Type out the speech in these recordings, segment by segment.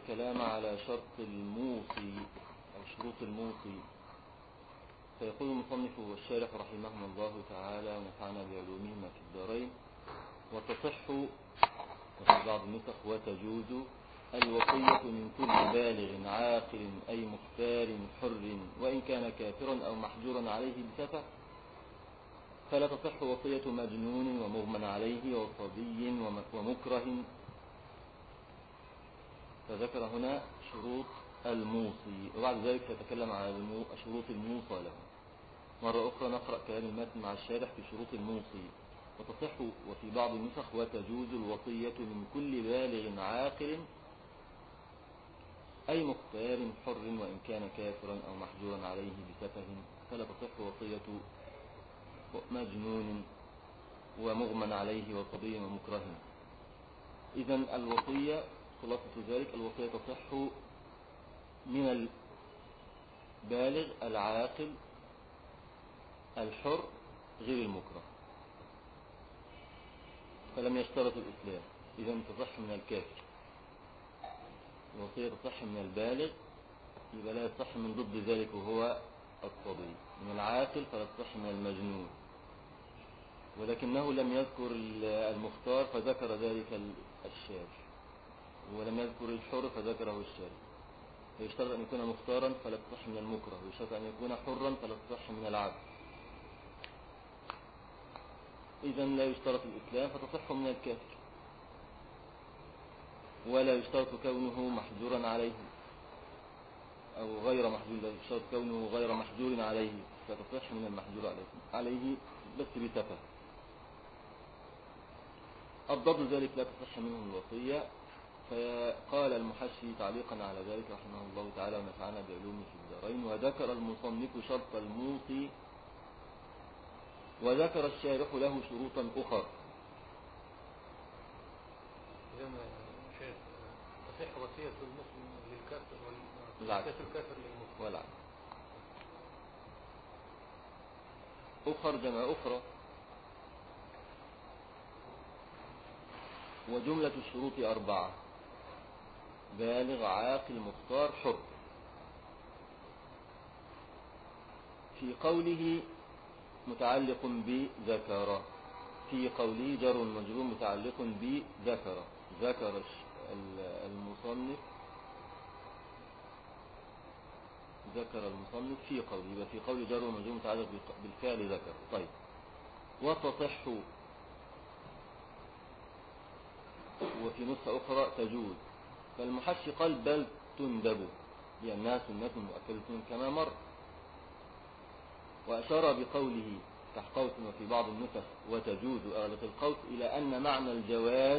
الكلام على شرط الموصي أو شروط الموصي فيقول المصنف والشارح رحمهم الله تعالى ونفعنا بعلومهما في الدارين وتصح وفي بعض النسخ وتجوز الوصية من كل بالغ عاقل أي مختار حر وإن كان كافرا أو محجورا عليه بسفة فلا تصح وصية مجنون ومغمن عليه وصبي ومكره فذكر هنا شروط الموصي وبعد ذلك سيتكلم على شروط الموصى له مرة أخرى نقرأ كلام المتن مع الشارح في شروط الموصي وتصح وفي بعض النسخ وتجوز الوصية من كل بالغ عاقل أي مختار حر وإن كان كافرا أو محجورا عليه بسفه فلا تصح وصية مجنون ومغمن عليه وصبي ومكره إذا الوصية خلاصة ذلك الوصية تصح من البالغ العاقل الحر غير المكره فلم يشترط الإسلام إذا تصح من الكافر الوصية تصح من البالغ يبقى لا تصح من ضد ذلك وهو الصبي من العاقل فلا تصح من المجنون ولكنه لم يذكر المختار فذكر ذلك الشارع ولم يذكر الحر فذكره الشارع فيشترط أن يكون مختارا فلا تصح من المكره ويشترط أن يكون حرا فلا تصح من العبد إذا لا يشترط الإسلام فتصح من الكافر ولا يشترط كونه محجورا عليه أو غير محجور لا يشترط كونه غير محجور عليه فتصح من المحجور عليه عليه بس بسفه الضد ذلك لا تصح منه الوصية فقال المحشي تعليقا على ذلك رحمه الله تعالى ونفعنا بعلومه في الدارين وذكر المصنف شرط الموصي وذكر الشارح له شروطا أخر إذا شيخ تصح وصية المسلم للكافر والعكس الكافر للمسلم والعكس أخر جمع أخرى وجملة الشروط أربعة بالغ عاقل مختار حر في قوله متعلق بذكر في قوله جر مجرور متعلق بذكر ذكر المصنف ذكر المصنف في قوله يبقى في قول جر مجرور متعلق بالفعل ذكر طيب وتصح وفي نسخة أخرى تجوز فالمحشي قال بل تندب لأنها سنة مؤكدة كما مر وأشار بقوله تحقوت وفي بعض النسخ وتجوز أغلق القوس إلى أن معنى الجواز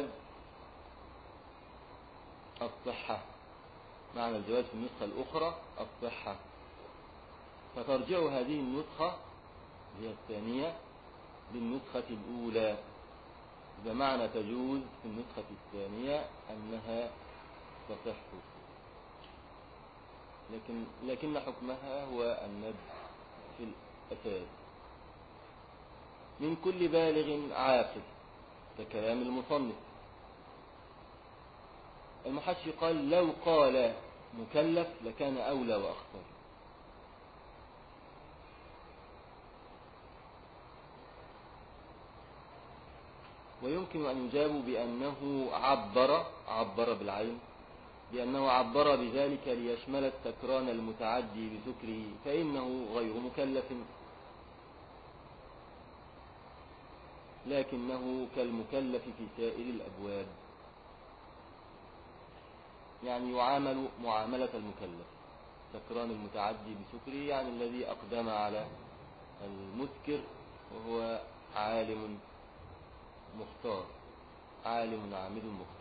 الصحة معنى الجواز في النسخة الأخرى الصحة فترجع هذه النسخة هي الثانية للنسخة الأولى بمعنى تجوز في النسخة الثانية أنها تصح لكن لكن حكمها هو الندب في الأساس من كل بالغ عاقل ككلام المصنف المحشي قال لو قال مكلف لكان أولى وأخطر ويمكن أن يجاب بأنه عبر عبر بالعين بأنه عبر بذلك ليشمل السكران المتعدي بسكره فإنه غير مكلف لكنه كالمكلف في سائر الأبواب يعني يعامل معاملة المكلف سكران المتعدي بسكره يعني الذي أقدم على المسكر وهو عالم مختار عالم عامل مختار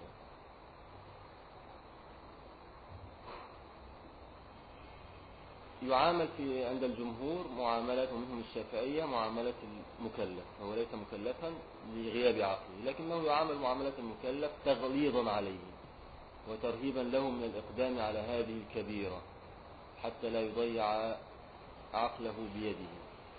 يعامل في عند الجمهور معاملة ومنهم الشافعية معاملة المكلف هو ليس مكلفا لغياب عقله لكنه يعامل معاملة المكلف تغليظا عليه وترهيبا له من الإقدام على هذه الكبيرة حتى لا يضيع عقله بيده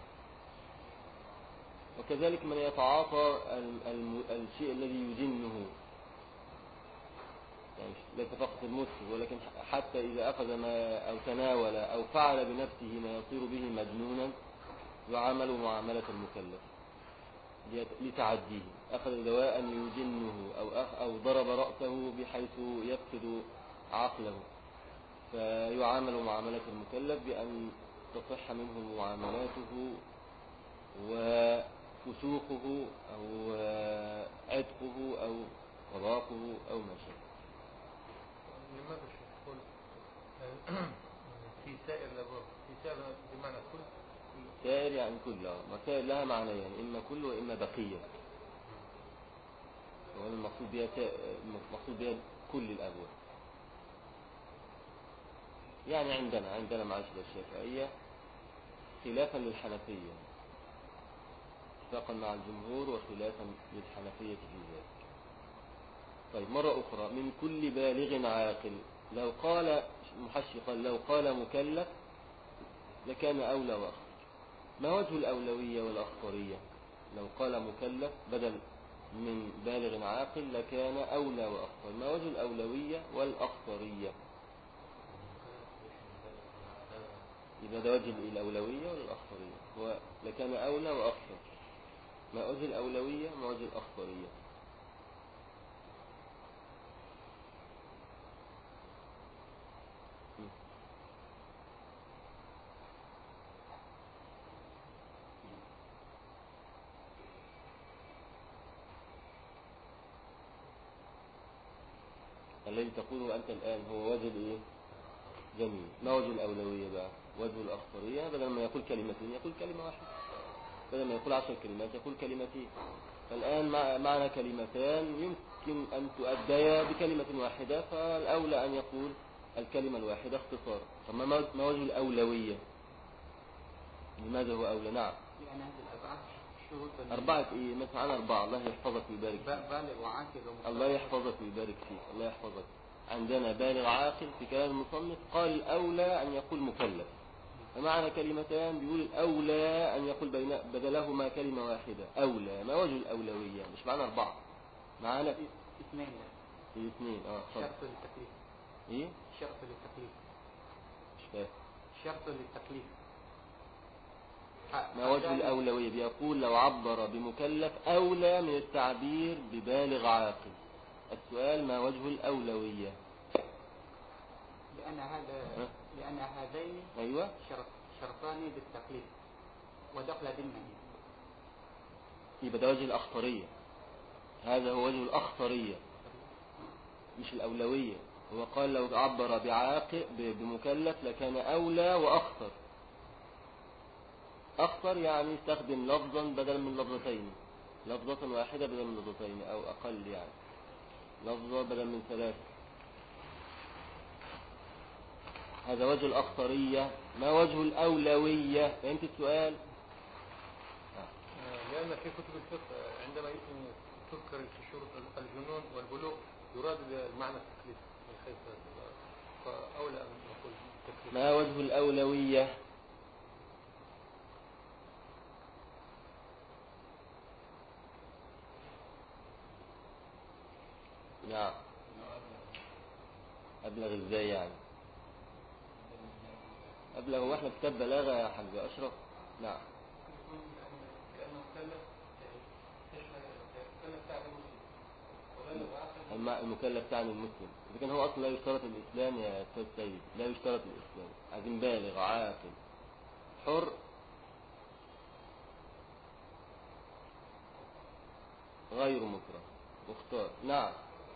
وكذلك من يتعاطى الشيء الذي يجنه يعني مش- ليس فقط المسلم ولكن حتى إذا أخذ ما أو تناول أو فعل بنفسه ما يصير به مجنونا يعامل معاملة المكلف ليت- لتعديه أخذ دواء يجنه أو أخ أو ضرب رأسه بحيث يفقد عقله فيعامل معاملة المكلف بأن تصح منه معاملاته وفسوقه أو عتقه أو طلاقه أو ما شابه لماذا الشيخ يقول آه، في سائر الأبواب في سائر بمعنى كل سائر يعني كل آه. ما سائر لها معنيين يعني إما كل وإما بقية وهذا المقصود بها سائر- المقصود بها كل الأبواب يعني عندنا عندنا معاشر الشافعية خلافا للحنفية اتفاقا مع الجمهور وخلافا للحنفية في ذلك طيب مرة أخرى من كل بالغ عاقل لو قال محشي قال لو قال مكلف لكان أولى وأخطر ما وجه الأولوية والأخطرية لو قال مكلف بدل من بالغ عاقل لكان أولى وأخطر ما وجه الأولوية والأخطرية يبقى ده وجه الأولوية والأخطرية هو لكان أولى وأخطر ما وجه الأولوية ما وجه الأخطرية م. الذي تقوله أنت الآن هو وجه الإيه؟ جميل ما وجه الأولوية بقى وجه الأخطرية بدل ما يقول كلمتين يقول كلمة واحدة بدل ما يقول عشر كلمات يقول كلمتين فالآن مع معنى كلمتان يمكن أن تؤديا بكلمة واحدة فالأولى أن يقول الكلمة الواحدة اختصارا طب ما ما وجه الأولوية لماذا هو أولى نعم لأن هذه الأربعة شروط أربعة إيه مثلا عن أربعة الله يحفظك ويبارك فيك ب- بالغ وعاقل ومختار. الله يحفظك ويبارك فيك الله يحفظك عندنا بالغ عاقل في كلام المصنف قال الأولى أن يقول مكلف فمعنى كلمتان بيقول الأولى أن يقول بين بدلهما كلمة واحدة أولى ما وجه الأولوية مش معنى أربعة معانا في اثنين في اثنين اه اتفضل شرط للتكليف ايه شرط للتكليف مش فاهم شرط للتكليف ما وجه الأولوية بيقول لو عبر بمكلف أولى من التعبير ببالغ عاقل السؤال ما وجه الأولوية لأن هذا ها؟ لأن هذين أيوة شرط شرطان للتكليف ودخل ضمن يبقى ده وجه الأخطرية هذا هو وجه الأخطرية مش الأولوية هو قال لو عبر بعاقل ب- بمكلف لكان أولى وأخطر أخطر يعني يستخدم لفظا بدلا من لفظتين لفظة واحدة بدلا من لفظتين أو أقل يعني لفظة بدلا من ثلاث هذا وجه الأخطرية ما وجه الأولوية فهمت السؤال آه، لأن في كتب الفقه آه، عندما يمكن تذكر في شروط الجنون والبلوغ يراد بمعنى التكليف من حيث فأولى أن نقول التكليف ما وجه الأولوية نعم أبلغ ازاي يعني أبلغ هو احنا كتاب بلاغة يا حاج أشرف نعم لأنه مكلف تشمل المكلف بتاع المسلم وبلغ عاقل الم- المكلف تعني المسلم إذا كان هو أصلا لا يشترط الإسلام يا أستاذ سيد لا يشترط الإسلام عايزين بالغ عاقل حر غير مكره مختار نعم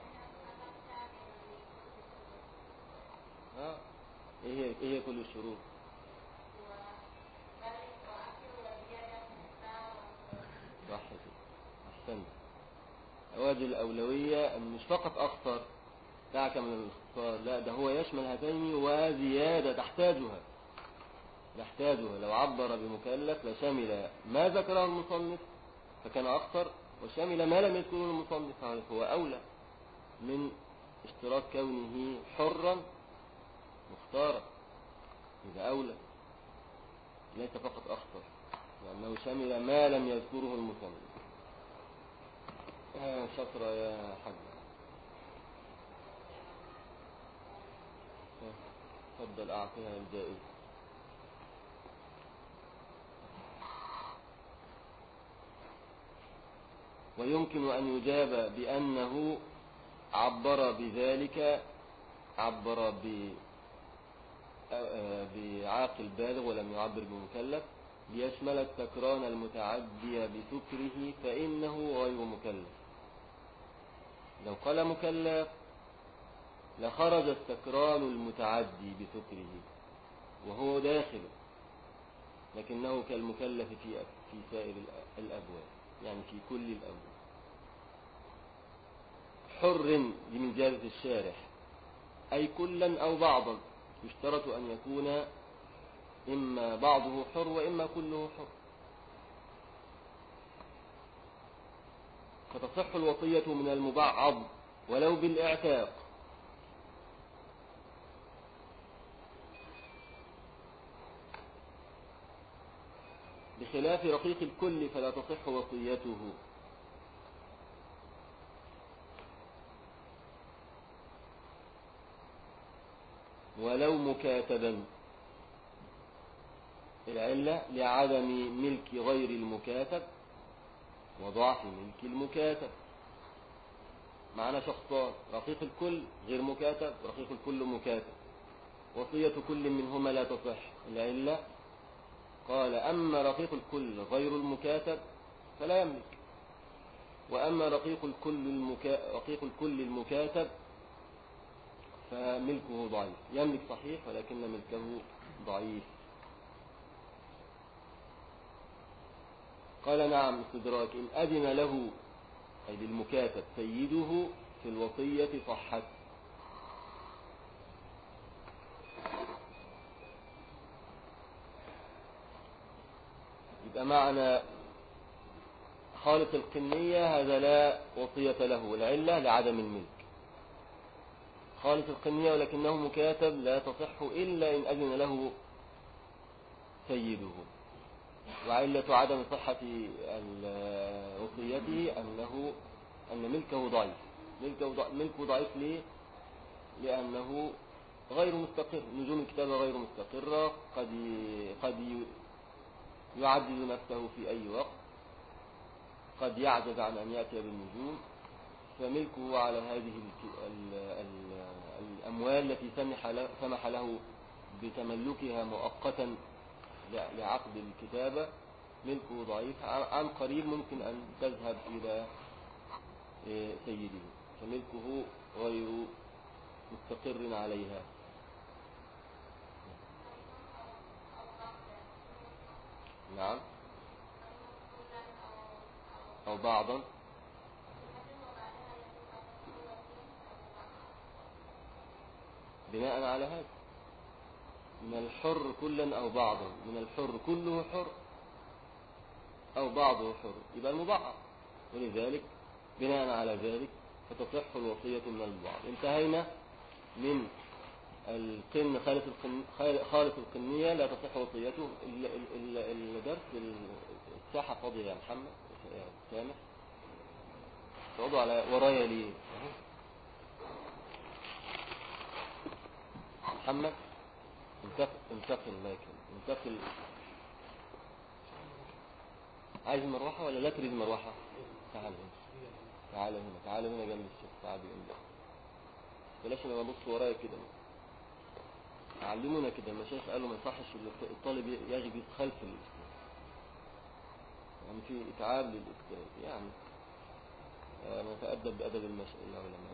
ها ايه هي ايه هي كل الشروط صح كده احسنت وجه الأولوية أن مش فقط أخطر دعك من الاختصار لا ده هو يشمل هاتين وزيادة تحتاجها يحتاجها لو عبر بمكلف لشمل ما ذكره المصنف فكان أخطر وشمل ما لم يذكره المصنف فهو أولى من اشتراط كونه حرا مختارا إذا أولى ليس فقط أخطر لأنه شمل ما لم يذكره المصنف آه، شكرا يا حاج تفضل أعطيها الجائزة ويمكن أن يجاب بأنه عبر بذلك عبر ب بعاقل بالغ ولم يعبر بمكلف ليشمل السكران المتعدي بسكره فإنه غير مكلف لو قال مكلف لخرج السكران المتعدي بسكره وهو داخل لكنه كالمكلف في في سائر الأبواب يعني في كل الأبواب حر دي من جازة الشارح أي كلا أو بعضا يشترط أن يكون إما بعضه حر وإما كله حر فتصح الوصية من المبعض ولو بالإعتاق بخلاف رقيق الكل فلا تصح وصيته ولو مكاتبا العلة لعدم ملك غير المكاتب وضعف ملك المكاتب معنا شخصان رقيق الكل غير مكاتب رقيق الكل مكاتب وصية كل منهما لا تصح العلة قال أما رقيق الكل غير المكاتب فلا يملك وأما رقيق الكل المكا... رقيق الكل المكاتب فملكه ضعيف يملك صحيح ولكن ملكه ضعيف قال نعم استدراك إن أذن له أي للمكاتب سيده في الوصية صحت يبقى معنى خالق القنية هذا لا وصية له العلة لعدم الملك خالص القنية ولكنه مكاتب لا تصح إلا إن أذن له سيده وعلة عدم صحة وصيته أنه أن ملكه ضعيف ملكه ضعيف, ملكه ضعيف ليه؟ لأنه غير مستقر نجوم الكتابة غير مستقرة قد قد يعدد نفسه في أي وقت قد يعجز عن أن يأتي بالنجوم فملكه على هذه الأموال التي سمح له بتملكها مؤقتا لعقد الكتابة ملكه ضعيف عن قريب ممكن أن تذهب إلى إيه، سيده فملكه غير مستقر عليها نعم أو بعضا بناء على هذا من الحر كلا أو بعضا من الحر كله حر أو بعضه حر يبقى المضاعف ولذلك بناء على ذلك فتصح الوصية من البعض انتهينا من القن خالص القن خالص القنية لا تصح وصيته الدرس الساحة فاضية يا محمد يا سامح تقعدوا على ورايا ليه محمد انتقل انتقل لكن انتقل عايز مروحة ولا لا تريد مروحة تعال هنا تعال هنا تعال هنا جنب الشيخ تعال جنب بلاش انا ببص ورايا كده علمونا كده المشايخ قالوا ما يصحش الطالب يجلس خلف الاستاذ يعني في اتعاب للاستاذ يعني نتأدب بأدب المشايخ العلماء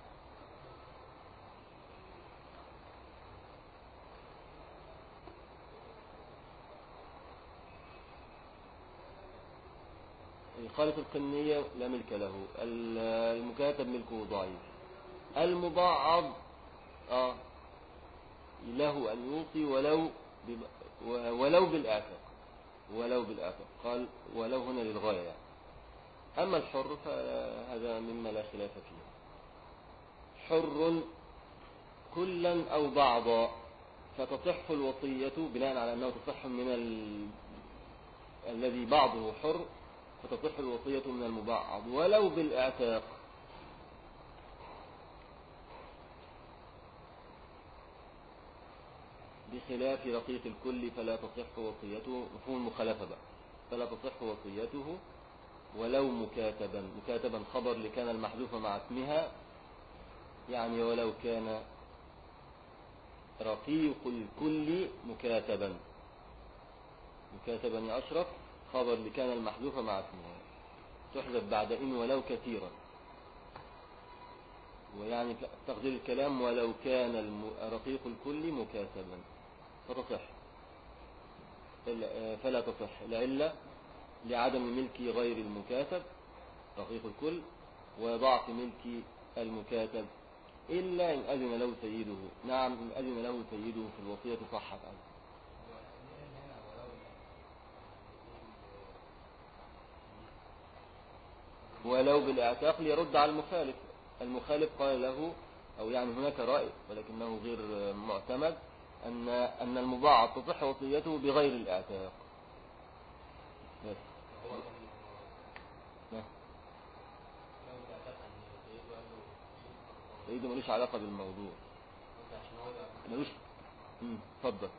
خالف القنية لا ملك له المكاتب ملكه ضعيف المضاعض آه له أن يوصي ولو ولو بالآفاق ولو بالآفاق قال ولو هنا للغاية يعني. أما الحر فهذا مما لا خلاف فيه حر كلا أو بعضا فتصح الوصية بناء على أنه تصح من ال... الذي بعضه حر فتصح الوصية من المبعض ولو بالإعتاق بخلاف رقيق الكل فلا تصح وصيته مفهوم المخالفة بقى فلا تصح وصيته ولو مكاتبا مكاتبا خبر لكان المحذوف مع اسمها يعني ولو كان رقيق الكل مكاتبا مكاتبا يا أشرف خبر لكان المحذوف مع اسمها تحذف بعد إن ولو كثيرا ويعني تقدير الكلام ولو كان الم- رقيق الكل مكاتبا فتصح ال- فلا تصح العلة لعدم ملك غير المكاتب رقيق الكل وضعف ملك المكاتب إلا إن أذن له سيده نعم إن أذن له سيده في الوصية صحت عنه ولو بالاعتاق ليرد على المخالف المخالف قال له أو يعني هناك رأي ولكنه غير معتمد أن أن المضاعف تصح وصيته بغير الاعتاق بس نعم. سيده ملوش علاقة بالموضوع ملوش مم، اتفضل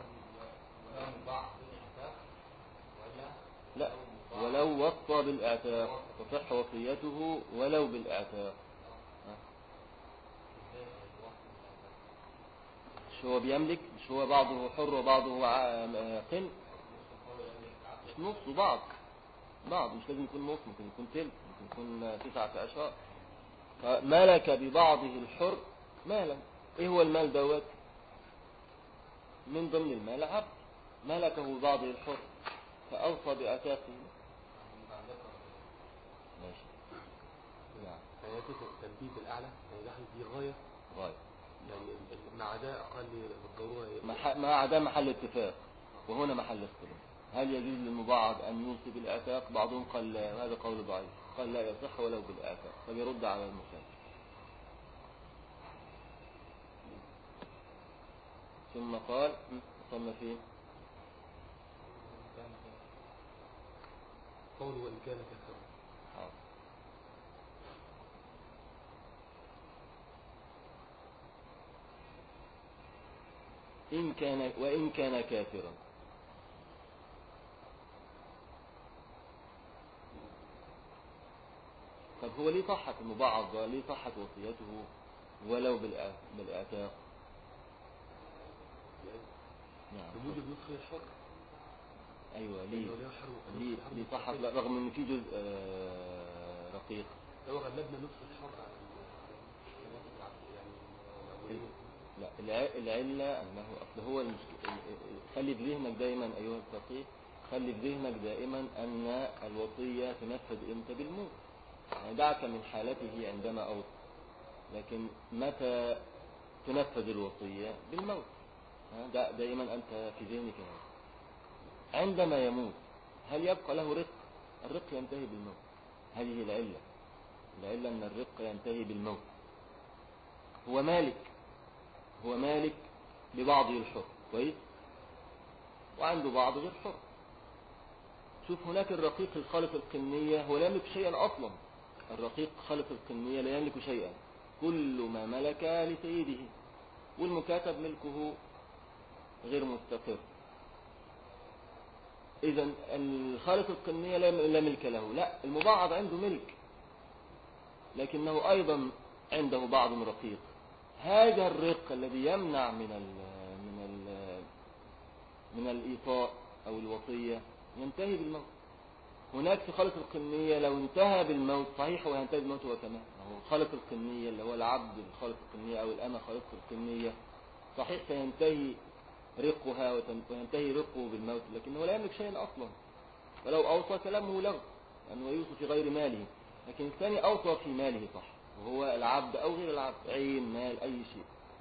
لا ولو وصى بالاعتاق تصح وصيته ولو بالاعتاق ها. مش هو بيملك مش هو بعضه حر وبعضه ع- قن مش نص بعض بعض مش لازم يكون نص ممكن يكون تلت ممكن يكون تسعة عشر فملك ببعضه الحر مالا ايه هو المال دوت من ضمن المال عبد ملكه بعضه الحر فأوصى بأتاقه ماشي نعم حياته التنبيه الأعلى يعني ده دي غاية غاية يعني مع ده أقل بالضرورة مح- ما عدا محل اتفاق وهنا محل اختلاف هل يجوز للمبعض أن يوصي بالإعتاق بعضهم قال لا وهذا قول ضعيف قال لا يصح ولو بالإعتاق فبيرد على المخالف ثم قال م، وصلنا فين قوله وإن كان كثيرا حاضر. إن كان وإن كان كافرا طب هو ليه صحت المبعض ده؟ ليه صحت وصيته ولو بالإع- بالإعتاق نعم بموجب نصف الحر أيوة ليه لو له حر وكان ليه نصف الحر ليه صحت مستحيل. لا، رغم إن في جزء آه، رقيق لو غلبنا نصف الحر على ال- يعني لا الع- العلة أنه أصل هو المشك... ال- ال- خلي في ذهنك دائما أيها الفقيه خلي في ذهنك دائما أن الوصية تنفذ إمتى بالموت يعني دعك من حالته عندما أوصى لكن متى تنفذ الوصية بالموت ها، دا- دائما أنت في ذهنك هذا عندما يموت هل يبقى له رق الرق ينتهي بالموت هذه العلة العلة أن الرق ينتهي بالموت هو مالك هو مالك ببعضه الحر كويس وعنده بعض غير حر شوف هناك الرقيق الخالق القنية هو لا يملك شيئا أصلا الرقيق خالق القنية لا يملك شيئا كل ما ملك لسيده والمكاتب ملكه غير مستقر إذا الخالق القنية لا لا ملك له لا المبعض عنده ملك لكنه أيضا عنده بعض رقيق هذا الرق الذي يمنع من ال من ال من الإيطاء أو الوصية ينتهي بالموت هناك في خالق القنية لو انتهى بالموت صحيح هو ينتهي بالموت هو كمان هو خالق القنية اللي هو العبد الخالق القنية أو الأمة خالق القنية صحيح سينتهي رقها وتن- وينتهي رقه بالموت لكنه لا يملك شيئا أصلا فلو أوصى كلامه لغو لأنه يوصي في غير ماله لكن الثاني أوصى في ماله صح وهو العبد أو غير العبد عين مال أي شيء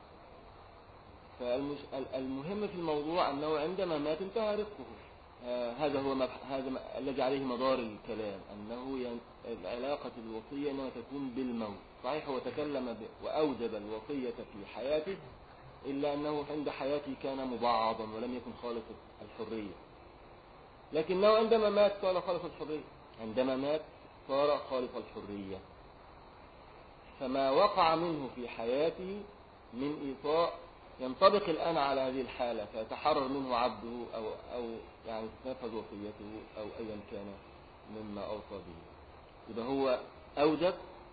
فالمهم في الموضوع أنه عندما مات انتهى رزقه آه، هذا هو مبح... هذا م- الذي عليه مدار الكلام أنه ين... العلاقة الوصية إنما تكون بالموت صحيح هو تكلم ب... وأوجب الوصية في حياته إلا أنه عند حياته كان مبعضا ولم يكن خالص الحرية لكنه عندما مات صار خالص الحرية عندما مات صار خالص الحرية فما وقع منه في حياته من إيطاء ينطبق الآن على هذه الحالة فيتحرر منه عبده أو, أو يعني تنفذ وصيته أو أيا كان مما أوصى به يبقى هو أوجب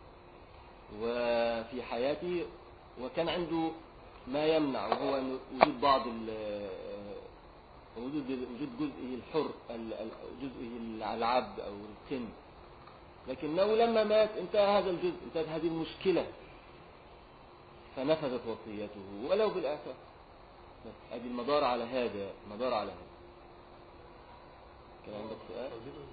وفي حياته وكان عنده ما يمنع وهو إنه وجود بعض ال- وجود وجود جزئه الحر ال- ال- جزئه العبد أو القن لكنه لما مات انتهى هذا الجزء انتهت هذه المشكلة فنفذت وصيته ولو بالآثار بس ادي المدار على هذا مدار على هذا كان عندك سؤال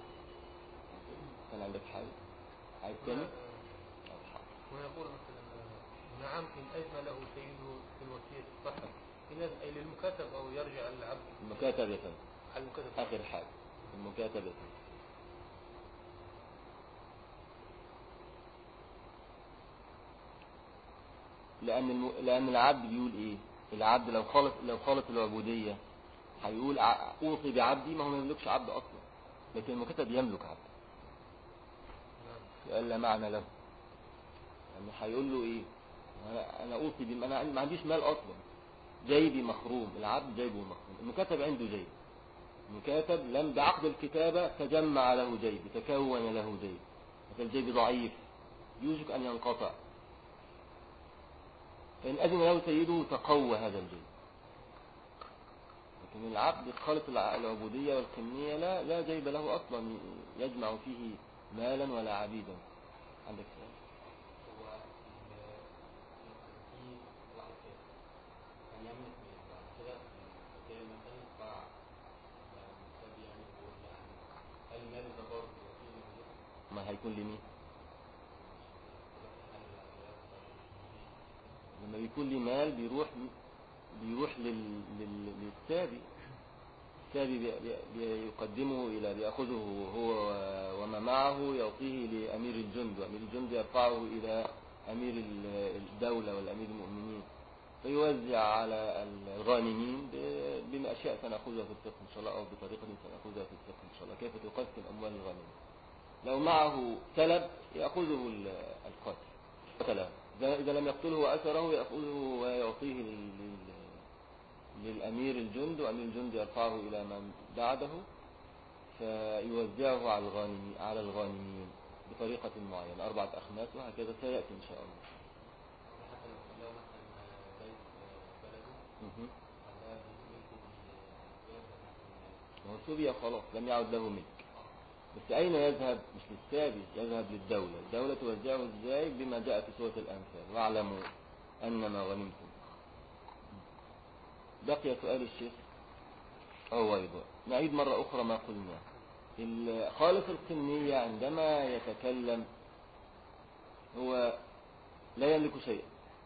كان عندك حاجة عايز تاني طب حاضر. ويقول مثلا آه، نعم إن أذن له سيده في الوصية الصحة إن أذن أي للمكاتب أو يرجع العبد المكاتب يا فندم على المكاتب آخر حاجة المكاتب يا فندم لأن الم... لأن العبد بيقول إيه؟ العبد لو خالط لو خالط العبودية هيقول ع- أوصي بعبدي ما هو ما يملكش عبد أصلا لكن المكاتب يملك عبد نعم قال لا معنى له يعني هيقول له ايه انا انا اوصي بما انا ما عنديش مال اصلا جيبي مخروم العبد جيبه مخروم المكاتب عنده جيب المكاتب لم بعقد الكتابة تجمع له جيب تكون له جيب هذا الجيب ضعيف يوشك ان ينقطع فإن أذن له سيده تقوى هذا الجيب لكن العبد خالط الع- العبودية والقنية لا لا جيب له أصلا يجمع فيه مالا ولا عبيدا عندك سؤال هو ال- في واحد كده كان يملك من بعد كده زي مثلا باع المكتب يعني بيقول يعني هل المال ده برضه وكيل الملك؟ ما هيكون لمين هل لما بيكون لي مال بيروح بيروح لل... لل... للسابي السابي بي... بي... بيقدمه إلى بيأخذه هو وما معه يعطيه لأمير الجند وأمير الجند يرفعه إلى أمير ال- الدولة والأمير المؤمنين فيوزع على الغانمين ب- بأشياء سنأخذها في الفقه إن شاء الله أو بطريقة سنأخذها في الفقه إن شاء الله كيف تقسم أموال الغانمين لو معه سلب يأخذه ال- القاتل قتله إذا إذا لم يقتله وأسره يأخذه ويعطيه لل- لل- للأمير الجند وأمير الجند يرفعه إلى من بعده فيوزعه على الغانمين على الغانمين بطريقة معينة أربعة أخماس وهكذا سيأتي إن شاء الله حتى لو لو مثلا بيت بلده مهم. فده بيملكه بالجواز مثلا ما هو سوريا خلاص لم يعد له ملك بس أين يذهب مش للسابي يذهب للدولة الدولة توزعه إزاي بما جاء في سورة الأنفال واعلموا أن ما غنمتم بقي سؤال الشيخ هو أيضا نعيد مرة أخرى ما قلنا ال- خالص القنية عندما يتكلم هو لا يملك شيئا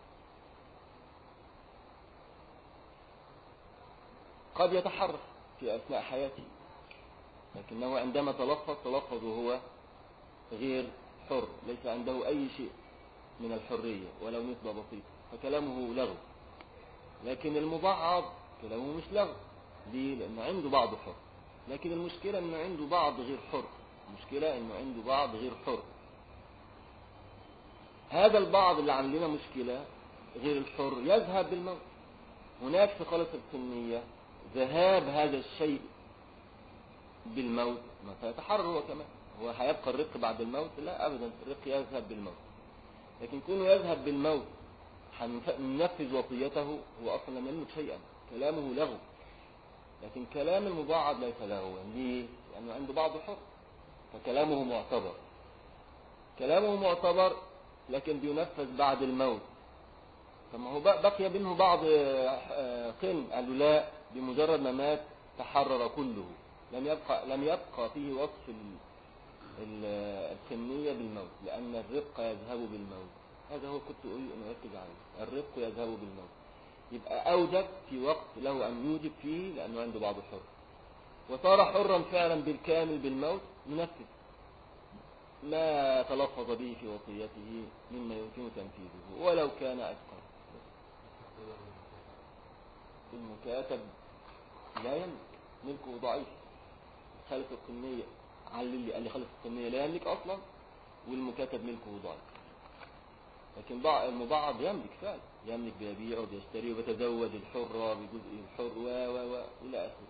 قد يتحرك في أثناء حياته لكنه عندما تلفظ تلفظ وهو غير حر ليس عنده أي شيء من الحرية ولو نسبة بسيطة فكلامه لغو لكن المبعض كلامه مش لغو ليه؟ لأنه عنده بعض حر لكن المشكلة أنه عنده بعض غير حر المشكلة أنه عنده بعض غير حر هذا البعض اللي عامل لنا مشكلة غير الحر يذهب بالموت هناك في خالص السنية ذهاب هذا الشيء بالموت ما سيتحرر هو كمان هو هيبقى الرق بعد الموت لا أبدا الرق يذهب بالموت لكن كونه يذهب بالموت هننفذ وصيته هو أصلا لم يملك شيئا كلامه لغو لكن كلام المبعض ليس لغوا ليه؟ لأنه عنده بعض حر فكلامه معتبر كلامه معتبر لكن بينفذ بعد الموت فما هو بق- بقي منه بعض آه، آه، قن قالوا لا بمجرد ما مات تحرر كله لم يبقى لم يبقى فيه وصف ال- ال- الخنية بالموت لأن الرق يذهب بالموت هذا هو كنت أريد أن أركز عليه الرق يذهب بالموت يبقى أوجب في وقت له أن يوجب فيه لأنه عنده بعض حر وصار حرا فعلا بالكامل بالموت ينفذ ما تلفظ به في وصيته مما يمكن تنفيذه ولو كان أتقى المكاتب لا يملك ملكه ضعيف خالف القنية على اللي قال لي خالف القنية لا يملك أصلا والمكاتب ملكه ضعيف لكن بعض المبعض يملك فعلا يملك بيبيع وبيشتري وبيتزوج الحرة بجزء الحر و و و إلى آخره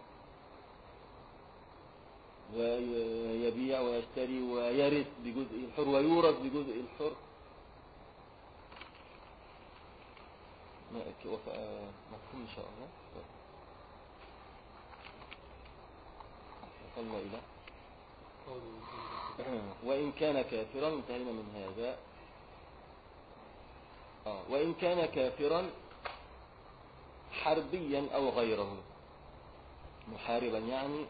ويبيع ويشتري ويرث بجزء الحر ويورث بجزء الحر ما- ك- وف- آه، مفهوم إن شاء الله طيب. وصلنا إلى قوله وإن كان كافرا انتهينا من هذا آه وإن كان كافرا حربيا أو غيره محاربا يعني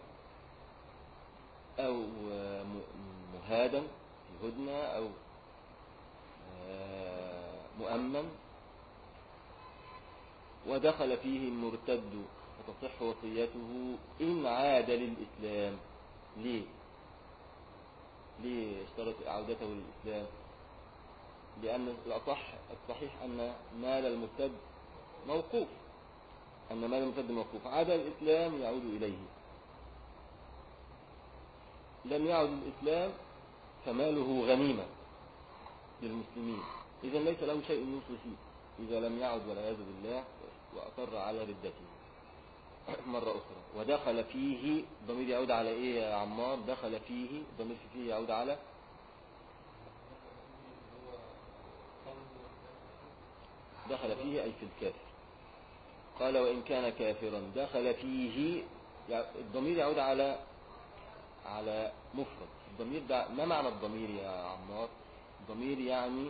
أو آه، م- مهادا في هدنة أو آه، مؤمن ودخل فيه المرتد فتصح وصيته إن عاد للإسلام ليه ليه اشترط عودته للإسلام لأن الأصح الصحيح أن مال المرتد موقوف أن مال المرتد موقوف عاد الإسلام يعود إليه لم يعد الإسلام فماله غنيمة للمسلمين إذا ليس له شيء يوصي فيه إذا لم يعد والعياذ بالله وأقر على ردته مرة أخرى ودخل فيه ضمير يعود على إيه يا عمار دخل فيه ضمير فيه يعود على دخل فيه أي في الكافر قال وإن كان كافرا دخل فيه يع- الضمير يعود على على مفرد الضمير ده ما معنى الضمير يا عمار الضمير يعني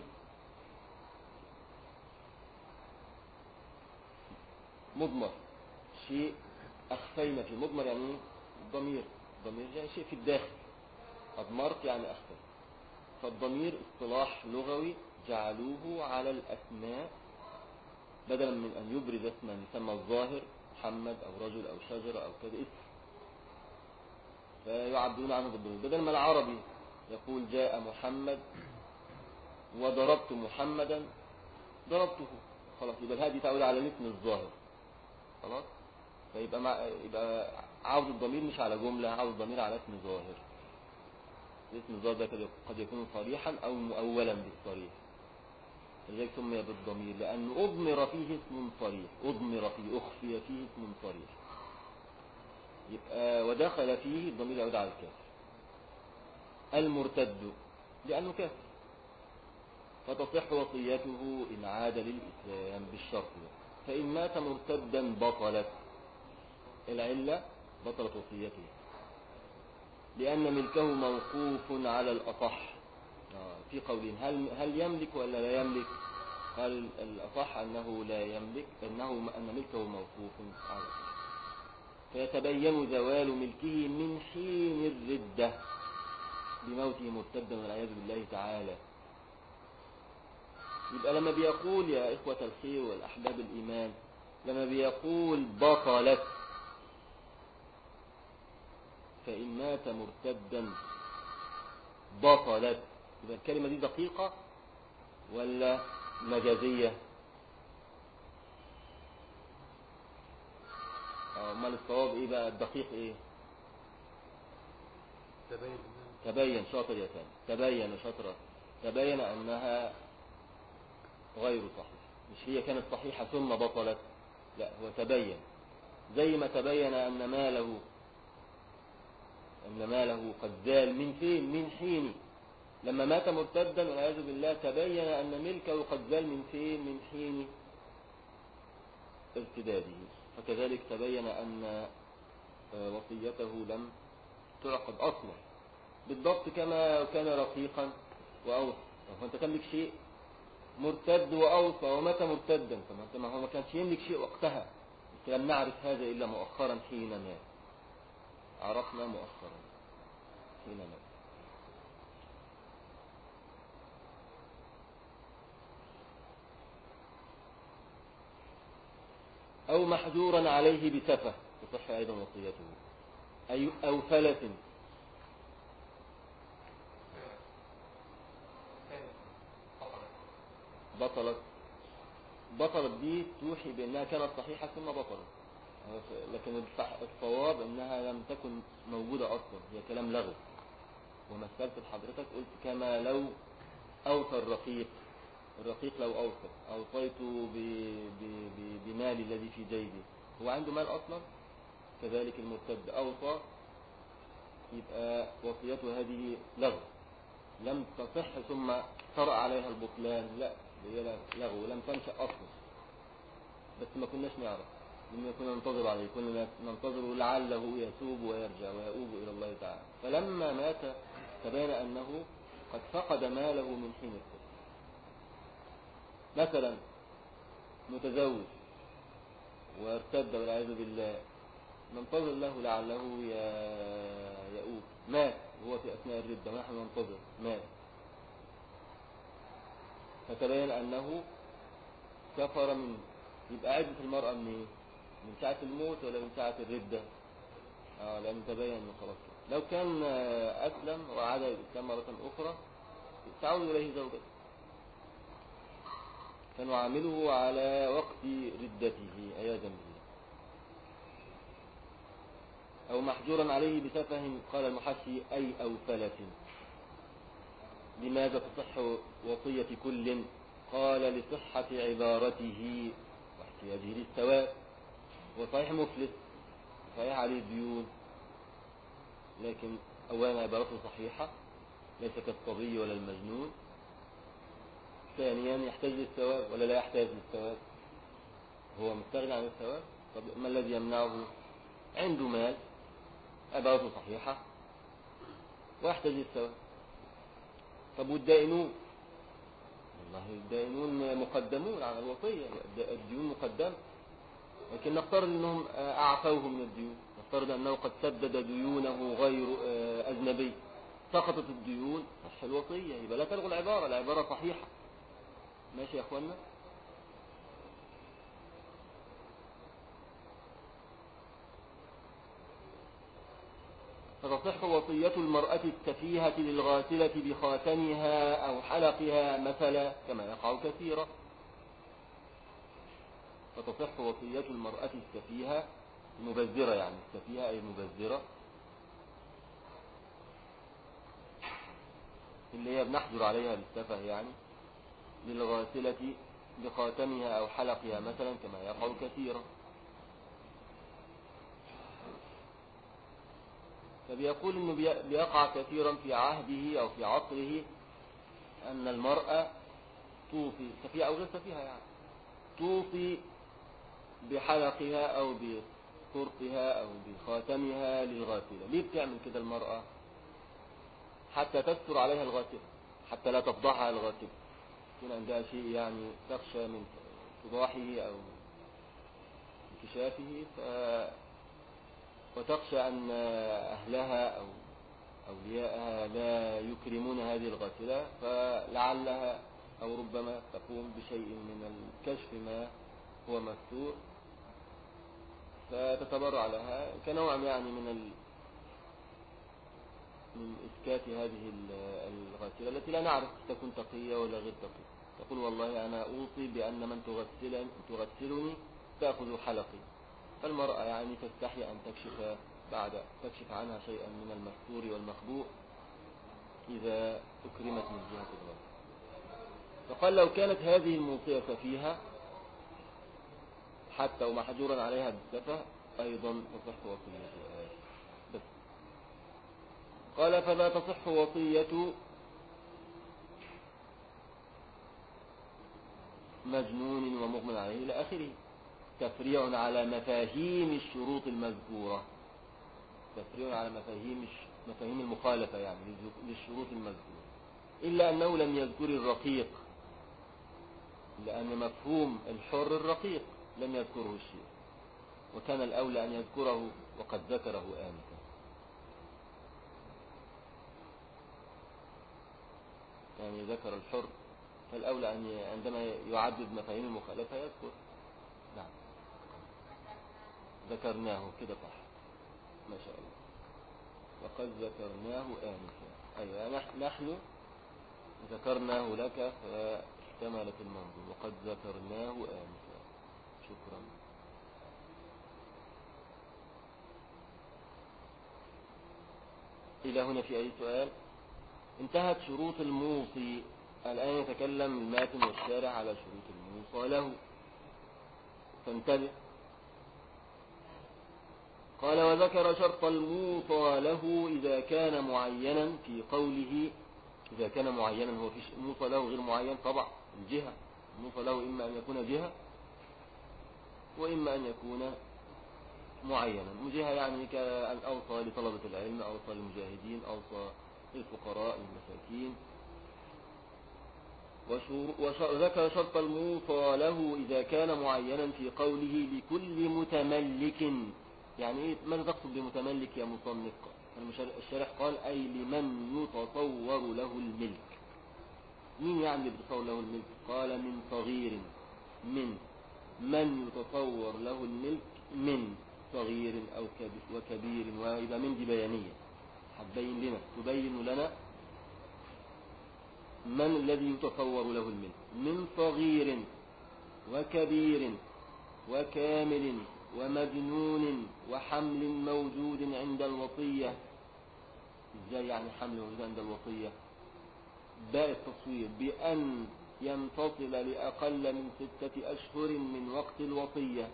مضمر شيء أخفينا فيه مضمر يعني إيه؟ ضمير ضمير يعني شيء في الداخل أضمرت يعني أخفي فالضمير اصطلاح لغوي جعلوه على الأسماء بدلا من أن يبرز اسما يسمى الظاهر محمد أو رجل أو شجرة أو كذا اسم فيعبدون عنه بالضمير بدل ما العربي يقول جاء محمد وضربت محمدا ضربته خلاص يبقى هذه تعود على الاسم الظاهر خلاص فيبقى مع يبقى عاوز الضمير مش على جملة عاوز الضمير على اسم ظاهر الاسم الظاهر ده قد- قد يكون صريحا أو مؤولا بالصريح لذلك سمي بالضمير لأنه أضمر فيه اسم صريح أضمر فيه أخفي فيه اسم صريح يبقى ودخل فيه الضمير يعود على الكافر المرتد لأنه كافر فتصح وصيته إن عاد للإسلام بالشرط ده. فإن مات مرتدا بطلت العلة بطلت وصيته لأن ملكه موقوف على الأصح آه، في قولين هل هل يملك ولا لا يملك قال الأصح أنه لا يملك أنه أن ملكه موقوف على الأصح فيتبين زوال ملكه من حين الردة بموته مرتدا والعياذ بالله تعالى يبقى لما بيقول يا إخوة الخير والأحباب الإيمان لما بيقول بطلت فإن مات مرتدا بطلت يبقى الكلمة دي دقيقة ولا مجازية آه، أمال الصواب إيه بقى الدقيق إيه تبين تبين شاطر يا ثاني تبين شاطرة تبين أنها غير صحيحة مش هي كانت صحيحة ثم بطلت لا هو تبين زي ما تبين أن ماله أن ماله قد زال من فين من حين لما مات مرتدا والعياذ بالله تبين أن ملكه قد زال من فين من حين ارتداده فكذلك تبين أن آه، وصيته لم تعقد أصلا بالضبط كما كان رقيقا وأوصى طب أنت تملك شيء مرتد وأوصى ومات مرتدا طب أنت ما هو ما كانش يملك شيء وقتها بس لم نعرف هذا إلا مؤخرا حين مات عرفنا مؤخرا حين مات أو محجورا عليه بسفة تصح أيضا وصيته أي أو فلس بطلت بطلت دي توحي بأنها كانت صحيحة ثم بطلت لكن الصح- الصواب أنها لم تكن موجودة أصلا هي كلام لغو ومثلت لحضرتك قلت كما لو أوفى الرقيق الرقيق لو أوصى أوصيت ب- ب- ب- بمالي الذي في جيبي هو عنده مال أصلا كذلك المرتد أوصى يبقى وصيته هذه لغو لم تصح ثم طرأ عليها البطلان لا هي لغو لم تنشأ أصلا بس ما كناش نعرف لما كنا ننتظر عليه كنا ننتظر لعله يتوب ويرجع ويؤوب إلى الله تعالى فلما مات تبين أنه قد فقد ماله من حين الكفر مثلا متزوج وارتد والعياذ بالله ننتظر له لعله ي- يؤوب مات وهو في أثناء الردة ونحن ننتظر مات فتبين أنه كفر من يبقى عدة المرأة من إيه؟ من ساعة الموت ولا من ساعة الردة اه لأن تبين انه خلاص كده. لو كان آه، أسلم وعاد الإسلام مرة أخرى تعود إليه زوجته فنعامله على وقت ردته عياذا بالله أو محجورا عليه بسفه قال المحشي أي أو فلة لماذا تصح وصية كل قال لصحة عبارته واحتياجه للثواب وصحيح مفلس صحيح عليه ديون لكن أولا عبارته صحيحة ليس كالصبي ولا المجنون ثانيا يحتاج للثواب ولا لا يحتاج للثواب هو مستغني عن الثواب طب ما الذي يمنعه عنده مال عبارته صحيحة ويحتاج للثواب طب والدائنون والله الدائنون مقدمون على الوصية الديون مقدمة لكن نفترض انهم اعفوه من الديون نفترض انه قد سدد ديونه غير آه، اجنبي سقطت الديون صح الوصية يبقى لا تلغوا العبارة العبارة صحيحة ماشي يا اخوانا فتصح وصية المرأة السفيهة للغاسلة بخاتمها أو حلقها مثلا كما يقع كثيرا فتصح وصية المرأة السفيهة المبذرة يعني السفيهة أي المبذرة اللي هي بنحجر عليها بالسفه يعني للغاسلة بخاتمها أو حلقها مثلا كما يقع كثيرا فبيقول انه بي- بيقع كثيرا في عهده او في عصره ان المرأة توفي سفيهة او غير سفيهة يعني توفي بحلقها او بقرطها او بخاتمها للغاسلة ليه بتعمل كده المرأة حتى تستر عليها الغاسلة حتى لا تفضحها الغاسلة يكون عندها شيء يعني تخشى من فضاحه او انكشافه ف وتخشى أن أهلها أو أولياءها لا يكرمون هذه الغاسلة فلعلها أو ربما تقوم بشيء من الكشف ما هو مستور فتتبرع لها كنوع يعني من ال... من إسكات هذه ال- الغاسلة التي لا نعرف تكون تقية ولا غير تقية تقول والله أنا أوصي بأن من تغسل تغسلني تأخذ حلقي فالمرأة يعني تستحي أن تكشف بعد تكشف عنها شيئا من المستور والمخبوء إذا أكرمت من جهة الغسل فقال لو كانت هذه الموصية سفيهة حتى ومحجورا عليها بالسفة أيضا تصح وصيتها بس قال فلا تصح وصية مجنون ومغمى عليه إلى آخره تفريع على مفاهيم الشروط المذكورة تفريع على مفاهيم الش- مفاهيم المخالفة يعني للذ- للشروط المذكورة إلا أنه لم يذكر الرقيق لأن مفهوم الحر الرقيق لم يذكره الشيء وكان الأولى أن يذكره وقد ذكره آنفا يعني ذكر الحر فالأولى أن ي- عندما يعدد مفاهيم المخالفة يذكر نعم ذكرناه كده صح ما شاء الله وقد ذكرناه آنفا أيوة نح- نحن ذكرناه لك فاحتملت المنظور وقد ذكرناه آنفا شكرا إلى هنا في أي سؤال انتهت شروط الموصي الآن يتكلم الماتن والشارع على شروط الموصى له فانتبه قال وذكر شرط الموصى له إذا كان معينا في قوله إذا كان معينا هو في موصى له غير معين طبعا الجهة الموصى له إما أن يكون جهة وإما أن يكون معينا جهة يعني كأن أوصى لطلبة العلم أوصى للمجاهدين أوصى للفقراء المساكين وذكر شرط الموصى له إذا كان معينا في قوله لكل متملك يعني إيه ماذا تقصد بمتملك يا مصنف الشارح قال أي لمن يتصور له الملك مين يعني اللي بيتصور له الملك قال من صغير من من يتصور له الملك من صغير أو وكبير وإذا من دي بيانية هتبين لنا تبين لنا من الذي يتصور له الملك من صغير وكبير وكامل ومجنون وحمل موجود عند الوصية ازاي يعني حمل موجود عند الوصية باء التصوير بأن ينفصل لأقل من ستة أشهر من وقت الوصية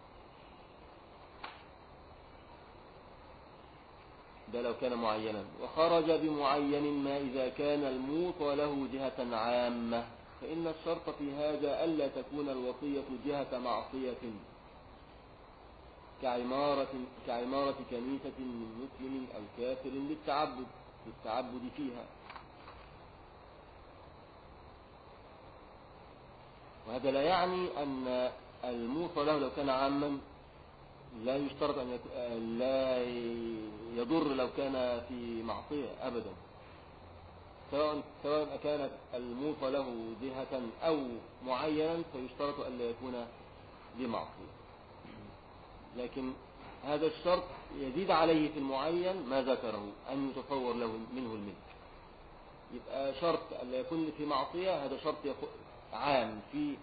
ده لو كان معينا وخرج بمعين ما إذا كان الموصى له جهة عامة فإن الشرط في هذا ألا تكون الوصية جهة معصية كعمارة, كعمارة كنيسة من مسلم أو كافر للتعبد للتعبد فيها وهذا لا يعني أن الموصى له لو كان عاما لا يشترط أن يكون لا يضر لو كان في معصية أبدا سواء سواء كانت الموصى له جهة أو معينا فيشترط أن لا يكون بمعصية لكن هذا الشرط يزيد عليه في المعين ما ذكره أن يتصور له منه الملك يبقى شرط أن لا يكون في معصية هذا شرط عام في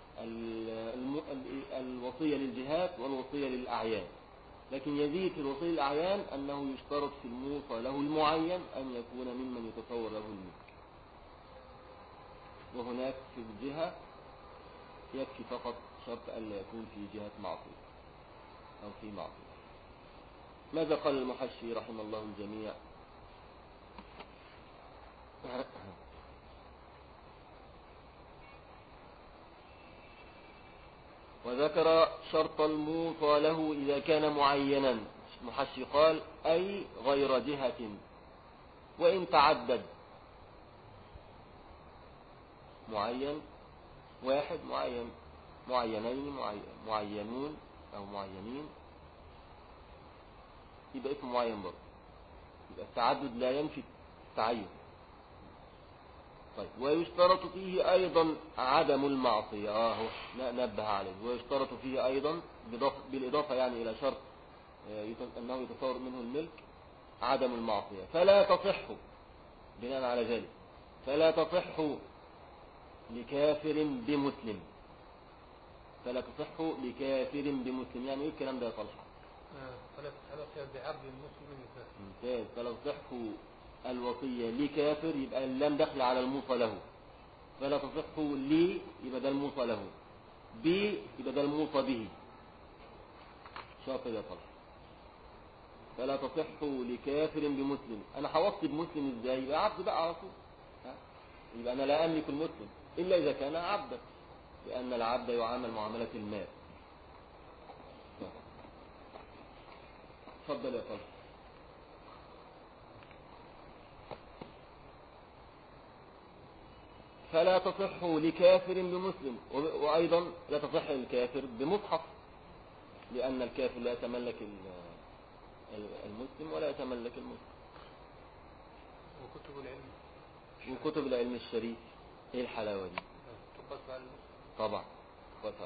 الوصية للجهات والوصية للأعيان لكن يزيد في الوصية للأعيان أنه يشترط في الموصى له المعين أن يكون ممن يتصور له الملك وهناك في الجهة يكفي فقط شرط ألا يكون في جهة معصية أو في معصية ماذا قال المحشي رحمه الله الجميع وذكر شرط الموصى له إذا كان معينا المحشي قال أي غير جهة وإن تعدد معين واحد معين معينين معينون أو معينين يبقى اسم معين برضه يبقى التعدد لا ينفي التعين طيب ويشترط فيه أيضا عدم المعصية آه نبه عليه ويشترط فيه أيضا بالإضافة يعني إلى شرط آه، أنه يتصور منه الملك عدم المعصية فلا تصح بناء على ذلك فلا تصح لكافر بمسلم فلا تصح لكافر بمسلم يعني ايه الكلام ده يا طلحه آه، فلا تصح بعبد مسلم ممتاز فلا تصح الوصية لكافر يبقى اللام دخل على الموصى له فلا تصح لي يبقى ده الموصى له بي يبقى ده الموصى به شاطر يا طلحه فلا تصح لكافر بمسلم انا حوصي بمسلم ازاي يبقى عبد بقى على طول يبقى انا لا املك المسلم الا اذا كان عبدا لأن العبد يعامل معاملة المال تفضل يا طلب فلا تصح لكافر بمسلم وأيضا لا تصح للكافر بمصحف لأن الكافر لا يتملك المسلم ولا يتملك المسلم وكتب العلم وكتب العلم الشريف ايه الحلاوة دي تقاس على المسلم طبعا وفاء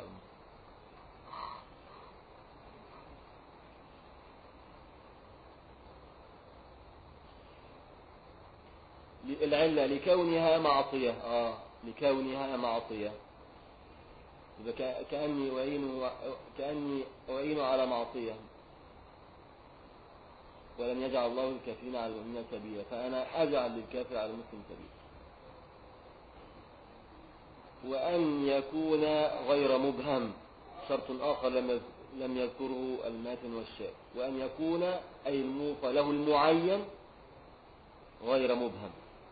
العلة لكونها معصية آه لكونها معصية إذا كأني أعين كأني أعين على معصية ولم يجعل الله الكافرين على المؤمنين سبيلا فأنا أجعل للكافر على المسلم سبيلا وأن يكون غير مبهم شرط آخر لم يذ- لم يذكره الماتن والشاء وأن يكون أي الموصى له المعين غير مبهم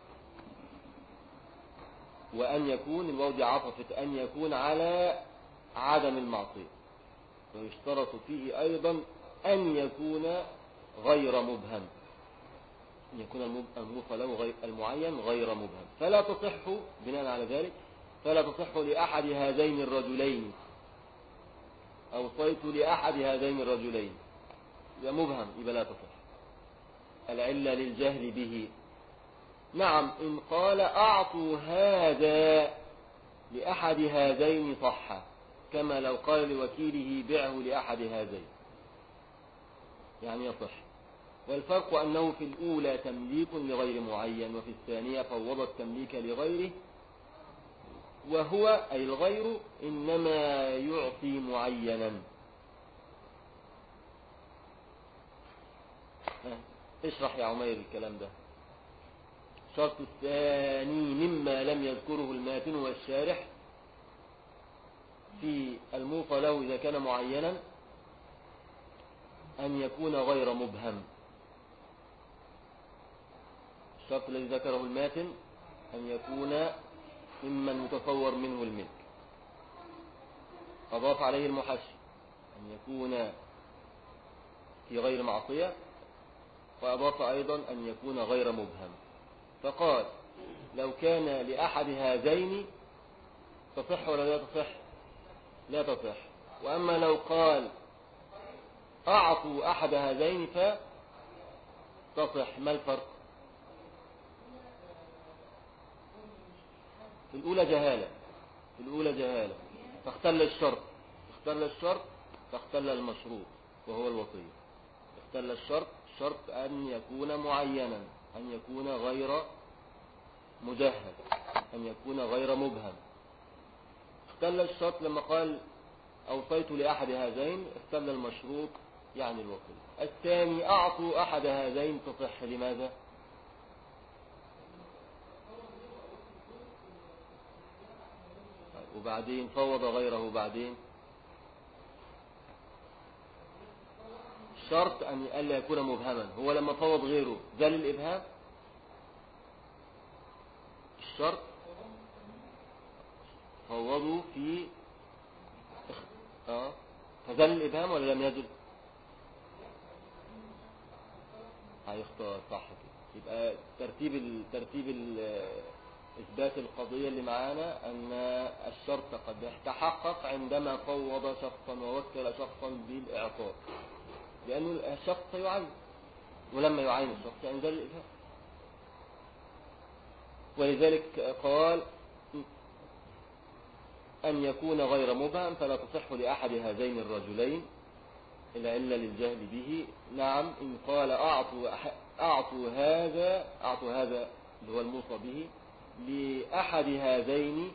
وأن يكون الواو دي عطفت أن يكون على عدم المعصية ويشترط فيه أيضا أن يكون غير مبهم أن يكون المب- الموصى له غير المعين غير مبهم فلا تصح بناء على ذلك فلا تصح لأحد هذين الرجلين أوصيت لأحد هذين الرجلين يبقى مبهم يبقى لا تصح العلة للجهل به نعم إن قال أعطوا هذا لأحد هذين صح كما لو قال لوكيله بعه لأحد هذين يعني يصح والفرق أنه في الأولى تمليك لغير معين وفي الثانية فوض التمليك لغيره وهو أي الغير إنما يعطي معينا ها، اشرح يا عمير الكلام ده الشرط الثاني مما لم يذكره الماتن والشارح في الموصى له إذا كان معينا أن يكون غير مبهم الشرط الذي ذكره الماتن أن يكون ممن يتصور منه الملك أضاف عليه المحشي أن يكون في غير معصية وأضاف أيضا أن يكون غير مبهم فقال لو كان لأحد هذين تصح ولا لا تصح لا تصح وأما لو قال أعطوا أحد هذين فتصح ما الفرق في الأولى جهالة في الأولى جهالة فاختل الشرط اختل الشرط فاختل المشروط وهو الوصية اختل الشرط شرط أن يكون معينا أن يكون غير مجهز أن يكون غير مبهم اختل الشرط لما قال أوصيت لأحد هذين اختل المشروط يعني الوصية الثاني أعطوا أحد هذين تصح لماذا طيب، وبعدين فوض غيره بعدين شرط أن ألا يكون مبهما هو لما فوض غيره زال الإبهام الشرط فوضوا في اه فزال الإبهام ولا لم يزل هيختار صح كده يبقى ترتيب ال... ترتيب ال... إثبات القضية اللي معانا أن الشرط قد تحقق عندما فوض شخصا ووكل شخصا بالإعطاء لأنه الشخص سيعين ولما يعين الشخص ينزل الإبهام ولذلك قال أن يكون غير مبهم فلا تصح لأحد هذين الرجلين العلة للجهل به نعم إن قال أعطوا, أعطوا هذا أعطوا هذا اللي هو الموصى به لأحد هذين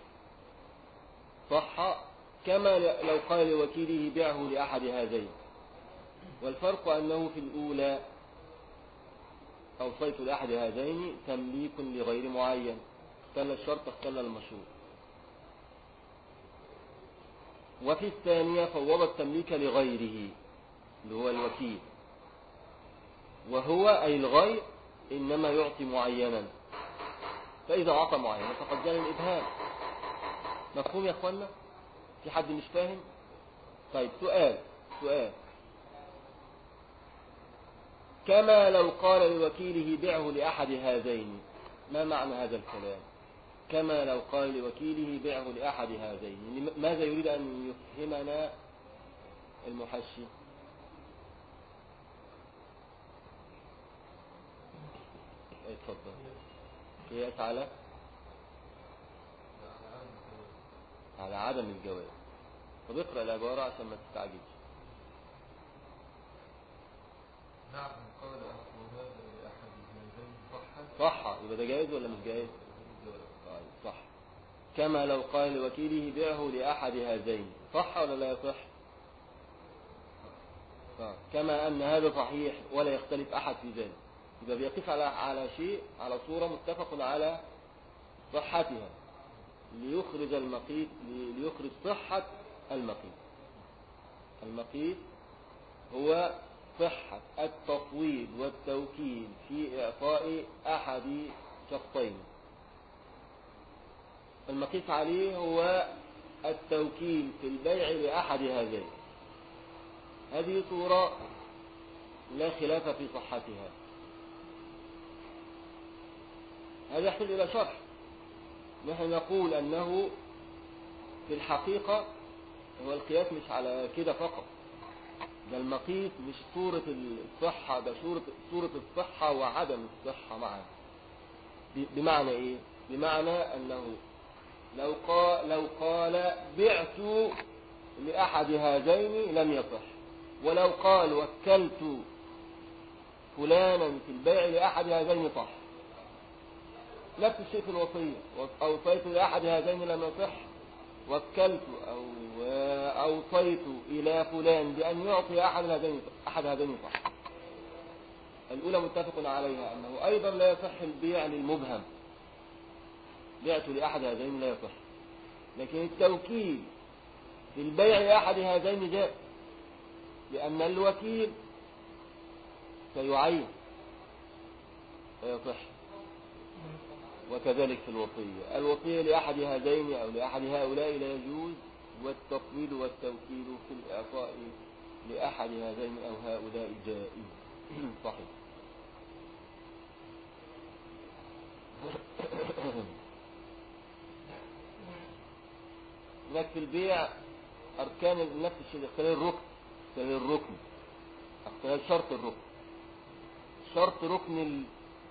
صح كما لو قال لوكيله بعه لأحد هذين والفرق أنه في الأولى أوصيت لأحد هذين تمليك لغير معين اختل الشرط اختل المشروط وفي الثانية فوض التمليك لغيره اللي هو الوكيل وهو أي الغير إنما يعطي معينا فإذا أعطى معينا فقد جاء الإبهام مفهوم يا أخوانا في حد مش فاهم طيب سؤال سؤال كما لو قال لوكيله بعه لأحد هذين ما معنى هذا الكلام كما لو قال لوكيله بعه لأحد هذين ماذا يريد أن يفهمنا المحشي اتفضل قياس على على عدم الجواز طب اقرأ العبارة عشان ما تستعجلش نعم قال وهذا لأحد هذين صح صح يبقى ده جائز ولا مش جائز طيب صح كما لو قال لوكيله بعه لأحد هذين صح ولا لا يصح صح. كما أن هذا صحيح ولا يختلف أحد في ذلك يبقى بيقف على على شيء على صورة متفق على صحتها ليخرج المقيت ليخرج صحة المقيت المقيت هو صحة التطويل والتوكيل في إعطاء أحد شخصين المقيس عليه هو التوكيل في البيع لأحد هذين هذه صورة لا خلاف في صحتها هذا يحتاج إلى شرح نحن نقول أنه في الحقيقة هو القياس مش على كده فقط ده المقيس مش صورة الصحة ده صورة, صورة الصحة وعدم الصحة معا ب- بمعنى ايه بمعنى انه لو قال, لو قال بعت لأحد هذين لم يصح ولو قال وكلت فلانا في البيع لأحد هذين صح نفس الشيء في الوصية أوصيت لأحد هذين لم يصح وكلت أو أوصيت إلى فلان بأن يعطي أحد هذين أحد هذين صح الأولى متفق عليها أنه أيضا لا يصح البيع للمبهم بعت لأحد هذين لا يصح لكن التوكيل في البيع لأحد هذين جاء لأن الوكيل سيعين فيصح وكذلك في الوصية الوصية لأحد هذين أو لأحد هؤلاء لا يجوز والتطويل والتوكيل في الإعطاء لأحد هذين أو هؤلاء جائز صحيح هناك في البيع أركان نفس الشيء اختلال الركن اختلال الركن اختلال شرط الركن شرط ركن ال...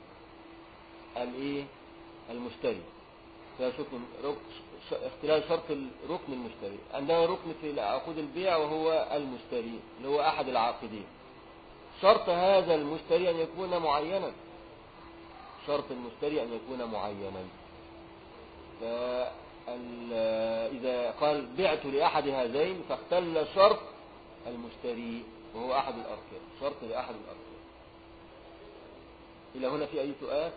الايه المشتري شرط اختلال شرط الركن المشتري عندنا ركن في عقود البيع وهو المشتري اللي هو أحد العاقدين شرط هذا المشتري أن يكون معينا شرط المشتري أن يكون معينا إذا قال بعت لأحد هذين فاختل شرط المشتري وهو أحد الأركان شرط لأحد الأركان إلى هنا في أي سؤال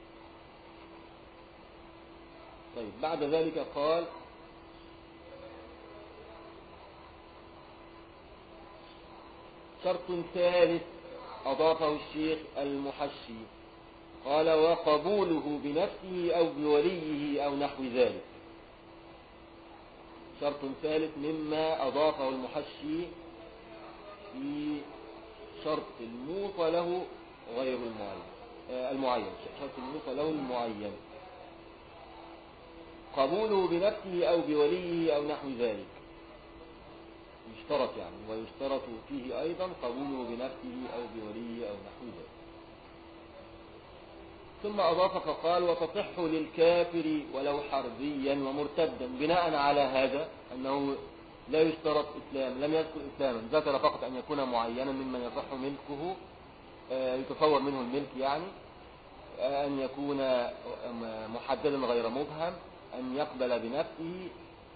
طيب بعد ذلك قال شرط ثالث أضافه الشيخ المحشي قال وقبوله بنفسه أو بوليه أو نحو ذلك شرط ثالث مما أضافه المحشي في شرط الموصى له غير المعين المعين شرط الموصى له المعين قبوله بنفسه أو بوليه أو نحو ذلك يشترط يعني ويشترط فيه أيضا قبوله بنفسه أو بوليه أو نحو ذلك ثم أضاف فقال وتصح للكافر ولو حربيا ومرتدا بناء على هذا أنه لا يشترط إسلام لم يذكر إسلاما ذكر فقط أن يكون معينا ممن يصح ملكه يتصور منه الملك يعني أن يكون محددا غير مبهم أن يقبل بنفسه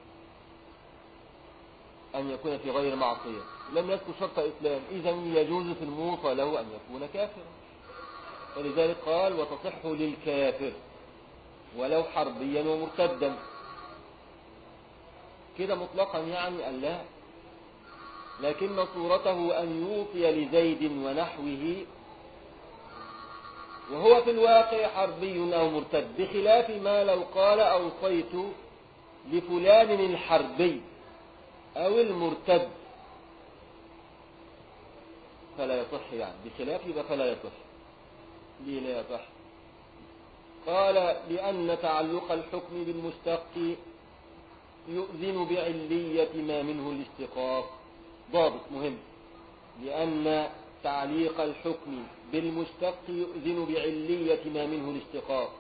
أن يكون في غير معصية لم يذكر شرط إسلام إذا يجوز في الموصى له أن يكون كافرا ولذلك قال وتصح للكافر ولو حربيا ومرتدا كده مطلقا يعني أن لا لكن صورته أن يوفي لزيد ونحوه وهو في الواقع حربي أو مرتد بخلاف ما لو قال أوصيت لفلان الحربي أو المرتد فلا يصح يعني بخلاف يبقى فلا يصح ليه لا يصح قال لأن تعلق الحكم بالمستق يؤذن بعلية ما منه الاشتقاق ضابط مهم لأن تعليق الحكم بالمشتق يؤذن بعلية ما منه الاشتقاق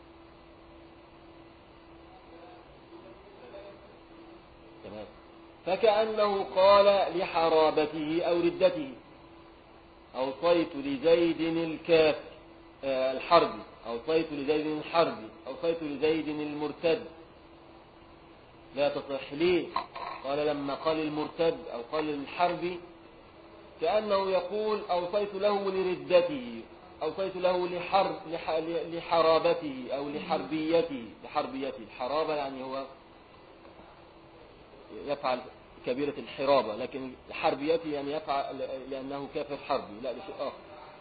تمام فكأنه قال لحرابته أو ردته أوصيت لزيد الكاف آه الحربي أوصيت لزيد الحربي أوصيت لزيد المرتد لا تصح ليه قال لما قال المرتد أو قال الحربي كأنه يقول أوصيت له لردته أوصيت له لحرب لح... لحرابته أو لحربيته لحربيته الحرابة يعني هو يفعل كبيرة الحرابة لكن حربيته يعني يفعل لأنه كافر حربي لا لشيء آخر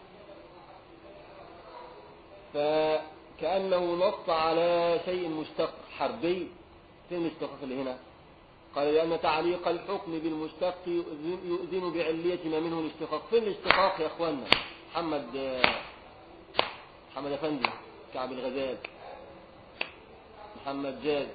فكأنه نص على شيء مشتق حربي فين الاشتقاق اللي هنا قال لأن تعليق الحكم بالمشتق يؤذن بعلية ما منه الاشتقاق فين الاشتقاق يا أخوانا محمد محمد أفندي كعب الغزال محمد جاد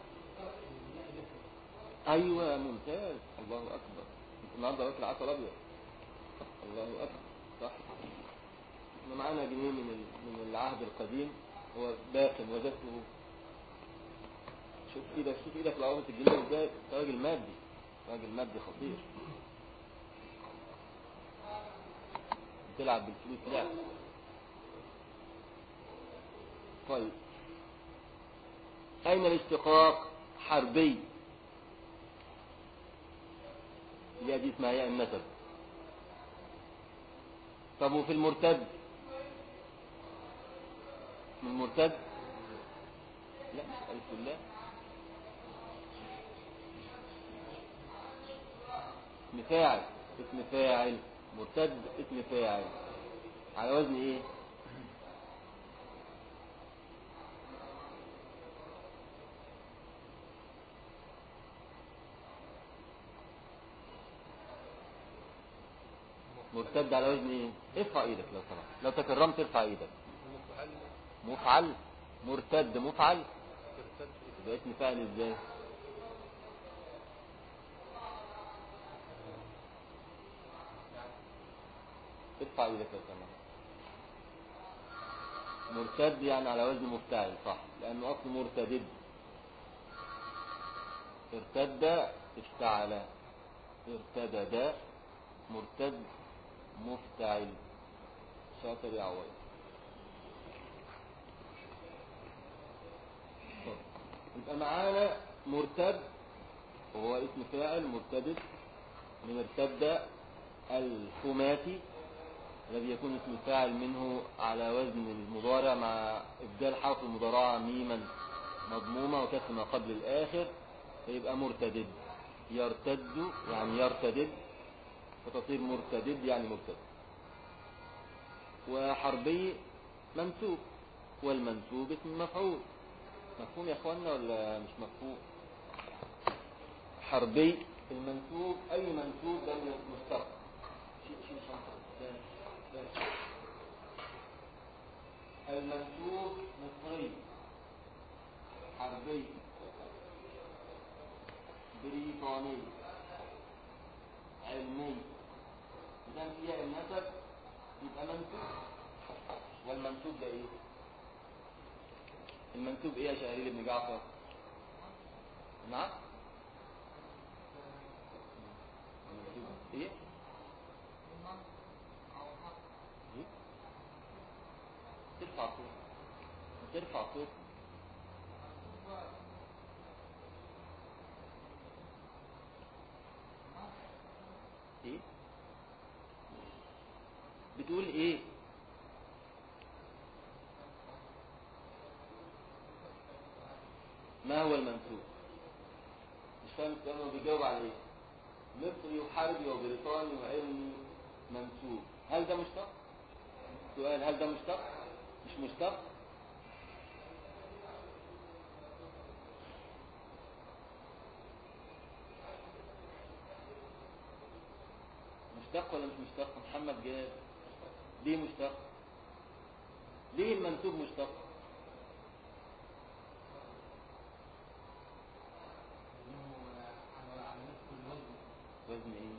أيوة ممتاز الله أكبر انت النهارده واكل عسل أبيض الله أكبر صح احنا معانا جنيه من ال- من العهد القديم هو باقٍ وجدته شوف ايدك شوف ايدك لعوضة الجنيه ازاي انت راجل مادي راجل مادي خطير بتلعب بالفلوس لعب طيب أين الاشتقاق حربي اللي دي اسمها ياء النسب طب وفي المرتد من المرتد لا مش ألف الله اسم فاعل اسم فاعل مرتد اسم فاعل على وزن ايه مرتد على وزن ايه ارفع ايدك لو سمحت لو تكرمت ارفع ايدك مفعل مفعل مرتد مفعل ترتد يبقى اسم فاعل ازاي ارفع ايدك لو سمحت مرتد يعني على وزن مفتعل صح لانه اصل مرتدد ارتد افتعل ارتدد مرتد مفتعل شاطر يا عوض طب، يبقى معانا مرتد وهو اسم فاعل مرتدد من ارتد الخماسي الذي يكون اسم الفاعل منه على وزن المضارع مع إبدال حرف المضارعة ميما مضمومة وكسر ما قبل الآخر فيبقى مرتدد يرتد يعني يرتدد فتصير مرتدد يعني مرتد وحربي منسوب والمنسوب اسم مفعول مفهوم يا اخوانا ولا مش مفهوم حربي المنسوب اي منسوب ده من مشتق شيل شيل شنطة ده- ده. المنسوب مصري حربي بريطاني علمي إذا فيها النسب يبقى منسوب والمنسوب ده ايه المنسوب ايه يا شهريل بن جعفر نعم المنسوب ايه ايه ترفع صوت ترفع صوت ايه بتقول ايه ما هو المنسوب مش فاهم السؤال هو بيجاوب على ايه مصري وحربي وبريطاني وعلمي منسوب هل ده مشتق سؤال هل ده مشتق مش مشتق مشتق ولا مش مشتق محمد جاد ليه مشتق ليه المنسوب مشتق وزن ايه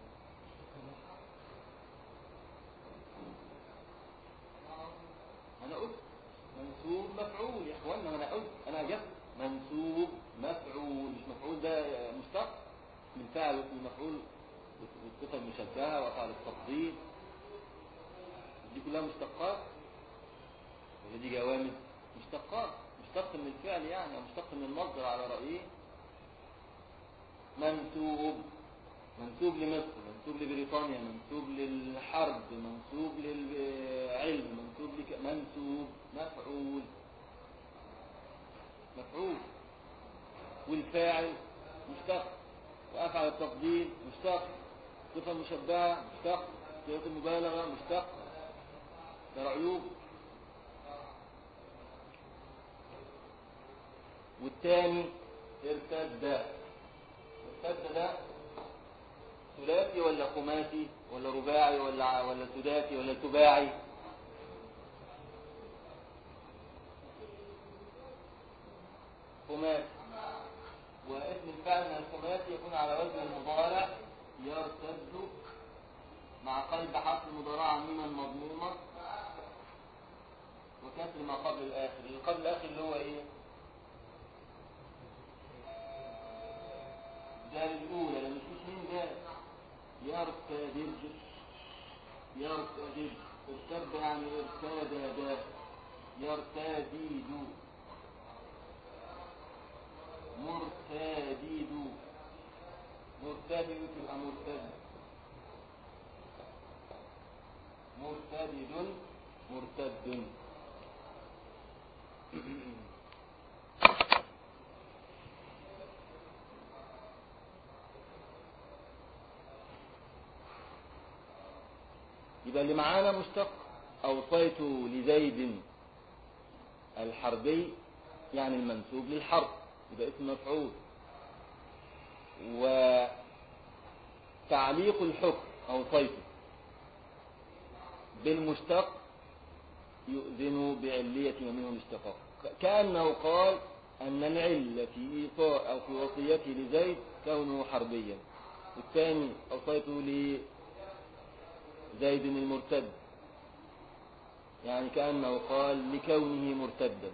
انا قلت منسوب مفعول يا اخوانا انا قلت انا اجبت منسوب مفعول مش مفعول ده مشتق من فعل واسم مفعول والصفه المشبهه وافعال التفضيل دي كلها مشتقات وهي دي جوامد مشتقات مشتق من الفعل يعني او مشتق من المصدر على رايه منسوب منسوب لمصر منسوب لبريطانيا منسوب للحرب منسوب للعلم منسوب لك منسوب مفعول مفعول والفاعل مشتق وأفعل التفضيل مشتق صفة مشبهة مشتق صيغة المبالغة مشتق ده عيوب والثاني ارتد ارتد ده ثلاثي ولا خماسي ولا رباعي ولا ولا سداسي ولا سباعي خماسي واسم الفعل من الخماسي يكون على وزن المضارع يرتد مع قلب حرف المضارعة ميما مضمومة وكسر ما قبل الآخر اللي قبل الآخر اللي هو إيه دال الأولى لما مفيش مين دال يرتدد يرتدد ارتد يعني ارتدد يرتدد مرتدد مرتدد تبقى مرتد مرتدد مرتد يبقى اللي معانا مشتق أوصيت لزيد الحربي يعني المنسوب للحرب يبقى اسم مفعول وتعليق الحكم أوصيته بالمشتق يؤذن بعلية ومنه الاشتقاق كأنه قال أن العلة في إيطاء أو في وصيته لزيد كونه حربيا والثاني أوصيته لزيد المرتد يعني كأنه قال لكونه مرتدا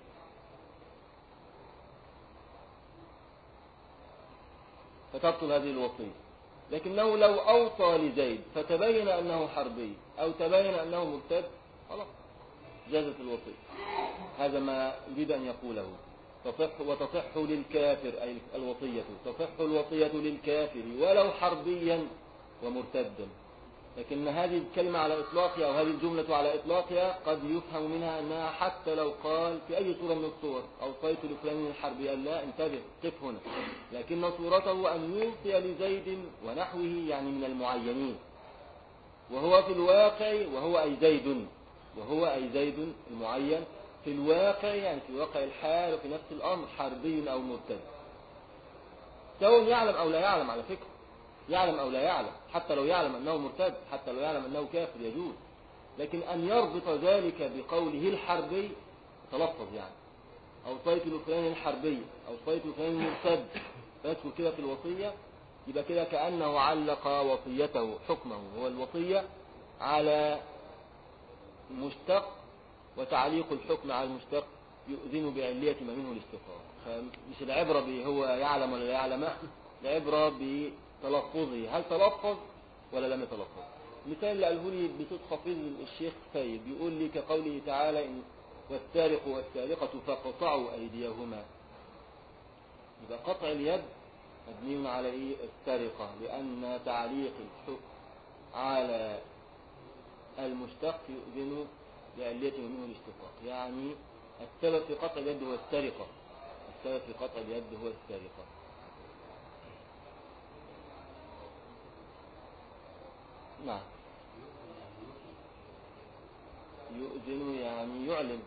فتبطل هذه الوصية لكنه لو أوصى لزيد فتبين أنه حربي أو تبين أنه مرتد خلاص جازت الوصية هذا ما يريد أن يقوله تصح وتصح للكافر أي الوصية تصح الوصية للكافر ولو حربيا ومرتدا لكن هذه الكلمة على إطلاقها أو هذه الجملة على إطلاقها قد يفهم منها أنها حتى لو قال في أي صورة من الصور أوصيت لفلان الحربي قال لا انتبه قف هنا لكن صورته أن يوصي لزيد ونحوه يعني من المعينين وهو في الواقع وهو أي زيد وهو أي زيد المعين في الواقع يعني في واقع الحال وفي نفس الأمر حربي أو مرتد سواء يعلم أو لا يعلم على فكرة يعلم أو لا يعلم حتى لو يعلم أنه مرتد حتى لو يعلم أنه كافر يجوز لكن أن يربط ذلك بقوله الحربي تلفظ يعني أوصيت لفلان الحربي أوصيت لفلان المرتد فيدخل كده في الوصية يبقى كده كأنه علق وصيته حكمه هو الوصية على مشتق وتعليق الحكم على المشتق يؤذن بعلية ما منه الاستقرار مش العبرة هو يعلم ولا لا يعلم العبرة بتلفظه هل تلفظ ولا لم يتلفظ مثال اللي قاله لي بصوت خفيض الشيخ سيد بيقول لي كقوله تعالى إن والسارق والسارقة فقطعوا أيديهما يبقى قطع اليد مبني على إيه السرقة لأن تعليق الحكم على المشتق يؤذن بعلية منه الاشتقاق يعني السبب في قطع اليد هو السرقة السبب في قطع اليد هو السرقة نعم يؤذن يعني يعلن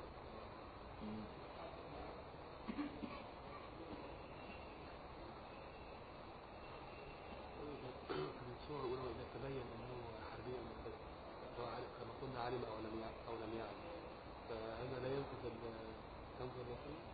من الصور الأولى إذا تبين أنه حربي أو مرتد سواء عل- كما قلنا علم أو لم يعلم أو لم يعلم فهذا لا ينقذ ال- تنقذ الوصية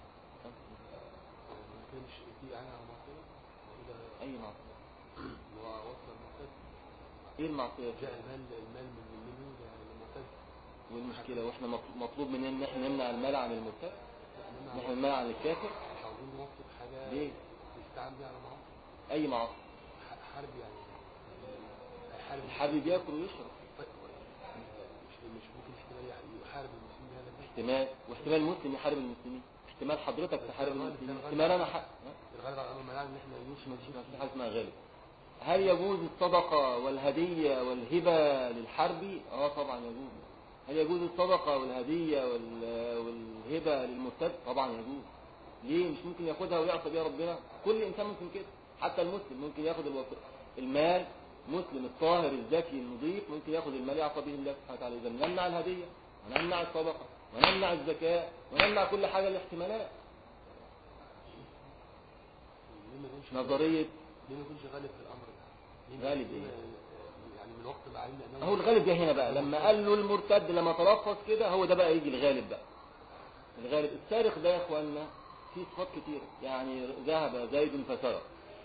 ما كانش في إعانة أو معصية وإذا أي معصية ووصل المرتد إيه المعصية جاء المال المال من منه للمرتد والمشكلة وإحنا مط- مطلوب مننا إن إحنا نمنع المال عن المرتد إنما نحن نمنع عن الكافر مش عاوزين نوصف حاجة ليه؟ يستعان بها على معاصي أي معصية ح- حرب يعني هيحارب الحبيب ياكل ويشرب مش مش ممكن احتمال يعني يحارب المسلمين بهذا الدين احتمال واحتمال مسلم يحارب المسلمين احتمال حضرتك تحارب المسلمين احتمال انا ح... ها؟ الغالب على الامر منعنا ان احنا مش نمشي مش مش حاجه اسمها غالب هل يجوز الصدقة والهدية والهبة للحربي اه طبعا يجوز هل يجوز الصدقة والهدية وال- والهبة للمرتد طبعا يجوز ليه مش ممكن ياخدها ويعصى بيها ربنا كل انسان ممكن كده حتى المسلم ممكن ياخد الوص- المال مسلم الطاهر الذكي النظيف ممكن ياخد المال يعصى به الله سبحانه وتعالى اذا نمنع الهدية ونمنع الصدقة ونمنع الزكاة ونمنع كل حاجة الاحتمالات ليه ما يكونش نظرية ليه ما يكونش غالب في الامر ده؟ ليه ما- غالب ليه إيه؟ ما- يعني من وقت ما علمنا انه هو الغالب ده هنا بقى لما قال له المرتد لما تلفظ كده هو ده بقى يجي الغالب بقى الغالب السارق ده يا اخوانا فيه صفات كتير يعني ذهب زيد فسرق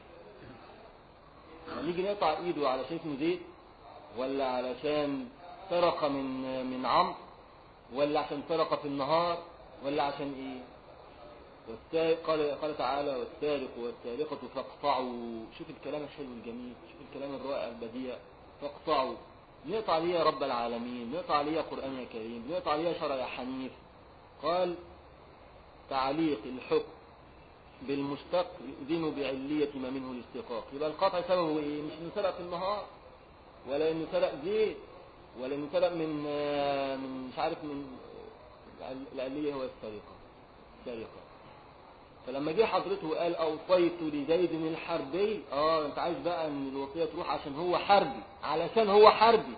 لما نيجي نقطع ايده علشان اسمه زيد ولا علشان سرق من من عمرو ولا عشان سرق في النهار ولا عشان ايه والسارق قال قال تعالى والسارق والسارقة فاقطعوا شوف الكلام الحلو الجميل شوف الكلام الرائع البديع فاقطعوا نقطع ليه يا رب العالمين نقطع ليه يا قرآن يا كريم نقطع ليه يا شرع يا حنيف قال تعليق الحكم بالمشتق يؤذن بعلية ما منه الاشتقاق يبقى القطع سببه ايه مش انه سرق في النهار ولا انه سرق زيت ولا انه سرق من آه، من مش عارف من آه، العلية هو السرقة سرقة فلما جه حضرته وقال اوصيت لزيد الحربي اه انت عايز بقى ان الوصيه تروح عشان هو حربي علشان هو حربي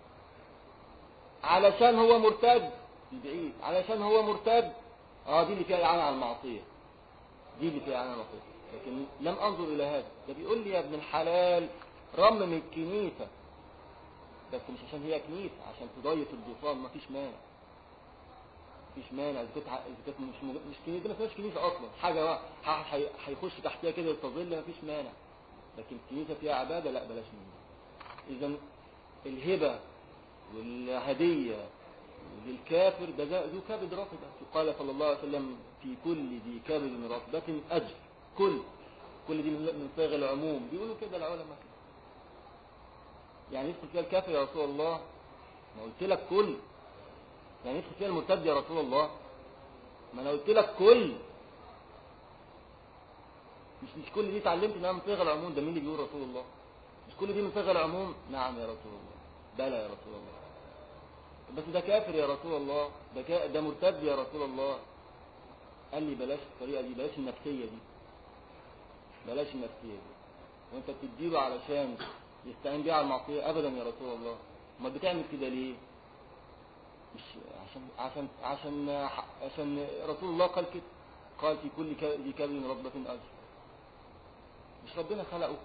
علشان هو مرتد البعيد علشان هو مرتد اه دي اللي فيها اعانه على المعصيه دي اللي فيها اعانه على المعصيه لكن لم انظر الى هذا ده بيقول لي يا ابن الحلال رمم الكنيسه بس مش عشان هي كنيسه عشان تضيق الضفان مفيش مانع مفيش مانع اذا كانت اذا كانت مش مج... مش كنيسه دي ما اسمهاش كنيسه اصلا حاجه بقى ح- هي- هيخش تحتها كده يستظل مفيش مانع لكن الكنيسه فيها عباده لا بلاش منها اذا الهبه والهديه للكافر ده ذا- ذو كبد رطبه قال صلى الله عليه وسلم في كل ذي كبد رطبه اجر كل كل دي من صيغ العموم بيقولوا كده العلماء كده يعني يدخل فيها الكافر يا رسول الله ما قلت لك كل يعني يدخل فيها المرتد يا رسول الله ما انا قلت لك كل مش مش كل دي اتعلمت انها من صيغ العموم ده مين اللي بيقول رسول الله مش كل دي من صيغ العموم نعم يا رسول الله بلى يا رسول الله بس ده كافر يا رسول الله ده كا... ده مرتد يا رسول الله قال لي بلاش الطريقه دي بلاش النفسيه دي بلاش النفسيه دي وانت بتديله علشان يستعين بيها على المعصيه ابدا يا رسول الله امال بتعمل كده ليه مش عشان عشان عشان عشان رسول الله قال كده قال في كل ك- ذي كبد ربة أجر مش ربنا خلقه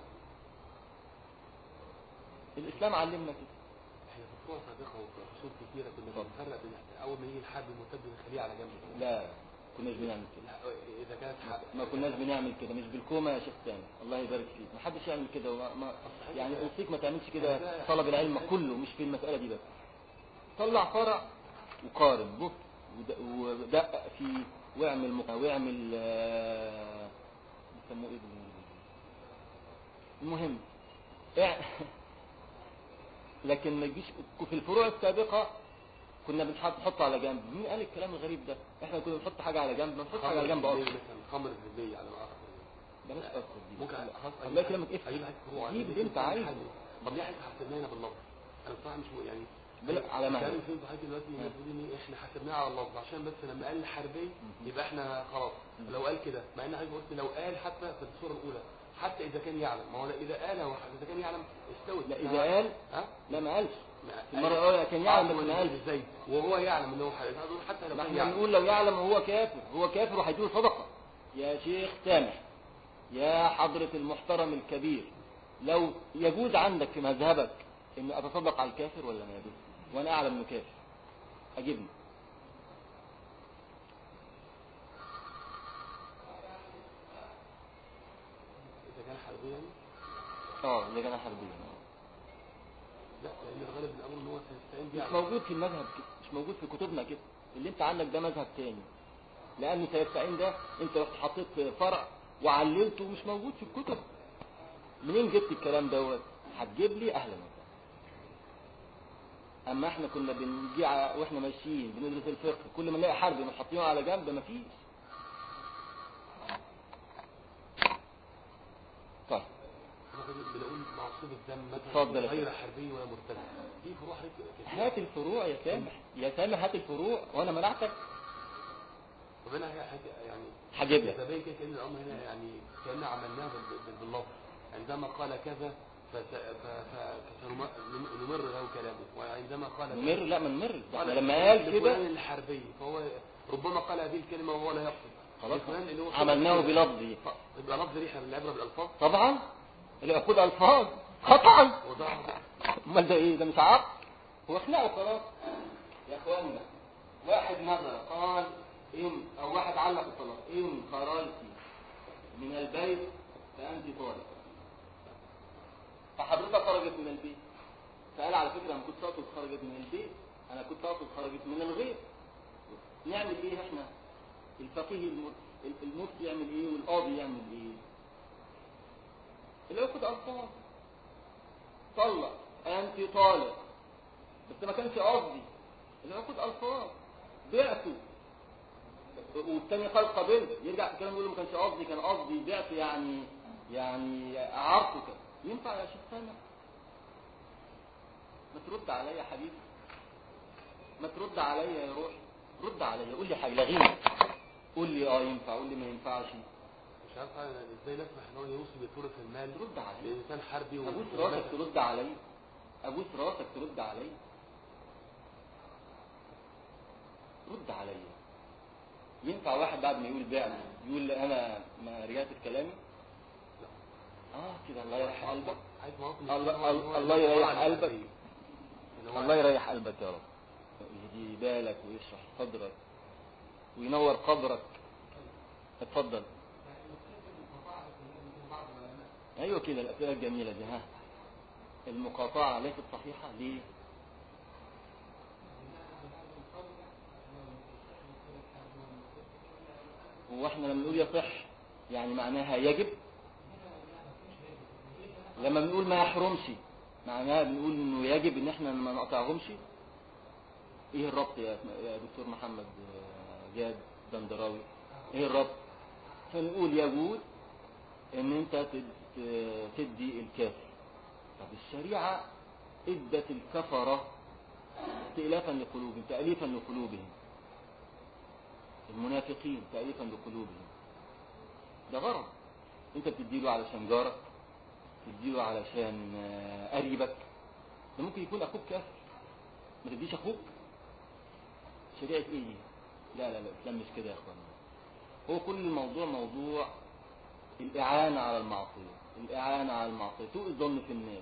الإسلام علمنا كده احنا في فروع سابقه وفي فصول كتيره كنا اتفضل. بنفرق بين اول ما يجي الحرب المرتد نخليه على جنب لا كناش بنعمل كده لا، اذا كانت حرب ما كناش بنعمل كده مش بالكومة يا شيخ سامي الله يبارك فيك ما حدش يعمل كده وما ما يعني اوصيك ما تعملش كده طلب العلم كله مش في المسألة دي بس طلع فرع وقارن بص ود- ودقق فيه واعمل مق... واعمل آه، بيسموه ايه بالإنجليزي؟ المهم اع- لكن ما تجيش في الفروع السابقة كنا بنحط نحط على جنب مين قال الكلام الغريب ده احنا كنا بنحط حاجة على جنب ما نحطش حاجة على جنب الزبدية اصلا مثلا خمر الزبدية على ما اعرف بلاش اصلا دي ممكن خلاص الله يكرمك اجيب افهم لك فروع جيب اللي انت عايزه طب ليه احنا حسبناها باللفظ انا بصراحه مش م- يعني بلا على مهلك كان في حاجه دلوقتي المفروض ان احنا حسبناها على اللفظ عشان بس لما قال حربي يبقى احنا خلاص مم. لو قال كده مع ان حضرتك قلت لو قال حتى في الصوره الاولى حتى اذا كان يعلم ما هو لا اذا قال هو اذا كان يعلم استوت لا اذا قال ها لا ما قالش ما- المرة الأولى كان يعلم آه، بس ما قالش ازاي وهو يعلم ان هو حربي حتى لو ما كان احنا يعلم بنقول لو يعلم هو كافر هو كافر وهيديله صدقة يا شيخ سامح يا حضرة المحترم الكبير لو يجوز عندك في مذهبك ان اتصدق على الكافر ولا ما يجوز وانا اعلم انه كافر اجبني اذا كان حربي يعني اه اذا كان حربيا آه. لا لان الغالب من الامر ان هو سيستعين بيه مش على- موجود في المذهب كده مش موجود في كتبنا كده اللي انت عندك ده مذهب تاني لان سيستعين ده انت رحت حطيت فرع وعللته مش موجود في الكتب منين جبت الكلام دوت هتجيب لي اهلا وسهلا اما احنا كنا بنجي ع- واحنا ماشيين بندرس الفقه كل ما نلاقي حرب حاطينه على جنب مفيش طيب حضرتك بنقول معصوب الدم مثلا اتفضل يا غير فندم. حربي ولا مرتد في فروع حضرتك كتير. هات الفروع يا سامح يا سامح هات الفروع وانا منعتك طب انا هي حاجة يعني هجيب لك تبين كده كأن الأمر هنا يعني كأن عملناه بال- بال- باللفظ عندما قال كذا فس- ف- ف- فسنمر له كلامه وعندما قال نمر لا ما نمر ده احنا قال لما قال لفلان كده الحربي فهو ربما قال هذه الكلمة وهو لا يقصد خلاص لفلان اللي هو عملناه بلفظه ف- يبقى لفظ ريحة بالعبرة بالألفاظ طبعا العقود الفاظ قطعا وده امال ده ايه ده مش عقد هو خناقه خلاص يا اخوانا واحد نظر قال ان او واحد علق الطلاق ان خرجت من البيت فانت طالق فحضرتك خرجت من البيت فقال على فكره انا كنت اقصد خرجت من البيت انا كنت اقصد خرجت من الغير نعمل ايه احنا الفقيه الم- المفتي يعمل ايه والقاضي يعمل ايه العقد الفاظ طلق انت طالق بس ما كانش قصدي العقود الفاظ بعته والتاني قال قبلت يرجع في الكلام يقول له ما كانش قصدي كان قصدي بعت يعني يعني اعرتك ينفع يا شيخ سامح ما ترد عليا يا حبيبي ما ترد عليا يا روحي رد عليا قول لي حاجه لغيني قول لي اه ينفع قول لي ما ينفعش مش عارف أنا ازاي نسمح ان هو يوصي بثلث المال رد عليا لإنسان حربي و- ابوس راسك ترد علي ابوس راسك ترد علي رد علي ينفع واحد بعد ما يقول بعت يقول انا ما رجعت في كلامي اه كده الله يريح قلبك عايز مواطن الله- إن هو- إن هو- الله إن هو يريح على قلبك. الحربي. إن هو- الله يريح قلبك يا رب يهدي بالك ويشرح صدرك وينور قبرك اتفضل ايوه كده الاسئله الجميله دي ها المقاطعه ليست صحيحه ليه هو احنا لما نقول يصح يعني معناها يجب لما بنقول ما يحرمش معناها بنقول انه يجب ان احنا ما نقطعهمش ايه الربط يا يا دكتور محمد آه، جاد دندراوي ايه الربط فنقول يجوز ان انت تد- تدي الكافر طب الشريعة ادت الكفرة استئلافا لقلوبهم تأليفا لقلوبهم المنافقين تأليفا لقلوبهم ده غرض انت بتديله علشان جارك تديله علشان آه، قريبك ده ممكن يكون اخوك كافر ما تديش اخوك شريعة ايه دي؟ لا لا لا الاسلام مش كده يا اخوانا هو كل الموضوع موضوع الإعانة على المعصية الإعانة على المعصية سوء الظن في الناس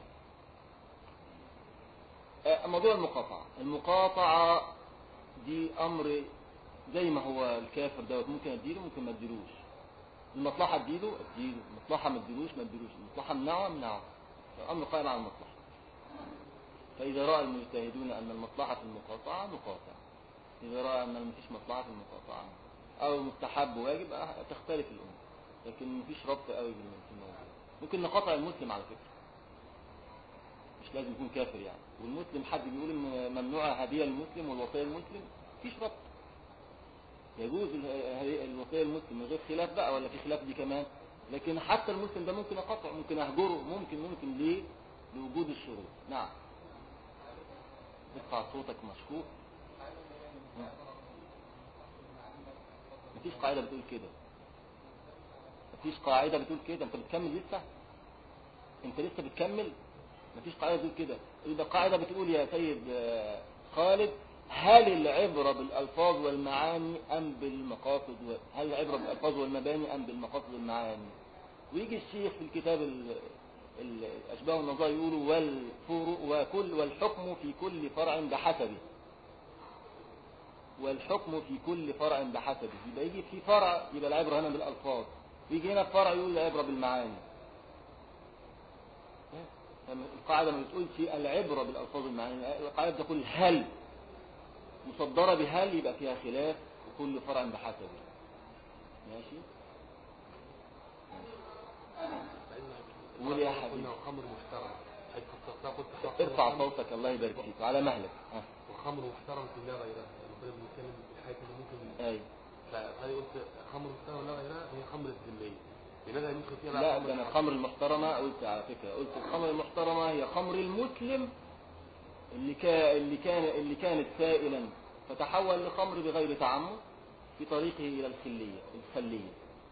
آه، موضوع المقاطعة المقاطعة دي أمر زي ما هو الكافر دوت ممكن أديله ممكن ما أديلوش المصلحة أديله أديله المصلحة ما أديلوش ما أديلوش المصلحة أمنعه أمنعه الأمر قائم على المصلحة فإذا رأى المجتهدون أن المصلحة في المقاطعة نقاطع إذا رأى أن مفيش مصلحة في المقاطعة أو مستحب واجب آه، تختلف الأمور لكن مفيش ربط قوي بال- في الموضوع ممكن نقاطع المسلم على فكرة مش لازم يكون كافر يعني والمسلم حد بيقول ان ممنوع هدية المسلم والوصية المسلم مفيش ربط يجوز ال- ه- الوصية المسلم من غير خلاف بقى ولا في خلاف دي كمان لكن حتى المسلم ده ممكن اقطعه ممكن اهجره ممكن ممكن ليه لوجود الشروط نعم ارفع صوتك مشكوك مفيش قاعدة بتقول كده مفيش قاعدة بتقول كده انت بتكمل لسه انت لسه بتكمل مفيش قاعدة بتقول كده يبقى قاعدة بتقول يا سيد آه، خالد هل العبرة بالألفاظ والمعاني أم بالمقاصد و... هل العبرة بالألفاظ والمباني أم بالمقاصد والمعاني ويجي الشيخ في الكتاب ال... الأشباه والنظائر يقولوا والفروع وكل والحكم في كل فرع بحسبه والحكم في كل فرع بحسبه يبقى يجي في فرع يبقى العبرة هنا بالألفاظ ويجي هنا في فرع يقول العبرة بالمعاني لما القاعدة ما بتقولش العبرة بالألفاظ والمعاني القاعدة بتقول هل مصدرة بهل يبقى فيها خلاف وكل فرع بحسبه ماشي قول يا حبيبي. قلنا خمر محترم حيث خصصتها قلت حق ارفع وخمر- صوتك الله يبارك فيك وعلى مهلك ها وخمر محترم في لا غيرها يعني كنا بنتكلم في الحاجات اللي ممكن اي فهذه قلت خمر محترم لا غيرها هي خمر الذمية لماذا ندخل فيها بقى لا الخمر ده انا الحرام؟ الخمر المحترمة قلت على فكرة قلت الخمر المحترمة هي خمر المسلم اللي كان اللي كان اللي كانت سائلا فتحول لخمر بغير تعمد في طريقه إلى الخلية الخلية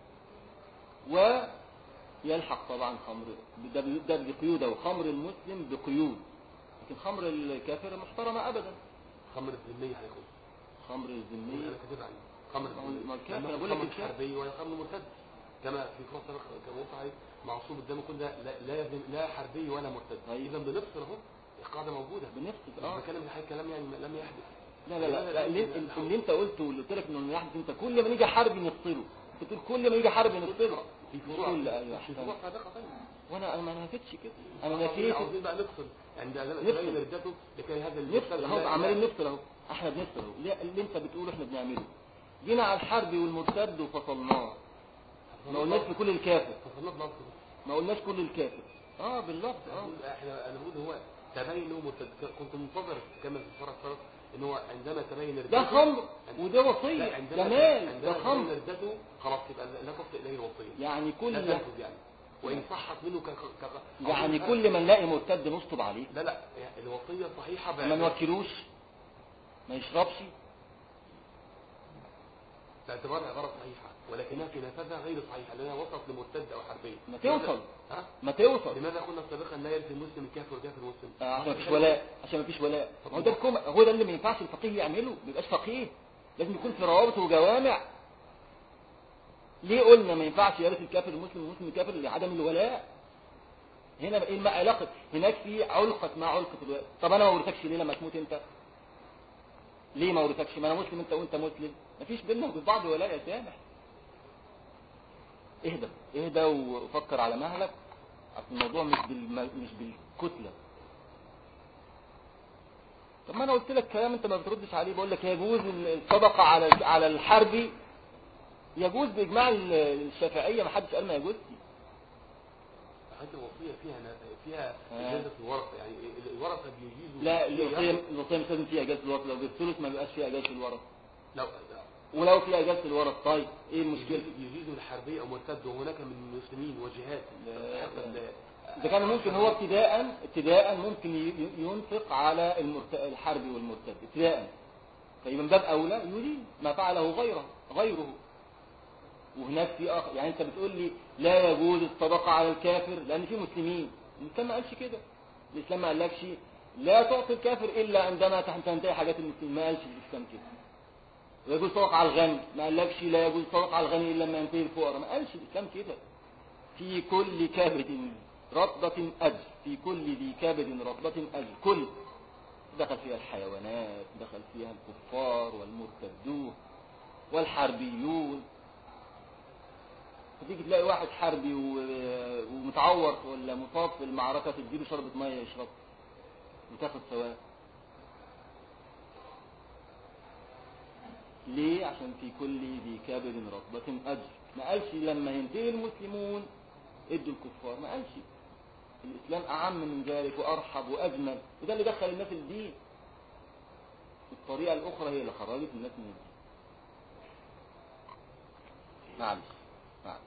ويلحق طبعا خمر ده بي- ده بقيوده وخمر المسلم بقيود لكن خمر الكافر محترمة أبدا خمر الذمية هيكون خمر الذمية انا كاتب عليه خمر ما هو- الذمية ما الكافر، لما أنا بقول خمر لك الكافر. حربي ولا خمر مرتد كما في فصل كما وقع عليه معصوم الدم كل ده لا لا, يذم لا حربي ولا مرتد طيب. اذا بنفصل اهو القاعده موجوده بنفسد اه اه بتكلم في حاجه كلام يعني لم يحدث لا لا لا, لا اللي, اللي انت قلته واللي قلت لك انه يحدث انت كل ما نيجي حرب نفصله انت بتقول كل ما يجي حرب نفصله في فروع كل ايوه في أحسن. فروع سابقه طيب وانا انا ما نفيتش كده انا عاوزين- نفيت عاوزين بقى نفصل عند نفصل. تبين ردته لكي هذا نفصل اهو لا- عمالين لا- نفصل اهو احنا بنفصل اهو لا، اللي انت بتقوله احنا بنعمله جينا على الحرب والمرتد وفصلناه ما قلناش في كل الكافر فصلنا بلفظ ما قلناش كل الكافر اه باللفظ اه احنا انا بقول هو تبين انه مرتد كنت منتظر كما في فرق فرق ان هو عندما تبين ده ردته خمر وده لا وصية عندما ده مال عندما ده خمر تبين ردته خلاص يبقى لا تصل اليه الوصيه يعني لا كل تنفذ يعني وان صحت منه ك... ك... ك... يعني أو- كل ما نلاقي مرتد نشطب عليه لا لا يعني الوصيه صحيحه بعد ما نوكلوش ما يشربش باعتبار العباره صحيحه ولكنها في نفاذها غير صحيحه لانها وصلت لمرتد او حربيه ما توصل ها ما توصل لماذا قلنا سابقا لا يلزم المسلم الكافر والكافر المسلم آه، عشان مفيش ولاء عشان مفيش ولاء هو ده الكم هو ده اللي ما ينفعش الفقيه يعمله ما يبقاش فقيه لازم يكون في روابط وجوامع ليه قلنا ما ينفعش يرث الكافر المسلم المسلم الكافر لعدم الولاء هنا ايه ما علاقه هناك في علقه مع علقه الولاء طب انا ما ورثكش ليه لما تموت انت ليه ما ورثكش ما انا مسلم انت وانت مسلم مفيش بيننا وبين بعض ولاء يا سامح اهدى اهدى وفكر على مهلك اصل الموضوع مش بالم... مش بالكتله طب ما انا قلت لك كلام انت ما بتردش عليه بقول لك يجوز الصدقه على على الحربي يجوز باجماع ال- الشافعيه ما حدش قال ما يجوز حتى الوصيه فيها ن- فيها آه. اجازه الورثه يعني الورثه بيجيزوا لا الوصيه الوصيه مش لازم فيها اجازه الورث لو بالثلث ما بيبقاش فيها اجازه الورث لو ولو فيها اجازه الورث طيب ايه المشكله يجيزوا الحربيه او مرتد وهناك من المسلمين وجهات لا، حتى ال- ده كان ممكن هو ابتداء ابتداء ممكن ي- ي- ينفق على المرت... الحربي والمرتد ابتداء فيبقى من باب اولى يريد ما فعله غيره غيره وهناك في اخر يعني انت بتقول لي لا يجوز الصدقه على الكافر لان في مسلمين الاسلام ما قالش كده الاسلام ما قالكش لا تعطي الكافر الا عندما تنتهي حاجات المسلمين ما قالش الاسلام كده ويجوز الصدقه على الغني ما قالكش لا يجوز الصدقه على الغني الا لما ينتهي الفقراء ما قالش الاسلام كده في كل كبد رطبة أجر في كل ذي كبد رطبة أجر كل دخل فيها الحيوانات دخل فيها الكفار والمرتدون والحربيون فتيجي تلاقي واحد حربي و- ومتعور ولا مصاب في المعركة تديله شربة مية يشرب وتاخد ثواب ليه عشان في كل ذي كبد رطبة أجر ما قالش لما ينتهي المسلمون ادوا الكفار ما قالش الإسلام أعم من ذلك وأرحب وأجمل وده اللي دخل الناس الدين الطريقة الأخرى هي اللي خرجت الناس من الدين معلش معلش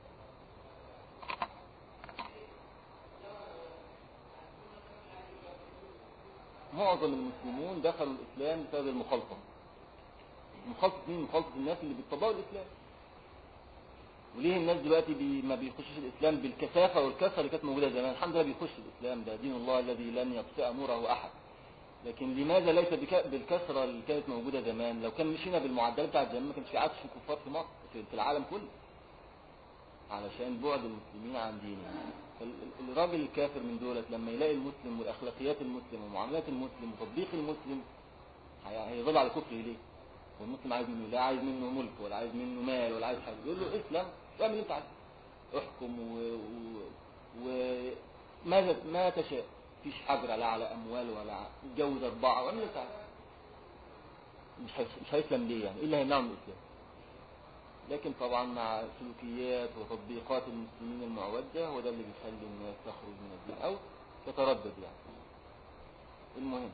معظم المسلمون دخلوا الإسلام بسبب المخالطة مخالطة مين؟ مخالطة الناس اللي بيطبقوا الإسلام وليه الناس دلوقتي بي ما بيخشش الإسلام بالكثافة والكثرة اللي كانت موجودة زمان الحمد لله بيخش الإسلام ده دين الله الذي لن يطفئ نوره أحد لكن لماذا ليس بك- بالكثرة اللي كانت موجودة زمان لو كان مشينا بالمعدلات بتاعت زمان ما كانش في عادش في كفار في مصر في في العالم كله علشان بعد المسلمين عن دينهم فال- الراجل الكافر من دولت لما يلاقي المسلم والاخلاقيات المسلم ومعاملات المسلم وتطبيق المسلم هي- هيظل على كفره ليه؟ والمسلم عايز منه لا عايز منه ملك ولا عايز منه مال ولا عايز حاجه يقول له اسلم واعمل اللي انت عايزه احكم و... و... وماذا ما تشاء مفيش حجر لا على اموال ولا ع- اتجوز اربعه واعمل اللي انت عايزه مش هيس- مش هيسلم ليه يعني ايه اللي هيمنعه من الاسلام لكن طبعا مع سلوكيات وتطبيقات المسلمين المعوجة هو ده اللي بيخلي الناس تخرج من الدين أو تتردد يعني المهم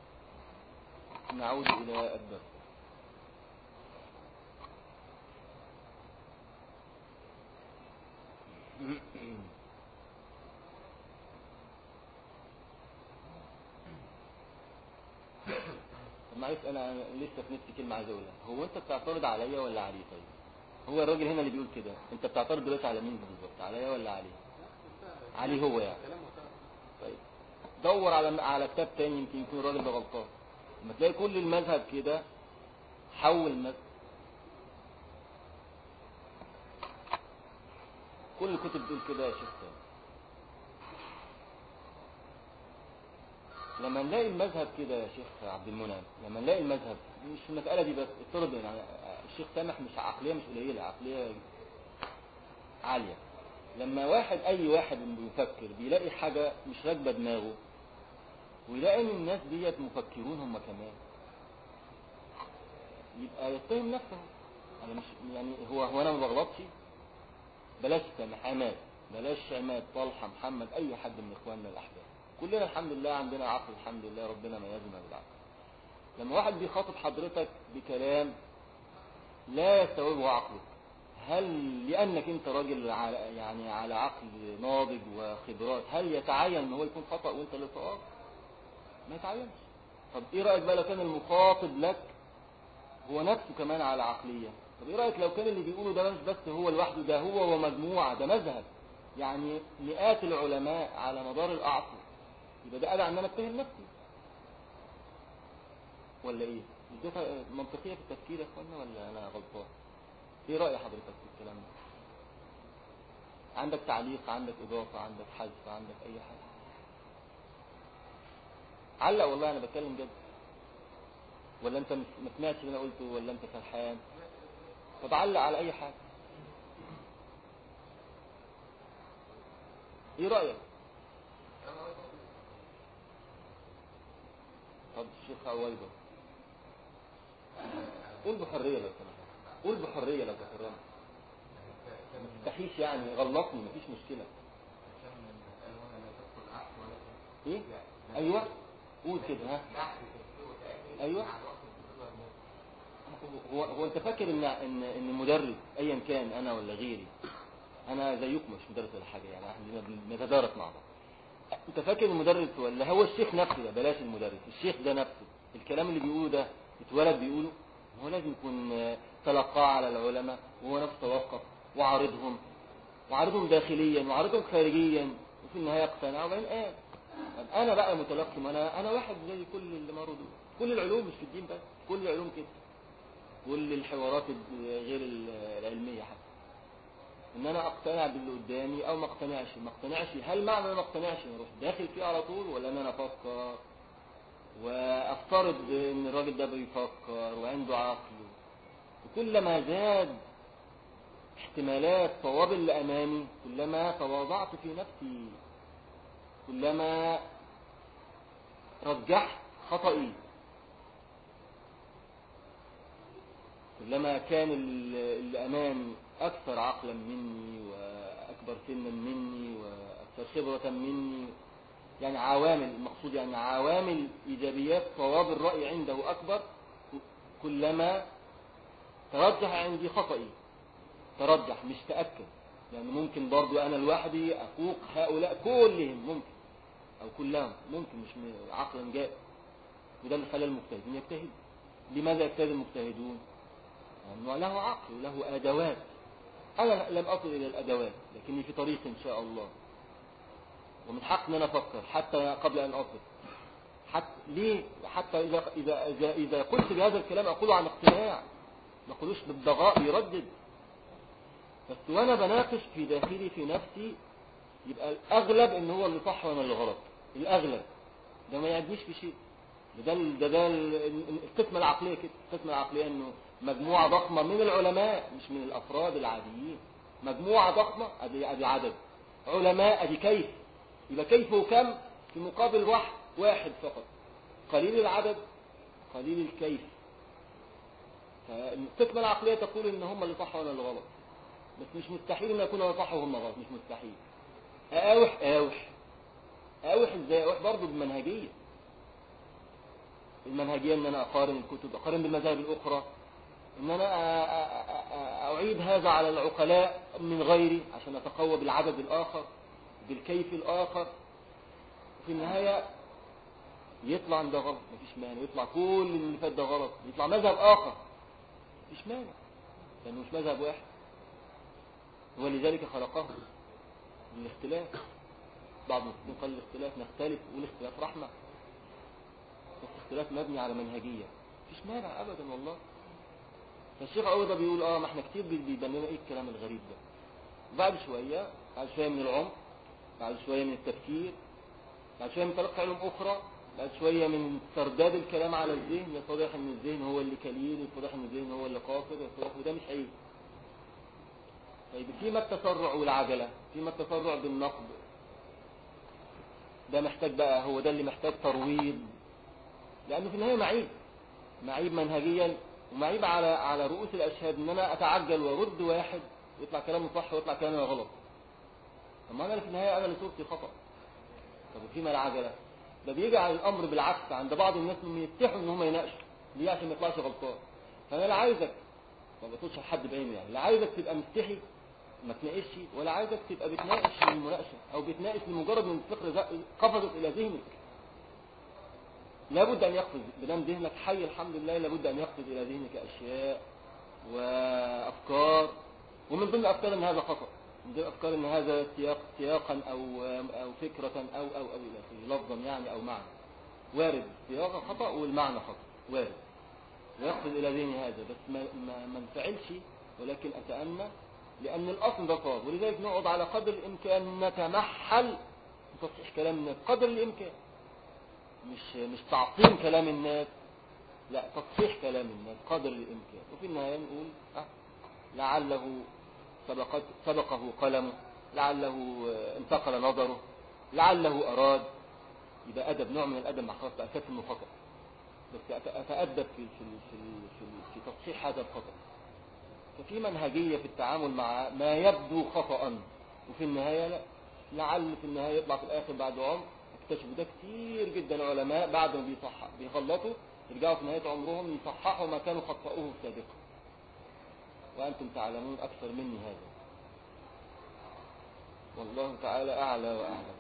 نعود إلى الدرس طب معلش انا لسه في نفسي كلمه عايز اقولها هو انت بتعترض عليا ولا عليه طيب هو الراجل هنا اللي بيقول كده انت بتعترض دلوقتي على مين بالظبط عليا ولا عليه عليه هو يعني كلام محترم طيب دور على على كتاب تاني يمكن يكون الراجل ده غلطان لما تلاقي كل المذهب كده حول مذهب كل الكتب بتقول كده يا شيخ تاني لما نلاقي المذهب كده يا شيخ عبد المنعم لما نلاقي المذهب مش في المسألة دي بس افترض يعني الشيخ سامح مش عقلية مش قليلة عقلية عالية لما واحد أي واحد بيفكر بيلاقي حاجة مش راكبة دماغه ويلاقي ان الناس ديت مفكرون هم كمان يبقى يتهم نفسه انا مش يعني هو هو انا ما بغلطش بلاش سامح عماد بلاش عماد طلحه محمد اي حد من اخواننا الاحباب كلنا الحمد لله عندنا عقل الحمد لله ربنا ميزنا بالعقل لما واحد بيخاطب حضرتك بكلام لا يستوعبه عقلك هل لانك انت راجل على يعني على عقل ناضج وخبرات هل يتعين ان هو يكون خطا وانت اللي صواب ما يتعينش طب ايه رايك بقى لو كان المخاطب لك هو نفسه كمان على عقليه طب ايه رايك لو كان اللي بيقوله ده مش بس هو لوحده ده هو ومجموعه ده مذهب يعني مئات العلماء على مدار الاعصر يبقى ده ادعى ان انا اتهم نفسي ولا ايه مش ده منطقيه في التفكير يا اخوانا ولا انا غلطان ايه راي حضرتك في الكلام ده عندك تعليق عندك اضافه عندك حذف عندك اي حاجه علق والله انا بتكلم جد ولا انت ما سمعتش اللي انا قلته ولا انت فرحان طب علق على اي حاجه ايه رايك طب الشيخ عويضه قول بحريه لو سمحت قول بحريه لو تكرمت ما تستحيش يعني غلطني مفيش مشكله ايه ايوه قول كده ها ايوه هو هو انت فاكر ان ان ان مدرس ايا كان انا ولا غيري انا زيكم مش مدرس ولا حاجه يعني احنا بنتدارس مع بعض انت فاكر المدرس ولا هو الشيخ نفسه ده بلاش المدرس الشيخ ده نفسه الكلام اللي بيقوله ده اتولد بيقوله هو لازم يكون تلقاه على العلماء وهو نفسه توقف وعارضهم وعارضهم داخليا وعارضهم خارجيا وفي النهايه اقتنع وبعدين قال طب انا بقى متلقي ما انا انا واحد زي كل اللي مروا دول كل العلوم مش في الدين بس كل العلوم كده كل الحوارات غير العلميه حتى ان انا اقتنع باللي قدامي او ما اقتنعش ما اقتنعش هل معنى ما اقتنعش اروح داخل فيه على طول ولا ان انا افكر وافترض ان الراجل ده بيفكر وعنده عقل وكلما زاد احتمالات صواب اللي امامي كلما تواضعت في نفسي كلما رجحت خطئي كلما كان اللي امامي اكثر عقلا مني واكبر سنا مني واكثر خبرة مني يعني عوامل المقصود يعني عوامل ايجابيات صواب الرأي عنده اكبر كلما ترجح عندي خطئي ترجح مش تأكد لأن يعني ممكن برضو أنا لوحدي أفوق هؤلاء كلهم ممكن أو كلهم ممكن مش عقلا جاء وده اللي خلى المجتهدين يجتهدوا لماذا يجتهد المجتهدون؟ لأنه له عقل وله أدوات أنا لم أصل إلى الأدوات لكني في طريق إن شاء الله ومن حق أن أنا أفكر حتى قبل أن أصل حتى ليه حتى إذا, إذا, إذا, إذا قلت بهذا الكلام أقوله عن اقتناع ما أقولوش بالضغاء يردد بس وأنا بناقش في داخلي في نفسي يبقى الأغلب إن هو اللي صح وأنا اللي غلط الأغلب ده ما يعجبنيش في شيء ده ده ده القسمة العقلية كده القسمة العقلية إنه مجموعة ضخمة من العلماء مش من الأفراد العاديين مجموعة ضخمة أدي, أدي عدد علماء أدي كيف يبقى كيف وكم في مقابل واحد واحد فقط قليل العدد قليل الكيف فالقسمة العقلية تقول إن هم اللي صح وأنا اللي غلط بس مش مستحيل إن يكون أنا صح وهم غلط مش مستحيل أقاوح أقاوح أقاوح إزاي أقاوح برضه بمنهجية المنهجية ان انا اقارن الكتب اقارن بالمذاهب الاخرى ان انا اعيد هذا على العقلاء من غيري عشان أتقوى بالعدد الآخر بالكيف الآخر وفي النهاية يطلع ان ده غلط مفيش مانع يطلع كل اللي فات ده غلط يطلع مذهب آخر مفيش مانع لأنه مش مذهب واحد ولذلك خلقه للاختلاف بعض المسلمين قال الاختلاف نختلف والاختلاف رحمة بس اختلاف مبني على منهجية مفيش مانع أبدا والله فالشيخ عوضة بيقول اه ما احنا كتير بي- بيبان لنا ايه الكلام الغريب ده بعد شوية بعد شوية من العمق بعد شوية من التفكير بعد شوية من تلقي علوم أخرى بعد شوية من ترداد الكلام على الذهن يتضح ان الذهن هو اللي كليل يتضح ان الذهن هو اللي قاصر يتضح وده مش عيب طيب فيما التسرع والعجلة فيما التسرع بالنقد ده محتاج بقى هو ده اللي محتاج ترويض لأنه في النهاية معيب معيب منهجيا ومعيب على على رؤوس الأشهاد إن أنا أتعجل وأرد واحد ويطلع كلامه صح ويطلع كلامه غلط طب ما أنا في النهاية أنا اللي صورتي خطأ طب وفيما العجلة ده بيجعل الأمر بالعكس عند بعض الناس إنهم يفتحوا إن هم يناقشوا ليه عشان ما يطلعش غلطان فأنا لا عايزك ما بطلش حد بعينه يعني لا عايزك تبقى مستحي ما تناقشش ولا عايزك تبقى بتناقش للمناقشة أو بتناقش لمجرد من الفكرة ذا- قفزت إلى ذهنك لابد أن يقفز بدم ذهنك حي الحمد لله لابد أن يقفز إلى ذهنك أشياء وأفكار ومن ضمن الأفكار أن هذا خطأ من ضمن الأفكار أن هذا سياق سياقا أو أو فكرة أو أو أو إلى آخره لفظا يعني أو معنى وارد سياقا خطأ والمعنى خطأ وارد ويقصد إلى ذهني هذا بس ما ما ما انفعلش ولكن أتأنى لأن الأصل ده صار ولذلك نقعد على قدر الإمكان نتمحل تصحيح كلام الناس قدر الإمكان مش مش تعطيل كلام الناس لا تصحيح كلام الناس قدر الإمكان وفي النهاية نقول أه لعله سبقت سبقه قلمه لعله آه، انتقل نظره لعله أراد يبقى أدب نوع من الأدب مع خلاص بقى أساس إنه خطأ بس أت- أتأدب في في في في, في تصحيح هذا الخطأ ففي منهجية في التعامل مع ما يبدو خطأ وفي النهاية لا لعل في النهاية يطلع في الآخر بعد عمر اكتشفوا ده كتير جدا علماء بعد ما بيصحح بيغلطوا يرجعوا في نهاية عمرهم يصححوا ما كانوا خطأوه سابقا وأنتم تعلمون أكثر مني هذا والله تعالى أعلى وأعلم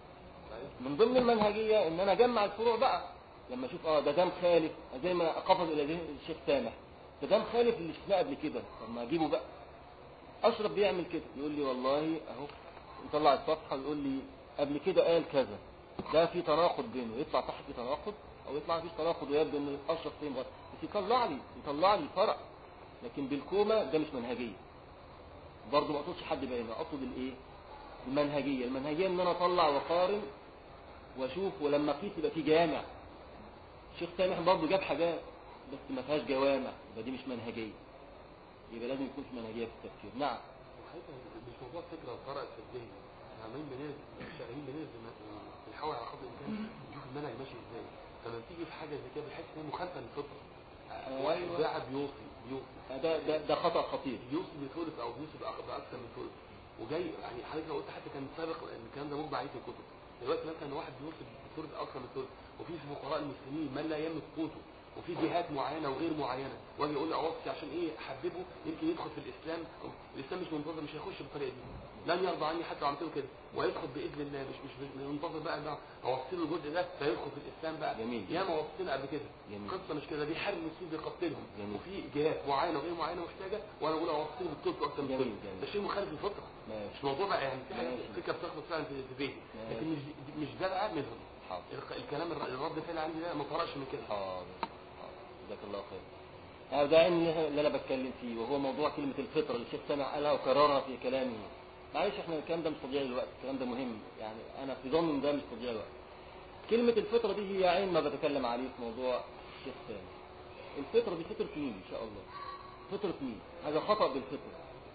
من ضمن المنهجية ان انا اجمع الفروع بقى لما اشوف اه ده ده مخالف زي ما قفز الى ذهن الشيخ سامح ده ده مخالف اللي شفناه قبل كده طب ما اجيبه بقى اشرف بيعمل كده يقول لي والله اهو يطلع الصفحة ويقول لي قبل كده قال كذا ده في تناقض بينه يطلع تحت في تناقض او يطلع مفيش تناقض ويبدو ان اشرف فين غلط بس يطلع لي يطلع لي فرق لكن بالكومة ده مش منهجية برضه ما اقصدش حد بعينه اقصد الايه المنهجية المنهجية ان انا اطلع واقارن واشوف ولما قيس يبقى في جامع الشيخ سامح برضه جاب حاجات بس ما فيهاش جوامع يبقى دي مش منهجيه يبقى لازم يكون في منهجيه في التفكير نعم وحقيقة مش موضوع فكرة طرأت في الذهن احنا عمالين بننزل شغالين بننزل بنحاول على قدر الامكان نشوف المنهج ماشي ازاي فلما تيجي في حاجة زي كده بنحس ان هي مخالفة للفطرة واحد أيوة. قاعد بيوصي بيوصي ده ده ده خطا خطير بيوصي بثلث او بيوصي بأق- باكثر من ثلث وجاي يعني حضرتك لو قلت حتى كان سابق ان الكلام ده موجود عليه في الكتب دلوقتي مثلا واحد بيوصي بثلث اكثر من ثلث وفي فقراء المسلمين من لا يملك قوته وفي جهات معينه وغير معينه واجي اقول له اوصي عشان ايه احببه يمكن يدخل في الاسلام أو الاسلام مش منتظر مش هيخش بالطريقه دي لن يرضى عني حتى لو عملت له كده ويدخل باذن الله مش مش مش منتظر بقى ان اوصي له الجزء ده فيدخل في الاسلام بقى جميل. ياما وصينا قبل كده جميل. قصه مش كده بيحارب المسلمين بيقتلهم جميل. وفي جهات معينه وغير معينه محتاجه وانا اقول اوصي له بالثلث واكثر من جميل، الثلث جميل. ده شيء مخالف للفطره ماشي مش موضوع بقى يعني في حاجات ماشي. فكره بتخبط فعلا في في ذهني ماشي. لكن مش مش ده بقى منهم حاضر الق- الكلام الر- الرد فعل عندي ده ما طرقش من كده حاضر حاضر. جزاك الله خير هذا ده اللي اللي انا بتكلم فيه وهو موضوع كلمة الفطرة اللي الشيخ سامع قالها وكررها في كلامه معلش احنا الكلام ده مش تضييع الوقت الكلام ده مهم يعني انا في ظني ان ده مش تضييع الوقت كلمة الفطرة دي هي عين ما بتكلم عليه في موضوع الشيخ سامع الفطرة دي فطرة مين ان شاء الله فطرة مين هذا خطأ بالفطرة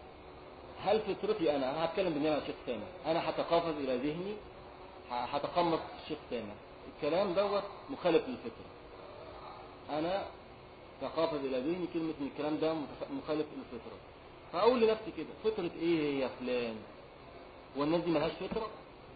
هل فطرتي انا انا هتكلم بالنسبة على الشيخ سامع انا هتقافز الى ذهني ه- هتقمص الشيخ سامع الكلام دوت مخالف للفطرة انا تخافض الى ذهني كلمة ان الكلام ده متخ- مخالف للفطرة فاقول لنفسي كده فطرة ايه هي يا فلان هو الناس دي ملهاش فطرة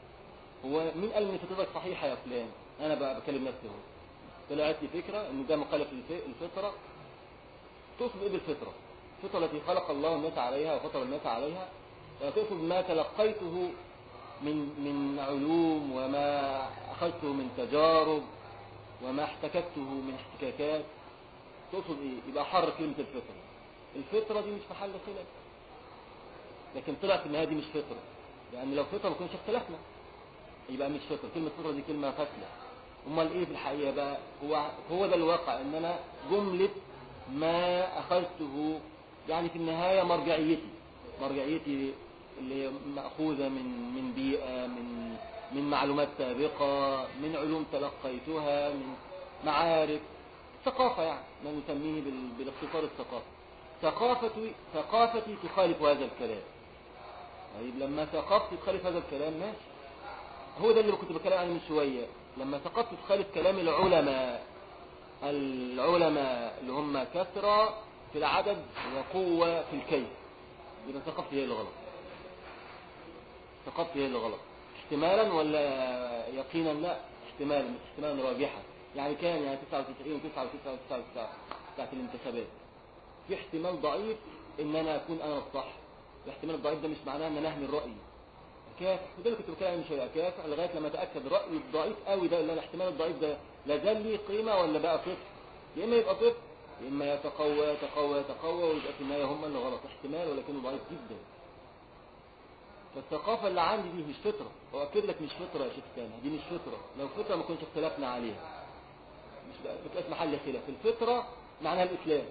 هو مين قال ان فطرتك صحيحة يا فلان انا بقى بكلم نفسي اهو طلعت لي فكرة ان ده مخالف للف- للفطرة تقصد ايه بالفطرة الفطرة التي خلق الله الناس عليها وفطر الناس عليها تقصد ما تلقيته من من علوم وما أخذته من تجارب وما احتككته من احتكاكات تقصد ايه يبقى حر كلمة الفطرة الفطرة دي مش محل خلاف لكن طلعت ان هذه مش فطرة لان لو فطرة ما كناش اختلفنا يبقى مش فطرة كلمة فطرة دي كلمة فاسدة امال ايه في الحقيقة بقى هو هو ده الواقع ان انا جملة ما اخذته يعني في النهاية مرجعيتي مرجعيتي اللي هي مأخوذة من من بيئة من من معلومات سابقة من علوم تلقيتها من معارف ثقافة يعني ما نسميه بال- بالاختصار الثقافة ثقافتي ثقافتي تخالف هذا الكلام طيب لما ثقافتي تخالف هذا الكلام ماشي هو ده اللي كنت بتكلم عنه من شوية لما ثقافتي تخالف كلام العلماء العلماء اللي هم كثرة في العدد وقوة في الكيف يبقى ثقافتي هي اللي غلط ثقافتي هي اللي غلط احتمالا ولا يقينا لا احتمالا مش احتمالا راجحا يعني كان يعني 99 و9 و9 و9 و9 بتاعت الانتخابات في احتمال ضعيف ان انا اكون انا الصح الاحتمال الضعيف ده مش معناه ان انا اهمل رايي كافح وده اللي كنت بتكلم عنه من شويه كافح لغايه لما اتاكد رايي الضعيف قوي ده اللي أنا الاحتمال الضعيف ده لا زال ليه قيمه ولا بقى صفر يا اما يبقى صفر يا اما يتقوى يتقوى يتقوى ويبقى في النهايه هم اللي غلط احتمال ولكنه ضعيف جدا فالثقافه اللي عندي دي مش فطره واكد لك مش فطره يا شيخ سامح دي مش فطره لو فطره ما كناش اختلفنا عليها مش بقى بتبقاش محل خلاف الفطره معناها الاسلام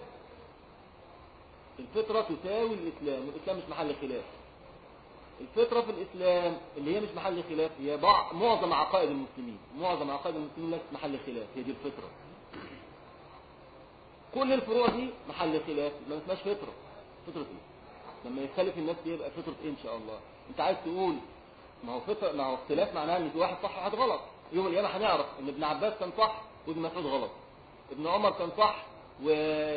الفطره تساوي الاسلام والاسلام مش محل خلاف الفطرة في الإسلام اللي هي مش محل خلاف هي بعض معظم عقائد المسلمين معظم عقائد المسلمين ليست محل خلاف هي دي الفطرة كل الفروع دي محل خلاف ما اسمهاش فطرة فطرة ايه لما يختلف الناس دي يبقى فطرة ايه ان شاء الله انت عايز تقول ما هو فطرة ما هو اختلاف معناه ان في واحد صح وواحد غلط يوم القيامة هنعرف ان ابن عباس كان صح وابن مسعود غلط ابن عمر كان صح و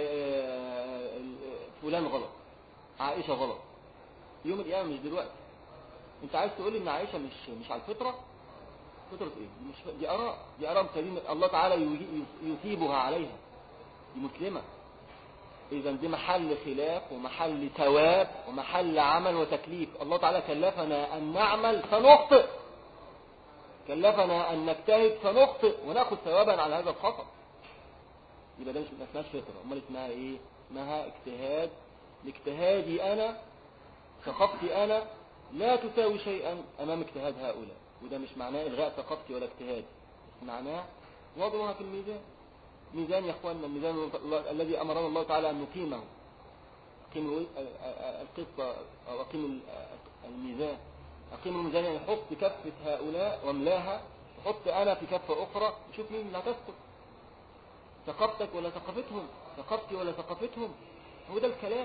فلان غلط عائشة غلط يوم القيامة مش دلوقتي انت عايز تقول ان عائشة مش مش على الفطرة فطرة ايه دي مش دي اراء دي اراء كريمة الله تعالى يجي- يثيبها عليها دي مسلمة اذا دي محل خلاف ومحل ثواب ومحل عمل وتكليف الله تعالى كلفنا ان نعمل فنخطئ كلفنا ان نجتهد فنخطئ وناخذ ثوابا على هذا الخطأ يبقى ده مش ما اسمهاش فطرة امال اسمها ايه اسمها اجتهاد لاجتهادي انا ثقافتي انا لا تساوي شيئا امام اجتهاد هؤلاء وده مش معناه الغاء ثقافتي ولا اجتهادي بس معناه وضعها في الميزان ميزان يا اخواننا الميزان الله- الذي امرنا الله تعالى ان نقيمه اقيموا ال- ال- القصه او اقيموا ال- الميزان اقيموا الميزان يعني حط كفه هؤلاء واملاها وحط انا في كفه اخرى وشوف مين اللي هتسقط ثقافتك ولا ثقافتهم ثقافتي ولا ثقافتهم هو ده الكلام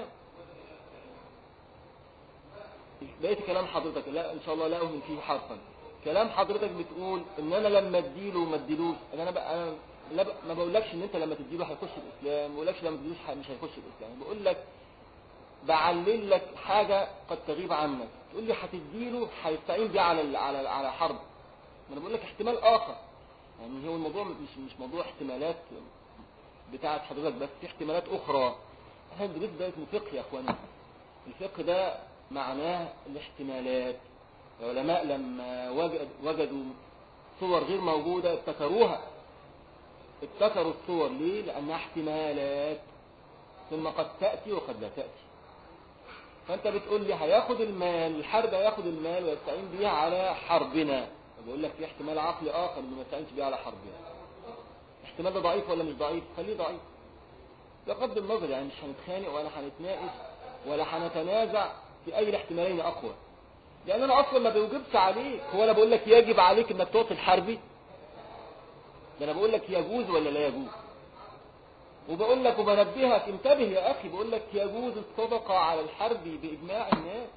بقيت كلام حضرتك لا ان شاء الله لا اؤمن فيه حرفا كلام حضرتك بتقول ان انا لما اديله وما اديلوش ان انا بقى انا لا ب... ما بقولكش ان انت لما تديله هيخش الاسلام ما بقولكش لما تديلوش ح- مش هيخش الاسلام بقول لك بعلل لك حاجه قد تغيب عنك تقول لي هتديله هيستعين بيه على ال- على ال- على حرب ما انا بقول لك احتمال اخر يعني هو الموضوع مش مش موضوع احتمالات بتاعت حضرتك بس في احتمالات اخرى احنا بندرس ده اسمه فقه يا اخوانا الفقه ده معناه الاحتمالات العلماء لما وجد وجدوا صور غير موجودة ابتكروها ابتكروا الصور ليه؟ لأنها احتمالات ثم قد تأتي وقد لا تأتي فأنت بتقول لي هياخد المال الحرب هياخد المال ويستعين بيه على حربنا بقول لك في احتمال عقلي آخر إنه ما يستعينش بيه على حربنا الاحتمال ده ضعيف ولا مش ضعيف؟ خليه ضعيف بغض النظر يعني مش هنتخانق ولا هنتناقش ولا هنتنازع في اي الاحتمالين اقوى لان انا اصلا ما بوجبش عليك هو انا بقول لك يجب عليك انك تقتل حربي ده انا بقول لك يجوز ولا لا يجوز وبقول لك وبنبهك انتبه يا اخي بقول لك يجوز الصدقه على الحرب باجماع الناس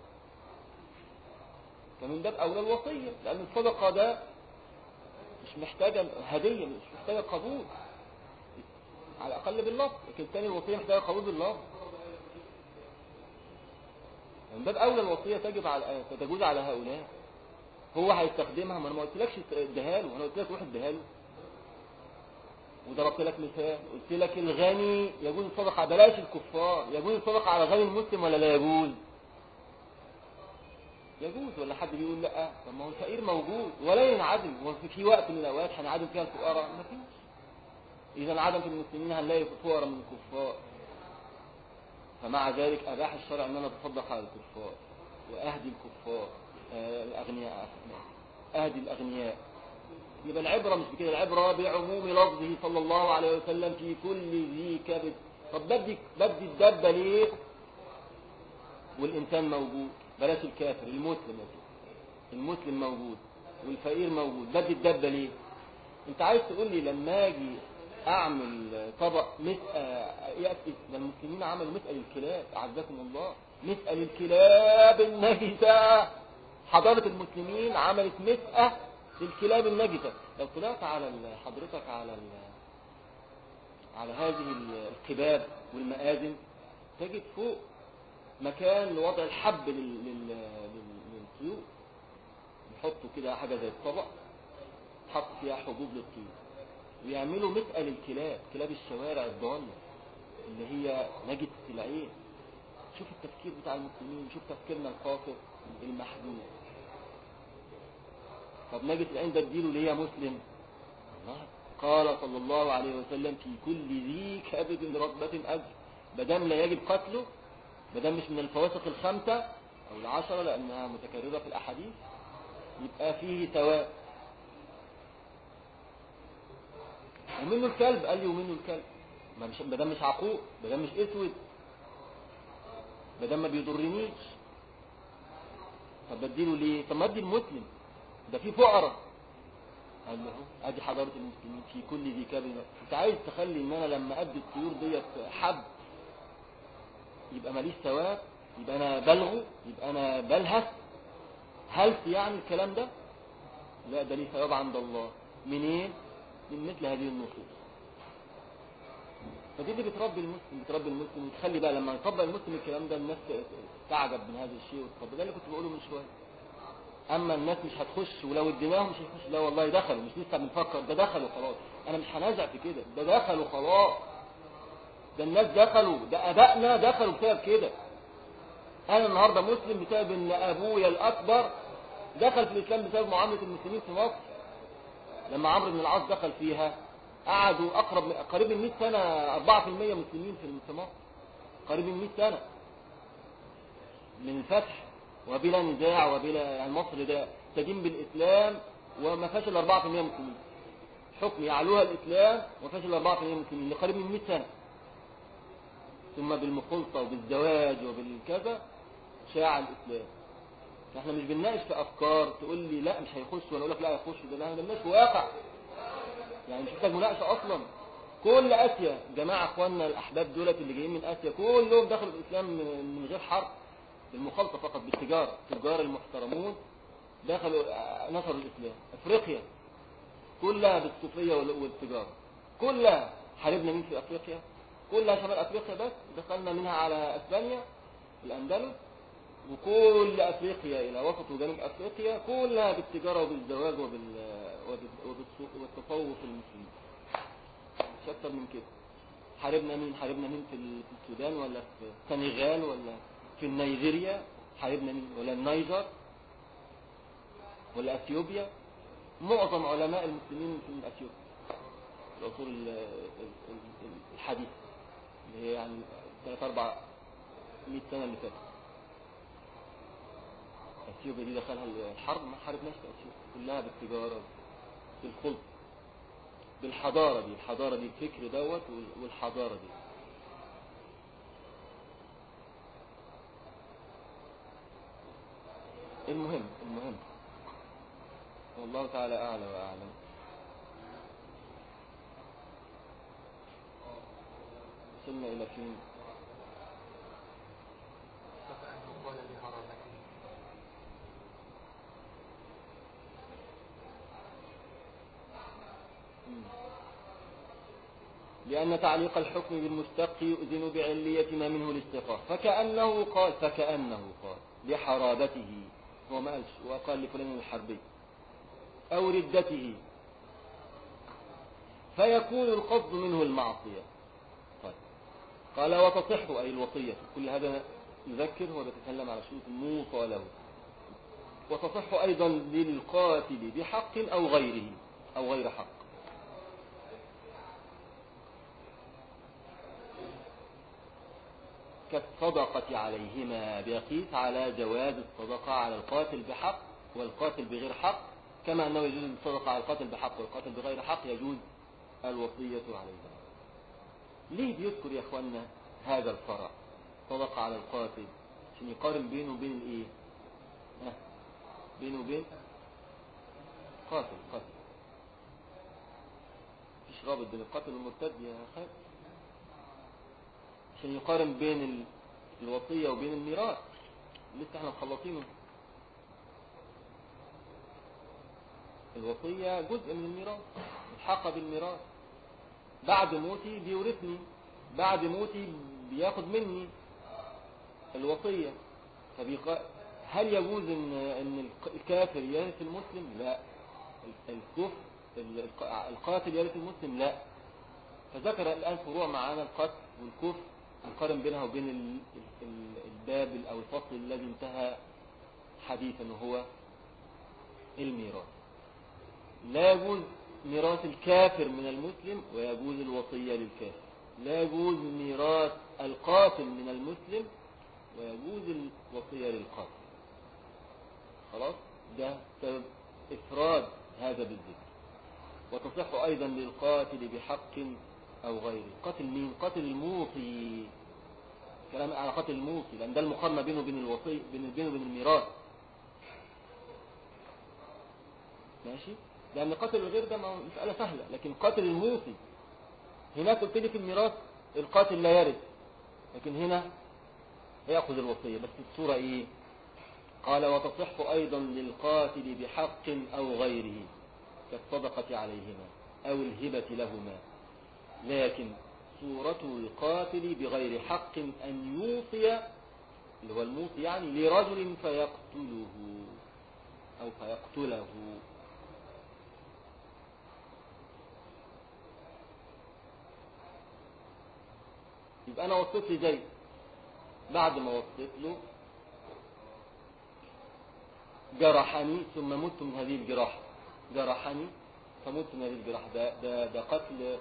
فمن باب اولى الوصيه لان الصدقه ده مش محتاجه هديه مش محتاجه قبول على الاقل باللفظ لكن الثاني الوصيه محتاجه قبول باللفظ من باب اولى الوصيه تجب على تجوز على هؤلاء هو هيستخدمها ما انا ما قلتلكش اديها له انا قلت لك روح اديها له وضربت لك مثال قلت لك الغني يجوز الصدقه بلاش الكفار يجوز الصدقه على الغني المسلم ولا لا يجوز يجوز ولا حد بيقول لا طب ما هو الفقير موجود ولا ينعدم هو في- في وقت من الاوقات هنعدم فيها الفقراء ما فيش اذا انعدم في المسلمين هنلاقي فقراء من الكفار فمع ذلك اباح الشرع ان انا اتصدق على الكفار واهدي الكفار آه، الاغنياء عفوا. اهدي الاغنياء يبقى العبره مش بكده العبره بعموم لفظه صلى الله عليه وسلم في كل ذي كبد طب بدي بدي الدبه ليه والإنسان موجود بلاش الكافر المسلم يا سيدي. المسلم موجود والفقير موجود بدي الدبة ليه انت عايز تقول لي لما اجي اعمل طبق مسأل يأتي ده المسلمين عملوا مسأل الكلاب اعزكم الله مسأل الكلاب النجسة حضارة المسلمين عملت مسأة للكلاب النجسة لو طلعت على ال- حضرتك على ال- على هذه ال- القباب والمآذن تجد فوق مكان لوضع الحب لل- لل- لل- للطيور يحطوا كده حاجة زي الطبق حط فيها حبوب للطيور ويعملوا مسأل الكلاب كلاب الشوارع الضالة اللي هي نجدة العين شوف التفكير بتاع المسلمين شوف تفكيرنا القاصر المحدود طب نجدة العين ده اديله ليه يا مسلم الله قال صلى الله عليه وسلم في كل ذي كبد رطبة أجر بدم لا يجب قتله بدم مش من الفواسق الخمسة أو العشرة لأنها متكررة في الأحاديث يبقى فيه ثواب ومنه الكلب قال لي ومنه الكلب ما مش بدم مش عقوق بدم مش اسود بدم ما بيضرنيش طب بديله ليه طب ما ادي المسلم ده في فقراء قال له اهو ادي حضاره المسلمين في كل ذي كبد انت عايز تخلي ان انا لما ادي الطيور ديت حب يبقى ماليش ثواب يبقى انا بلغو يبقى انا بلهث هلس يعني الكلام ده لا ده ليه ثواب عند الله منين من مثل هذه النصوص فدي اللي بتربي المسلم بتربي المسلم وتخلي بقى لما يطبق المسلم الكلام ده الناس تعجب من هذا الشيء وتطبق ده اللي كنت بقوله من شويه اما الناس مش هتخش ولو اديناهم مش هيخش لا والله دخلوا مش لسه بنفكر ده دخلوا خلاص انا مش هنازع في كده ده دخلوا خلاص ده الناس دخلوا ده ابائنا دخلوا بسبب كده انا النهارده مسلم بسبب ان ابويا الاكبر دخل في الاسلام بسبب معامله المسلمين في مصر لما عمرو بن العاص دخل فيها قعدوا اقرب من قريب من 100 سنه 4% مسلمين في في مصر قريب من 100 سنه من الفتح وبلا نزاع وبلا يعني مصر ده تدين بالاسلام وما فيهاش الا 4% مسلمين حكم يعلوها الاسلام وما فيهاش الا 4% مسلمين لقريب من 100 سنه ثم بالمخلطه وبالزواج وبالكذا شاع الاسلام احنا مش بنناقش في افكار تقول لي لا مش هيخش وانا اقول لك لا هيخش ده لا ده مش واقع يعني مش محتاج مناقشه اصلا كل اسيا جماعه اخواننا الاحباب دولت اللي جايين من اسيا كلهم دخلوا الاسلام من من غير حرب بالمخالطه فقط بالتجاره التجار المحترمون دخلوا آه، نصروا الاسلام افريقيا كلها بالصوفيه وال- والتجاره كلها حاربنا مين في افريقيا كلها شمال افريقيا بس دخلنا منها على اسبانيا الاندلس وكل افريقيا الى وسط وجنوب افريقيا كلها بالتجاره وبالزواج وبال وبال- وبالسوق والتفوق المسلمين مش اكتر من كده حاربنا مين حاربنا مين في ال- في السودان ولا في السنغال ولا في النيجيريا حاربنا مين ولا النيجر ولا اثيوبيا معظم علماء المسلمين في اثيوبيا في العصور ال- ال- ال- الحديثه اللي هي يعني 3 4 100 سنه اللي فاتت اثيوبيا دي دخلها الحرب ما حاربناش في اثيوبيا كلها بالتجاره بالخلط بالحضاره دي الحضاره دي الفكر دوت وال- والحضاره دي المهم المهم والله تعالى اعلى واعلم وصلنا الى فين فكأنه قال لهرمته مم. لأن تعليق الحكم بالمستقي يؤذن بعلية ما منه الاستقاء فكأنه قال فكأنه قال لحرابته هو ما قالش وقال لفلان الحربي أو ردته فيكون القصد منه المعصية طيب قال وتصح أي الوصية كل هذا يذكر هو بيتكلم على شروط الموصى له وتصح أيضا للقاتل بحق أو غيره أو غير حق كالصدقة عليهما بيقيس على جواز الصدقة على القاتل بحق والقاتل بغير حق كما أنه يجوز الصدقة على القاتل بحق والقاتل بغير حق يجوز الوصية عليهما ليه بيذكر يا اخوانا هذا الفرع صدقة على القاتل عشان يقارن بينه وبين الايه ها بينه وبين قاتل قاتل مفيش رابط بين القاتل والمرتد يا خالد عشان يقارن بين ال- الوصية وبين الميراث لسه احنا مخلصينه الوصية جزء من الميراث الحق بالميراث بعد موتي بيورثني بعد موتي بياخد مني الوصية فبيق... هل يجوز ان ان الق- الكافر يرث المسلم لا ال- الكفر ال- الق- القاتل يرث المسلم لا فذكر الآن فروع معانا القتل والكفر نقارن بينها وبين ال- ال- ال- الباب أو الفصل الذي انتهى حديثا وهو الميراث لا يجوز ميراث الكافر من المسلم ويجوز الوصية للكافر لا يجوز ميراث القاتل من المسلم ويجوز الوصية للقاتل خلاص ده سبب إفراد هذا بالذكر وتصح أيضا للقاتل بحق أو غيره قتل مين قتل الموصي كلام على قتل الموصي لأن ده المقارنة بينه وبين الوصي بين بينه وبين الميراث ماشي لأن قتل الغير ده ما- مسألة سهلة لكن قتل الموصي هناك قلت لي في الميراث القاتل لا يرث لكن هنا يأخذ الوصية بس الصورة إيه قال وتصح أيضا للقاتل بحق أو غيره كالصدقة عليهما أو الهبة لهما لكن صورة القاتل بغير حق أن يوصي اللي هو الموصي يعني لرجل فيقتله أو فيقتله يبقى أنا وصيت لزيد بعد ما وصيت له جرحني ثم مت من هذه الجراحة جرحني فمت من هذه الجراحة ده, ده, ده قتل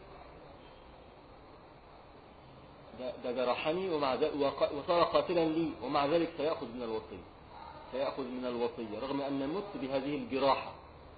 ده, ده جرحني ومع ذلك وق- وصار قاتلا لي ومع ذلك سيأخذ من الوصية سيأخذ من الوصية رغم أن مت بهذه الجراحة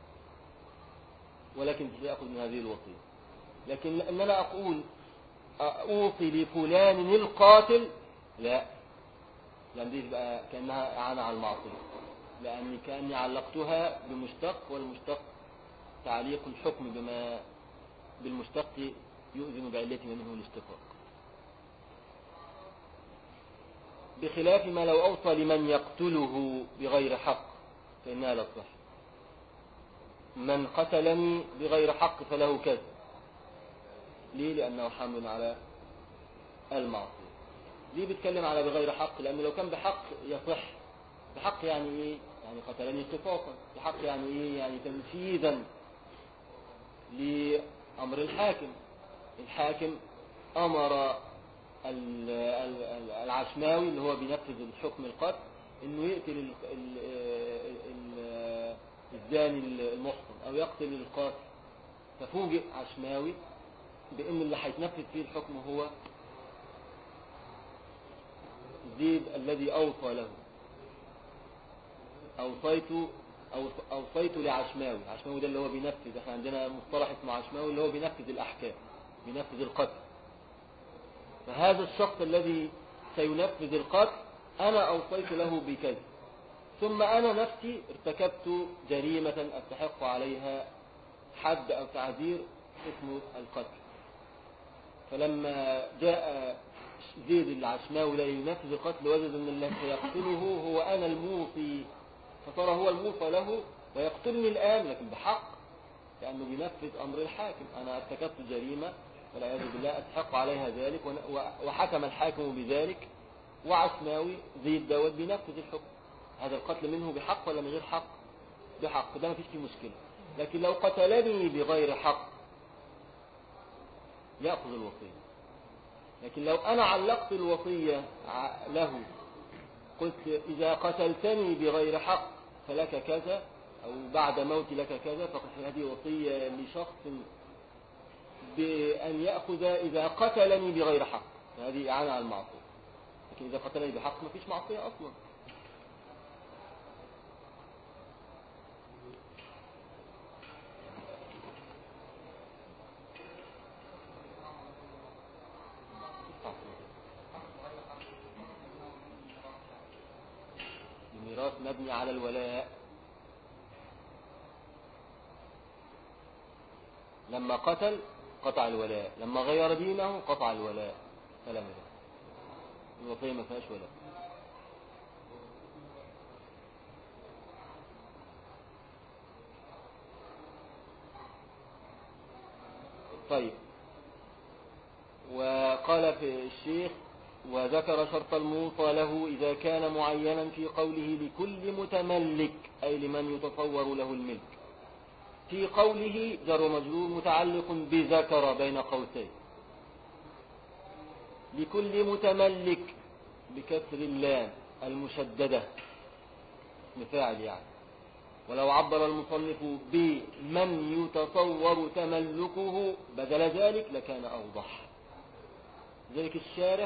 ولكن سيأخذ من هذه الوصية لكن أن أنا أقول أوصي لفلان القاتل لا لأن دي بقى كأنها إعانة على المعصية لأني كأني علقتها بمشتق والمشتق تعليق الحكم بما بالمشتق يؤذن بعلته منه الاشتقاق بخلاف ما لو أوصى لمن يقتله بغير حق فإنها لا تصح من قتلني بغير حق فله كذا ليه لأنه حمل على المعصية ليه بيتكلم على بغير حق لأنه لو كان بحق يصح بحق يعني إيه يعني قتلني قصاصا بحق يعني إيه يعني تنفيذا لأمر الحاكم الحاكم أمر ال- ال- ال- العشماوي اللي هو بينفذ الحكم القتل انه يقتل ال- ال- ال- الزاني المحصن او يقتل القاتل ففوجئ عشماوي بان اللي هيتنفذ فيه الحكم هو زيد الذي اوصى له اوصيت أو- اوصيت لعشماوي عشماوي ده اللي هو بينفذ احنا عندنا مصطلح اسمه عشماوي اللي هو بينفذ الاحكام بينفذ القتل فهذا الشخص الذي سينفذ القتل أنا أوصيت له بكذا ثم أنا نفسي ارتكبت جريمة أستحق عليها حد أو تعذير اسمه القتل فلما جاء زيد العشماوي لا ينفذ القتل وجد أن الذي سيقتله هو أنا الموصي فصار هو الموصى له ويقتلني الآن لكن بحق لأنه بينفذ أمر الحاكم أنا ارتكبت جريمة والعياذ بالله أستحق عليها ذلك ون- و- وحكم الحاكم بذلك وعشماوي زيد داود بينفذ الحكم هذا القتل منه بحق ولا من غير حق بحق ده ما فيش فيه مشكلة لكن لو قتلني بغير حق يأخذ الوصية لكن لو أنا علقت الوصية ع- له قلت إذا قتلتني بغير حق فلك كذا أو بعد موت لك كذا فقد هذه وصية لشخص بأن يأخذ إذا قتلني بغير حق فهذه إعانة على المعصية لكن إذا قتلني بحق ما فيش معصية أصلا الميراث مبني على الولاء لما قتل قطع الولاء لما غير دينه قطع الولاء فلا ميراث الوصية ما فيهاش ولاء طيب وقال في الشيخ وذكر شرط الموصى له إذا كان معينا في قوله لكل متملك أي لمن يتصور له الملك في قوله جر مجرور متعلق بذكر بين قوسين لكل متملك بكسر اللام المشددة مفاعل يعني ولو عبر المصنف بمن يتصور تملكه بدل ذلك لكان أوضح ذلك الشارح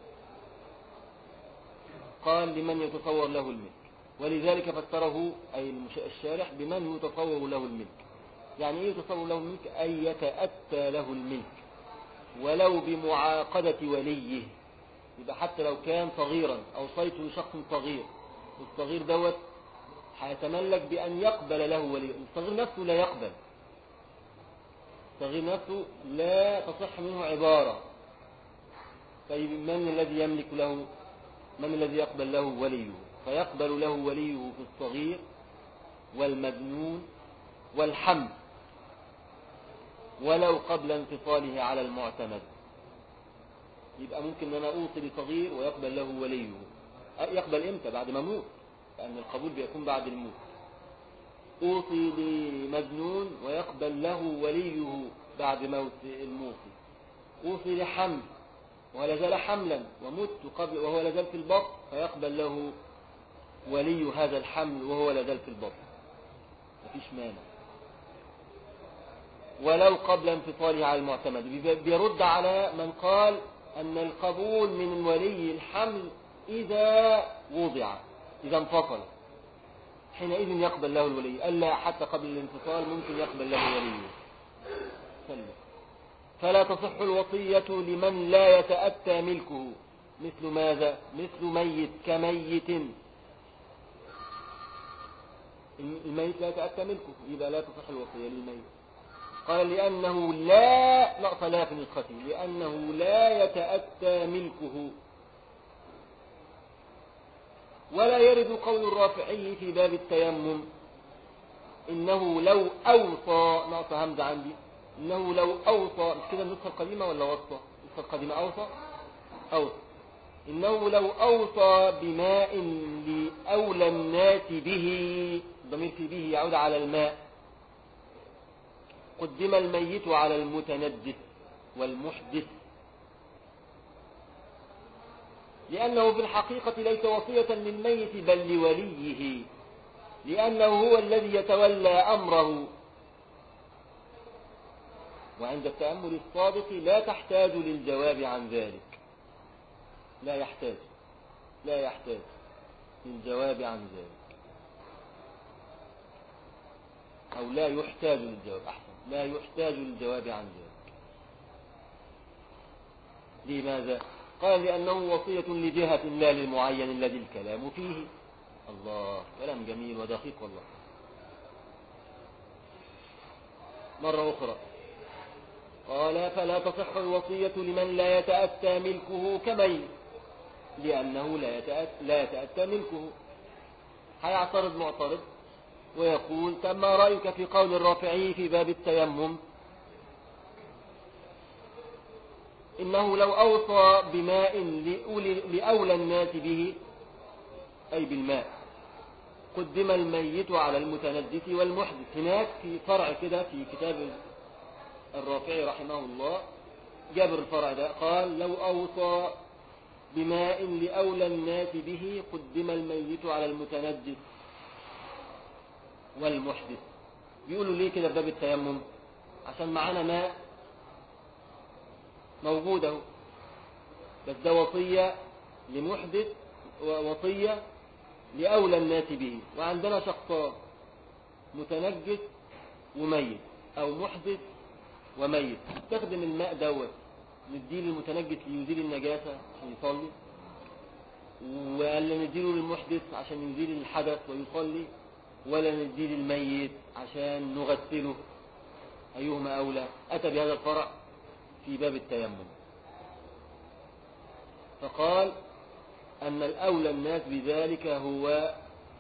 قال لمن يتصور له الملك ولذلك فسره أي المش- الشارح بمن يتصور له الملك يعني ايه يتصور له الملك أي يتأتى له الملك ولو بمعاقدة وليه يبقى حتى لو كان صغيرا أوصيت لشخص صغير الصغير دوت هيتملك بأن يقبل له ولي الصغير نفسه لا يقبل الصغير نفسه لا تصح منه عبارة طيب من الذي يملك له من الذي يقبل له وليه فيقبل له وليه في الصغير والمجنون والحمل ولو قبل انفصاله على المعتمد يبقى ممكن ان انا اوصي لصغير ويقبل له وليه أه، يقبل امتى بعد ما اموت لان القبول بيكون بعد الموت اوصي لمجنون ويقبل له وليه بعد موت الموصي اوصي لحمل ولا زال حملا ومت قبل وهو لا زال في البطن فيقبل له ولي هذا الحمل وهو لا زال في البطن مفيش مانع ولو قبل انفصاله على المعتمد بي- بيرد على من قال أن القبول من ولي الحمل إذا وضع إذا انفصل حينئذ يقبل له الولي ألا حتى قبل الانفصال ممكن يقبل له وليه سلم فلا تصح الوصية لمن لا يتأتى ملكه مثل ماذا مثل ميت كميت الميت لا يتأتى ملكه يبقى لا تصح الوصية للميت قال لأنه لا نقص لا في نسخته لأنه لا يتأتى ملكه ولا يرد قول الرافعي في باب التيمم إنه لو أوصى نقص همزة عندي إنه لو أوصى مش كده النسخة القديمة ولا وصى النسخة القديمة أوصى أوصى إنه لو أوصى بماء لأولى الناس به الضمير في به يعود على الماء قدم الميت على المتندث والمحدث لأنه في الحقيقة ليس وصية للميت بل لوليه لأنه هو الذي يتولى أمره وعند التأمل الصادق لا تحتاج للجواب عن ذلك لا يحتاج لا يحتاج للجواب عن ذلك أو لا يحتاج للجواب أحسن لا يحتاج للجواب عن ذلك لماذا؟ قال لأنه وصية لجهة لا للمعين الذي الكلام فيه الله كلام جميل ودقيق والله مرة أخرى قال فلا تصح الوصية لمن لا يتأتى ملكه كميت لأنه لا يتأتى, لا يتأتى ملكه هيعترض معترض ويقول طب ما رأيك في قول الرافعي في باب التيمم إنه لو أوصى بماء لأولي- لأولى الناس به أي بالماء قدم الميت على المتندث والمحدث هناك في فرع كده في كتاب الرافعي رحمه الله جابر الفرع ده قال لو أوصى بماء لأولى الناس به قدم الميت على المتندث والمحدث بيقولوا ليه كده في باب التيمم عشان معانا ماء موجود اهو بس ده وصية لمحدث ووصية لأولى الناس به وعندنا شخصان متنجس وميت أو محدث وميت استخدم الماء دوت نديه للمتنجس ليزيل النجاسة عشان يصلي ولا نديله للمحدث عشان يزيل الحدث ويصلي ولا نديه للميت عشان نغسله أيهما أولى أتى بهذا الفرع في باب التيمم فقال أن الأولى الناس بذلك هو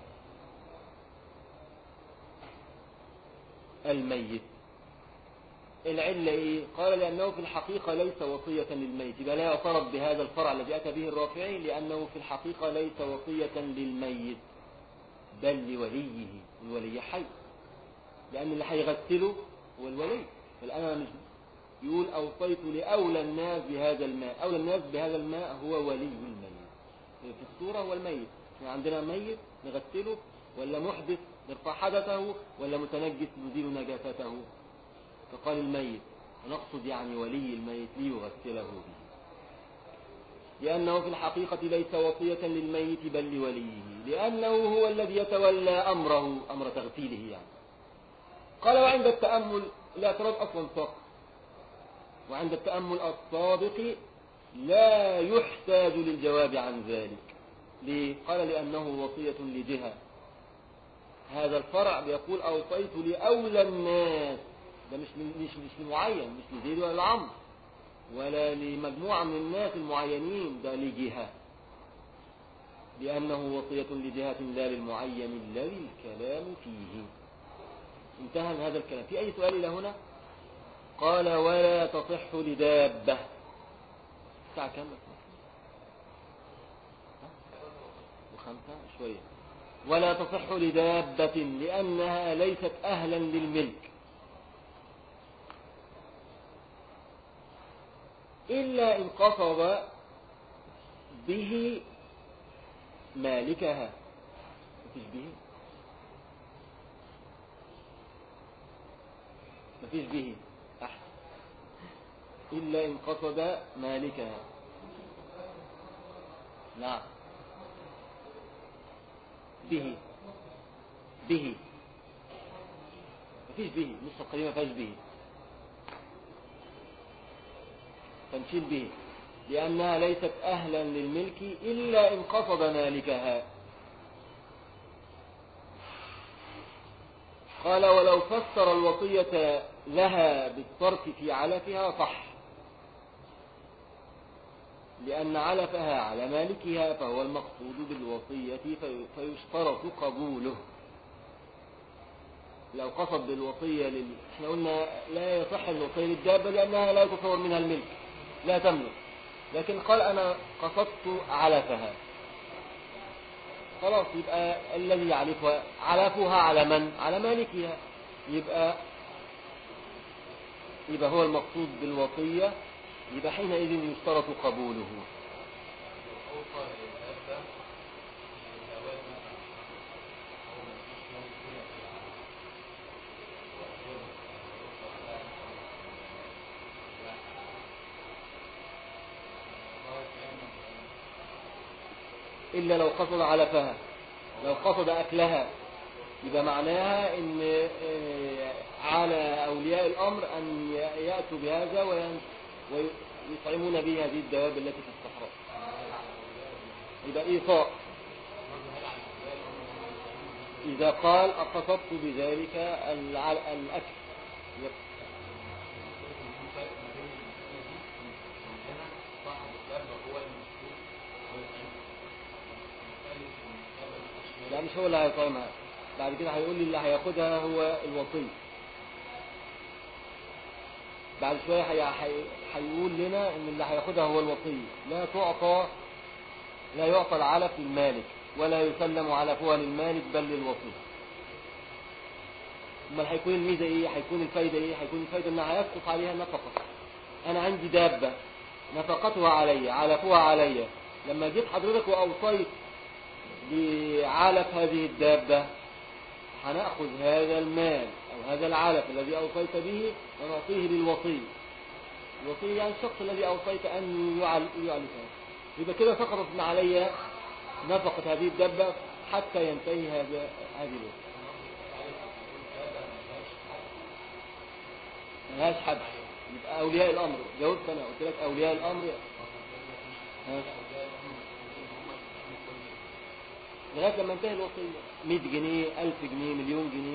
الميت العلة إيه؟ قال لأنه في الحقيقة ليس وصية للميت بل لا يعترض بهذا الفرع الذي أتى به الرافعي لأنه في الحقيقة ليس وصية للميت بل لوليه الولي حي لأن اللي هيغسله هو الولي فالآن أنا مش يقول أوصيت لأولى الناس بهذا الماء أولى الناس بهذا الماء هو ولي الميت في الصورة هو الميت احنا عندنا ميت نغسله ولا محدث نرفع حدثه ولا متنجس نزيل نجاسته فقال الميت ونقصد يعني ولي الميت ليغسله به لأنه في الحقيقة ليس وصية للميت بل لوليه لأنه هو الذي يتولى أمره أمر تغسيله يعني قال وعند التأمل الاعتراض أصلا ساق وعند التأمل الصادق لا يحتاج للجواب عن ذلك ليه؟ قال لأنه وصية لجهة هذا الفرع بيقول أوصيت لأولى الناس ده مش مش مش لمعين مش لزيد ولا لعمرو ولا لمجموعة من الناس المعينين ده لجهة لأنه وصية لجهة لا للمعين الذي الكلام فيه انتهى من هذا الكلام في أي سؤال إلى هنا قال ولا تصح لدابة الساعة كم وخمسة شوية ولا تصح لدابة لأنها ليست أهلا للملك إلا إن قصد به مالكها مفيش به مفيش به أحسن إلا إن قصد مالكها نعم به به مفيش به نصف القليل ما فيهاش به فنشيل به لأنها ليست أهلا للملك إلا إن قصد مالكها قال ولو فسر الوصية لها بالصرف في علفها صح لأن علفها على مالكها فهو المقصود بالوصية في- فيشترط قبوله لو قصد بالوصية لل... احنا قلنا لا يصح الوصية للدابة لأنها لا يتصور منها الملك لا تملك لكن قال أنا قصدت علفها خلاص يبقى الذي يعرفها علفها على من؟ على مالكها يبقى يبقى هو المقصود بالوصية يبقى حينئذ يشترط قبوله أوصى للأبة الأواد مثلا أو مفيش ممكن في العالم إلا لو قصد علفها لو قصد أكلها يبقى معناها إن آه، على أولياء الأمر أن ي- يأتوا بهذا وين- ويطعمون به هذه الدواب التي في الصحراء يبقى إيصاء إذا قال أقصدت بذلك الع- الأكل لا مش هو اللي هيطعمها بعد كده هيقول لي اللي هياخدها هو الوصي بعد شوية هي- هي- هيقول لنا ان اللي هياخدها هو الوصي لا تعطى لا يعطى العلف للمالك ولا يسلم علفها للمالك بل للوصي امال هيكون الميزة ايه هيكون الفايدة ايه هيكون الفايدة انها هيسقط عليها نفقة انا عندي دابة نفقتها علي علفها علي لما جيت حضرتك واوصيت بعلف هذه الدابة هنأخذ هذا المال أو هذا العلف الذي أوصيت به ونعطيه للوصي الوصي يعني الشخص الذي أوصيت أن يعل يعلفه يبقى كده سقطت من علي نفقة هذه الدبة حتى ينتهي هذا هذه الوصية ملهاش حد يبقى أولياء الأمر جاوبت أنا قلت لك أولياء الأمر ها؟ لغاية لما انتهي الوصية 100 جنيه 1000 جنيه مليون جنيه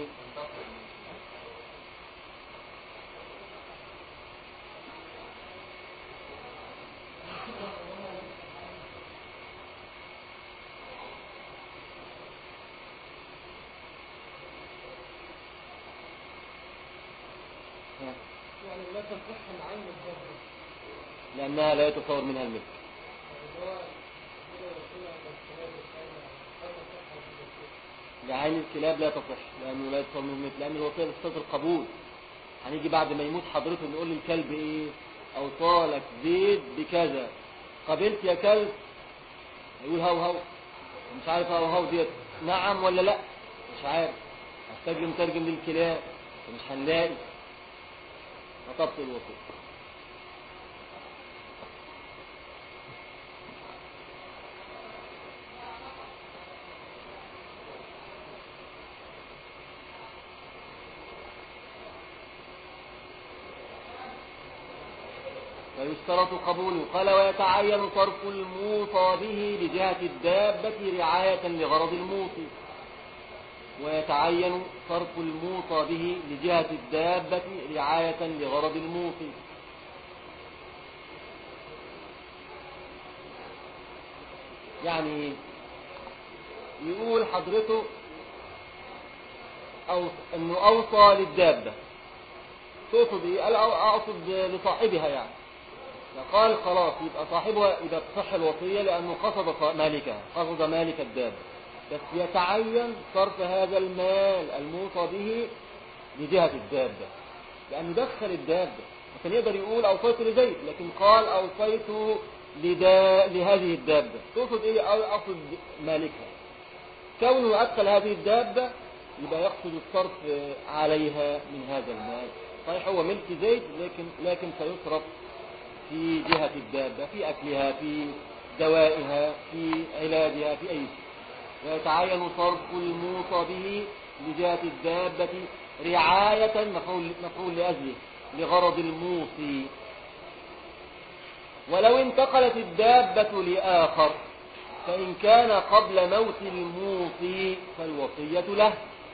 ها. يعني لا تصح العين الظاهرة لأنها لا يتصور منها الملك اللي هو كده وسيلة للكلاب الخير لا تصح هذه الوسيلة. لعين الكلاب لا تصح لأنه لا يتصور منها الملك لأن الوصية بتصير القبول هنيجي بعد ما يموت حضرته نقول للكلب إيه أوصالك زيد بكذا قبلت يا كلب يقول هاو هاو مش عارف هاو هاو ديت نعم ولا لا مش عارف هستجي مترجم للكلاب مش هنلاقي وتبطل الوصية ويشترط قبوله قال ويتعين صرف الموصى به لجهة الدابة رعاية لغرض الموصي ويتعين صرف الموصى به لجهة الدابة رعاية لغرض الموصي يعني يقول حضرته أو أنه أوصى للدابة تقصد إيه؟ قال أو- أقصد لصاحبها يعني فقال خلاص يبقى صاحبها إذا تصح الوصية لأنه قصد صا- مالكها قصد مالك الدابة بس يتعين صرف هذا المال الموصى به لجهة الدابة لأنه دخل الدابة وكان يقدر يقول أوصيت لزيد لكن قال أوصيت لدا... لهذه الدابة تقصد إيه أو أقصد مالكها كونه أدخل هذه الدابة يبقى يقصد الصرف عليها من هذا المال صحيح هو ملك زيد لكن لكن سيصرف في جهة الدابة في أكلها في دوائها في علاجها في أي شيء ويتعين صرف الموصى به لجهة الدابة رعاية مفعول مفعول لأجله لغرض الموصي ولو انتقلت الدابة لآخر فإن كان قبل موت الموصي فالوصية له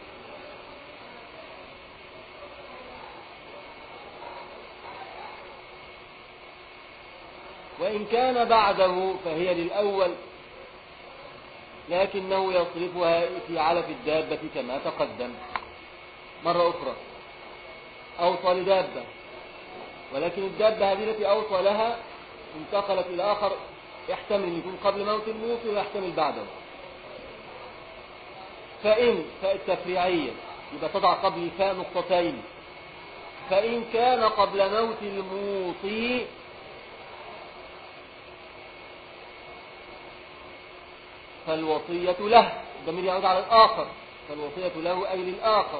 وإن كان بعده فهي للأول لكنه يصرفها في علف الدابة كما تقدم مرة أخرى أوصى لدابة ولكن الدابة هذه التي أوصى لها انتقلت إلى آخر يحتمل أن يكون قبل موت الموصي ويحتمل بعده فإن فاء التفريعية يبقى تضع قبل الفاء نقطتين فإن كان قبل موت الموصي فالوصية له الضمير يعود على الآخر فالوصية له أي للآخر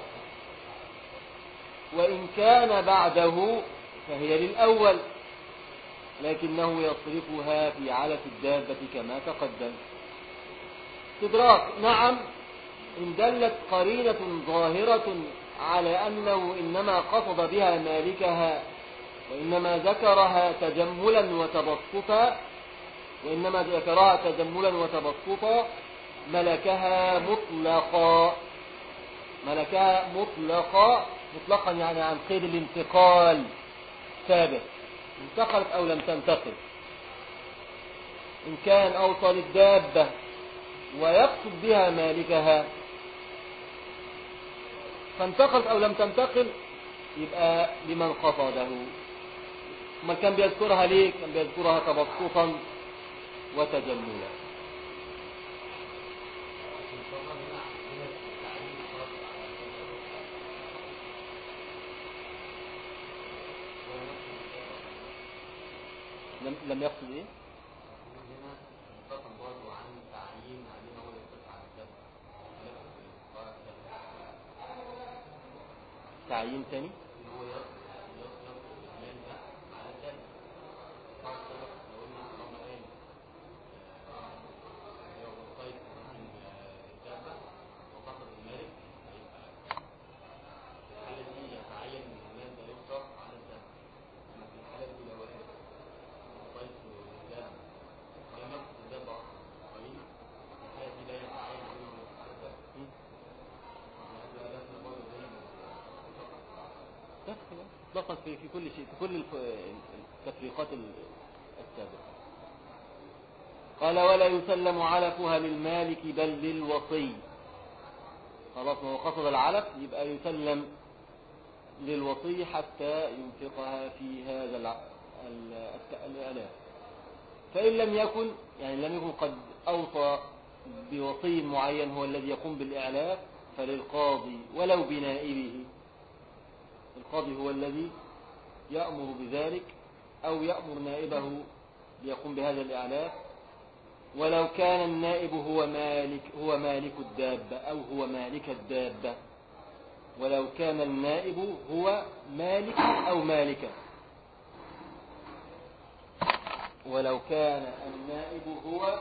وإن كان بعده فهي للأول لكنه يصرفها في علف الدابة كما تقدم استدراك نعم إن دلت قرينة ظاهرة على أنه إنما قصد بها مالكها وإنما ذكرها تجملا وتبسطا وإنما ذكرها تجملا وتبسطا ملكها مطلقا ملكها مطلقا مطلقا يعني عن قيد الانتقال ثابت انتقلت أو لم تنتقل إن كان أوصى للدابة ويقصد بها مالكها فانتقلت أو لم تنتقل يبقى لمن قصده ما كان بيذكرها ليه كان بيذكرها تبسطا وتجملا لم لم يقصد ايه هنا انتقل برضه عن تعيين عليه هو اللي يصرف على الدفع تعيين تاني اللي هو يصرف يصرف المال ده على الدم بعض السبب لو قلنا طالما قال لو وصيت مثلا الدابة وفقد المالك هيبقى في الحالة دي يتعين ان المال ده يصرف على الدم أما في الحالة دي لو قال وصيت الدابة جمعت الدابة أصلا طيب في الحالة دي لا يتعين انه يصرف على الدم هذا لازم برضه زي ما بس خلاص. اطلقا في في كل شيء في كل الف- التفريقات ال- السابقة قال ولا يسلم علفها للمالك بل للوصي خلاص ما هو قصد العلف يبقى يسلم للوصي حتى ينفقها في هذا الع- ال- الت- الآلاف فإن لم يكن يعني لم يكن قد أوصى بوصي معين هو الذي يقوم بالإعلاف فللقاضي ولو بنائبه القاضي هو الذي يأمر بذلك أو يأمر نائبه ليقوم بهذا الإعلاف ولو كان النائب هو مالك هو مالك الدابة أو هو مالك الدابة ولو كان النائب هو مالك أو مالكة ولو كان النائب هو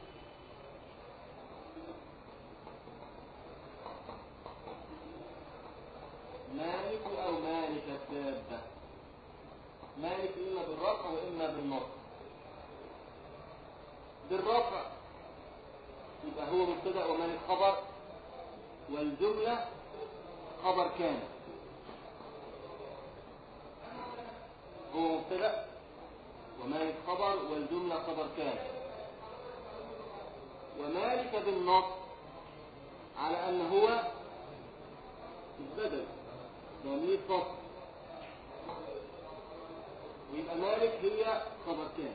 مالك أو مالك الدابة مالك إما بالرفع وإما بالنصب بالرفع يبقى هو مبتدأ ومالك خبر والجملة خبر كان هو مبتدأ ومالك خبر والجملة خبر كان ومالك بالنص على أن هو البدل ضمير فصل ويبقى مالك هي خبر كان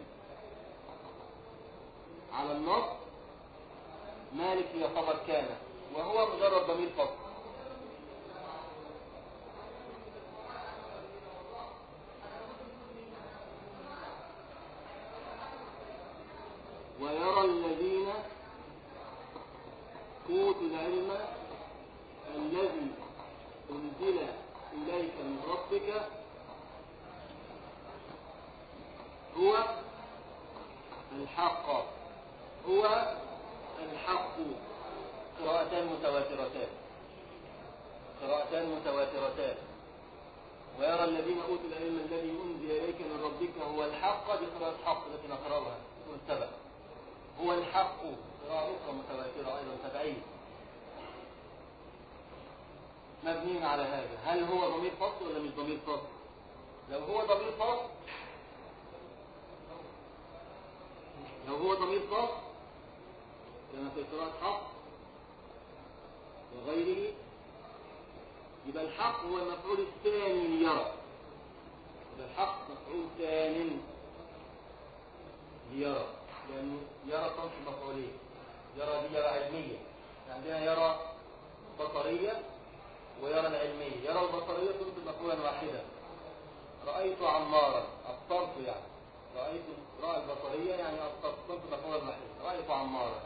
على النص مالك هي خبر كان وهو مجرد ضمير فصل ويرى الذين أوتوا العلم الذي أنزل إليك من ربك هو الحق هو الحق قراءتان متواترتان قراءتان متواترتان ويرى الذين أوتوا العلم الذي أنزل إليك من ربك هو الحق بقراءة حق التي نقرأها مرتبة هو الحق قراءة أخرى متواترة أيضا سبعين مبني على هذا هل هو ضمير فصل ولا مش ضمير فصل لو هو ضمير فصل لو هو ضمير فصل كما في قراءة حق وغيره يبقى الحق هو المفعول الثاني ليرى يبقى الحق مفعول ثان ليرى لأنه يرى صنف مفعولين يرى دي يرى علمية عندنا يرى بصرية ويرى العلمية يرى البصرية تنصب مفعولا واحدا رأيت عمارا أبصرت يعني رأيت رأى البصرية يعني أبصرت تنصب مفعولا واحدا رأيت عمارا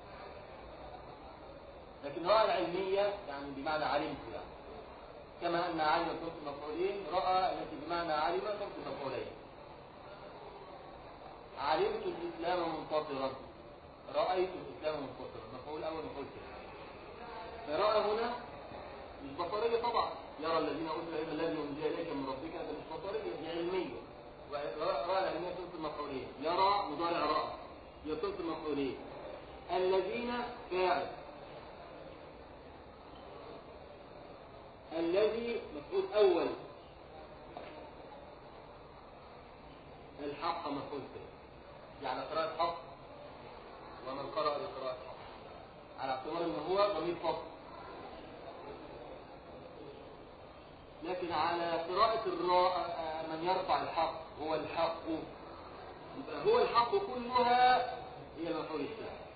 لكن رأى العلمية يعني بمعنى علمت يعني كما أن علم تنصب مفعولين رأى التي بمعنى علم تنصب مفعولين علمت الإسلام منتصرا رأيت الإسلام منتصرا مفعول أول مفعول ثاني فرأى هنا مش بصرية طبعا يرى الذين أوتوا العلم الذي أنزل إليك من ربك هذا مش بصرية دي علمية ورأى العلمية تنصب مفعولين يرى مضارع رأى هي تنصب مفعولين الذين فاعل الذي مفعول أول الحق مفعول ثاني يعني قراءة حق ومن قرأ بقراءة حق على اعتبار ان هو ضمير فصل لكن على قراءة الراء من يرفع الحق هو الحق يبقى هو الحق كلها هي المفعول الثاني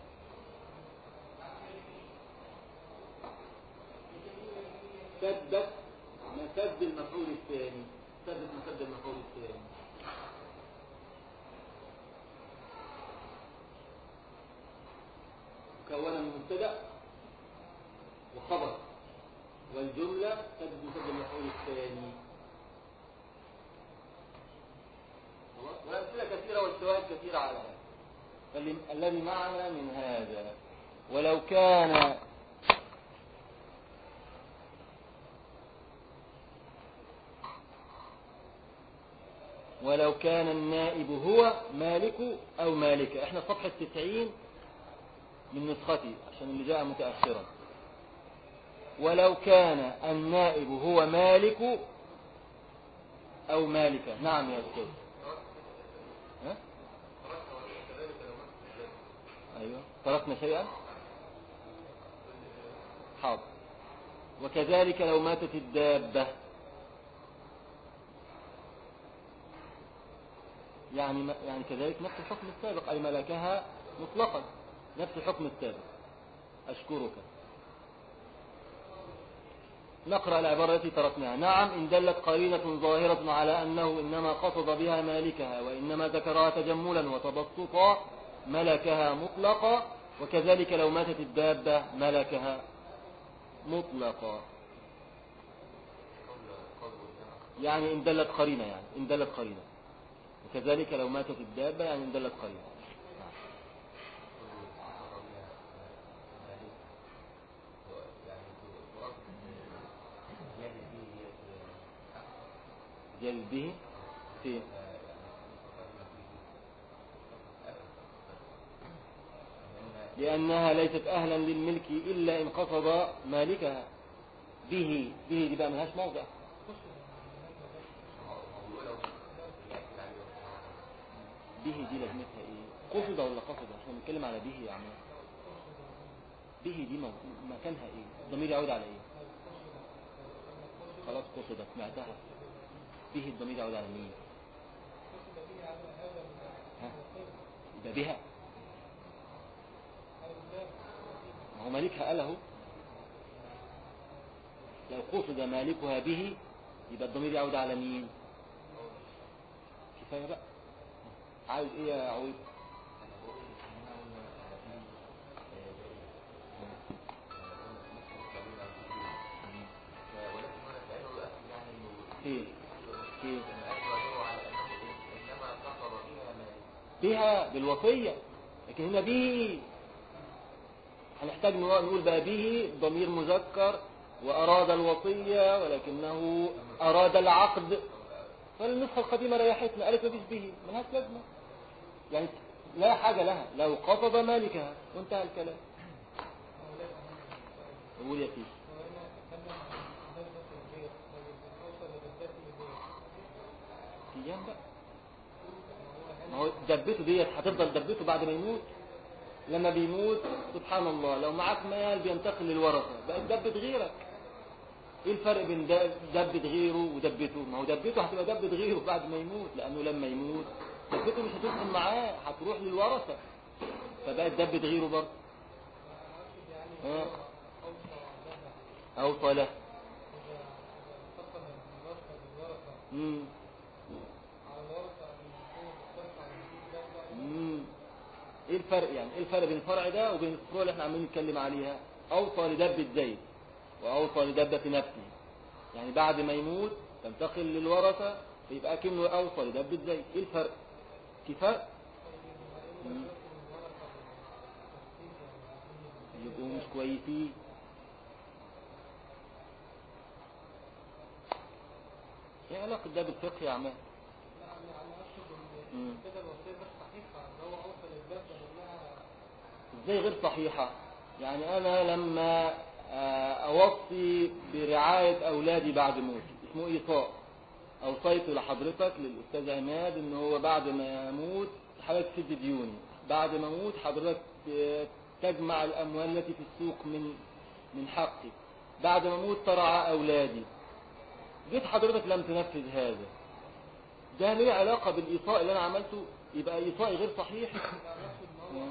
ثبت مسد المفعول الثاني ثبت مسد المفعول الثاني مكونة من مبتدا وخبر والجملة تجد مسجل المفعول الثاني خلاص؟ وأمثلة كثيرة والشواهد كثيرة على هذا فاللي- الذي معنا من هذا ولو كان ولو كان النائب هو مالك أو مالكة احنا في صفحة 90 من نسختي عشان اللي جاء متأخرا ولو كان النائب هو مالك أو مالكة نعم يا أستاذ ها؟ أيوة تركنا شيئا حاضر وكذلك لو ماتت الدابة يعني يعني كذلك نفس الحكم السابق أي ملكها مطلقا نفس الحكم السابق أشكرك نقرأ العبارة التي تركناها نعم إن دلت قرينة ظاهرة على أنه إنما قصد بها مالكها وإنما ذكرها تجملا وتبسطا ملكها مطلقا وكذلك لو ماتت الدابة ملكها مطلقا يعني إن دلت قرينة يعني إن دلت قرينة وكذلك لو ماتت الدابة يعني إن دلت قرينة جلده في لأنها ليست أهلا للملك إلا إن قصد مالكها به به دي بقى ملهاش موضع به دي لازمتها ايه قصد ولا قصد احنا بنتكلم على به يا عم به دي مو- مكانها ايه الضمير يعود على ايه خلاص قصدت سمعتها به الضمير يعود على مين ها يبقى بها ما هو مالكها قال اهو لو قصد مالكها به يبقى الضمير يعود على مين كفايه بقى عايز ايه يا عويد ايه ايه بها بالوصية لكن هنا به هنحتاج نقول بقى به ضمير مذكر وأراد الوصية ولكنه أراد العقد فالنسخة القديمة ريحتنا قالت مفيش به ملهاش لازمة يعني لا حاجة لها لو قصد مالكها وانتهى الكلام قول يا سيدي ايام بقى ما هو دبته ديت هتفضل دبته بعد ما يموت لما بيموت سبحان الله لو معاك مال بينتقل للورثة بقت دبت غيرك ايه الفرق بين د- دبت غيره ودبته ما هو دبته هتبقى دبت غيره بعد ما يموت لانه لما يموت دبته مش هتدخل معاه هتروح للورثة فبقت دبت غيره برضه ها اوصى له مم. مم. ايه الفرق يعني ايه الفرق بين الفرع ده وبين الفروع اللي احنا عمالين نتكلم عليها اوصى لدبة زيد واوصى لدبة نفسه يعني بعد ما يموت تنتقل للورثة فيبقى كأنه اوصى لدبة زيد ايه الفرق في فرق مم. يبقوا مش كويسين ايه علاقة ده بالفقه يا عماد مم. ازاي غير صحيحة يعني انا لما آه، اوصي برعاية اولادي بعد موتي اسمه ايصاء اوصيت لحضرتك للاستاذ عماد ان هو بعد ما يموت حضرتك تسد ديوني بعد ما اموت حضرتك آه، تجمع الاموال التي في السوق من من حقي بعد ما اموت ترعى اولادي جيت حضرتك لم تنفذ هذا ده ليه علاقة بالإيصاء اللي أنا عملته يبقى إيصائي غير صحيح مم.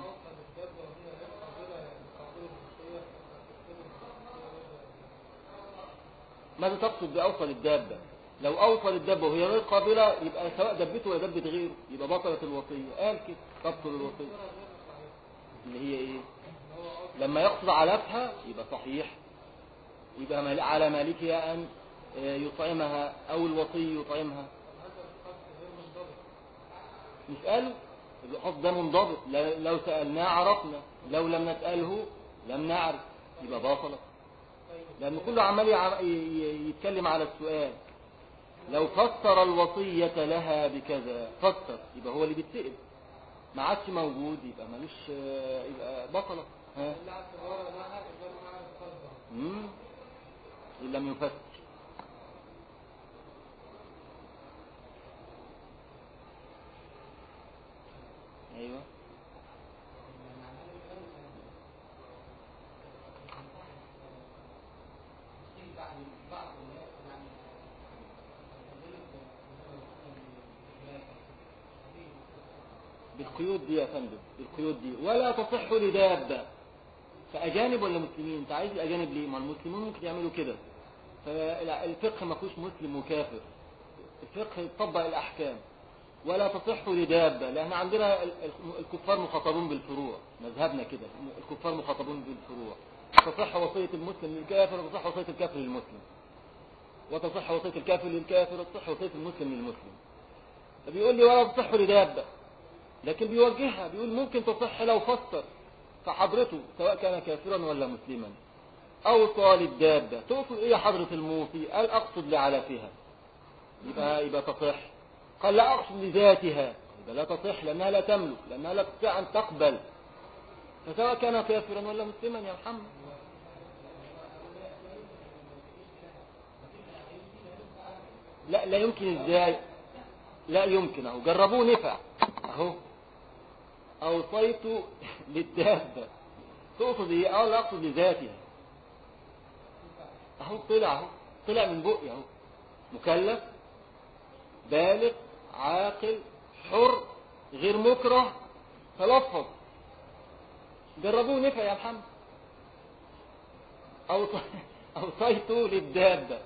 ماذا تقصد بأوصل الدابة لو أوصل الدابة وهي غير قابلة يبقى سواء دبته ولا دبت غيره يبقى بطلت الوصية قال كده تبطل الوصية اللي هي إيه لما يقصد علفها يبقى صحيح يبقى مال- على مالكها أن آه، يطعمها أو الوصي يطعمها هذا القصد غير منضبط نسأله القصد ده منضبط ل- لو سألناه عرفنا لو لم نسأله لم نعرف يبقى باطلة لأن كله عمال يع- ي- ي- يتكلم على السؤال لو فسر الوصية لها بكذا فسر يبقى هو اللي بيتسأل ما عادش موجود يبقى ملوش آه، يبقى بطلة ها اللي اعتبار لها غير معنى القصد مم. إن لم يفسر أيوه بالقيود دي يا فندم بالقيود دي ولا تصح لدابة فأجانب ولا مسلمين انت عايز الأجانب ليه ما المسلمون ممكن يعملوا كده فالفقه ما فيهوش مسلم وكافر الفقه يطبق الأحكام ولا تصح لدابة لأن عندنا ال- ال- الكفار مخاطبون بالفروع مذهبنا كده الكفار مخاطبون بالفروع تصح وصية المسلم للكافر وتصح وصية الكافر للمسلم وتصح وصية الكافر للكافر وتصح وصية المسلم للمسلم فبيقول لي ولا تصح لدابة لكن بيوجهها بيقول ممكن تصح لو فسر فحضرته سواء كان كافرا ولا مسلما أوصى للدابة تقصد إيه يا حضرة الموصي قال أقصد لعلفها يبقى, يبقى تصح قال لا أقصد لذاتها يبقى لا تصح لأنها لا تملك لأنها لا تستطيع أن تقبل فسواء كان كافرا ولا مسلما يا محمد لا لا يمكن ازاي لا يمكن اهو جربوه نفع اهو اوصيت للدابة تقصد ايه اه لا اقصد لذاتها اهو طلع اهو طلع من بقي اهو مكلف بالغ عاقل حر غير مكره تلفظ جربوه نفع يا محمد أوص- اوصيت للدابة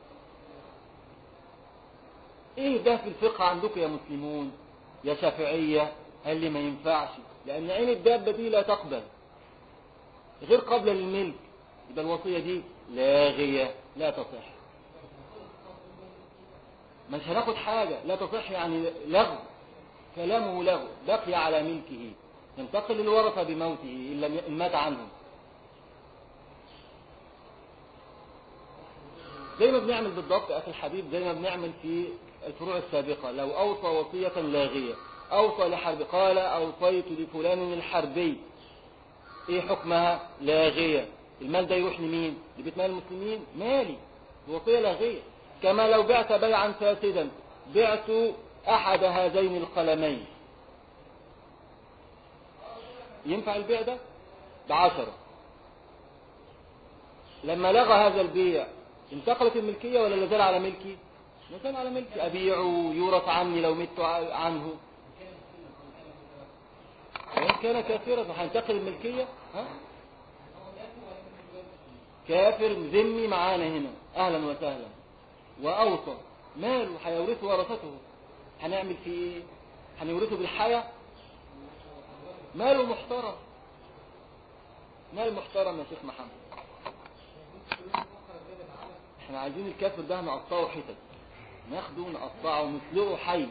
ايه ده في الفقه عندكم يا مسلمون يا شافعية قال لي ما ينفعش لان عين الدابة دي لا تقبل غير قبل للملك يبقى الوصية دي لاغية لا تصح مش هناخد حاجة لا تصح يعني لغو كلامه لغو بقي على ملكه ينتقل للورثة بموته إن لم ي- إن مات عنه زي ما بنعمل بالضبط أخي الحبيب زي ما بنعمل في الفروع السابقة لو أوصى وصية لاغية أوصى لحرب قال أوصيت لفلان الحربي إيه حكمها لاغية المال ده يروح لمين لبيت مال المسلمين مالي وصية لاغية كما لو بعت بيعا فاسدا بعت أحد هذين القلمين ينفع البيع ده بعشرة لما لغى هذا البيع انتقلت الملكية ولا لازال على ملكي لازال على ملكي أبيعه يورث عني لو مت ع- عنه وإن كان كافرا هينتقل الملكية ها؟ كافر ذمي معانا هنا أهلا وسهلا وأوصى ماله هيورثه ورثته هنعمل فيه إيه هنورثه بالحياة ماله محترم مال محترم يا شيخ محمد احنا عايزين الكافر ده نقطعه حتت ناخده نقطعه ونسلقه حي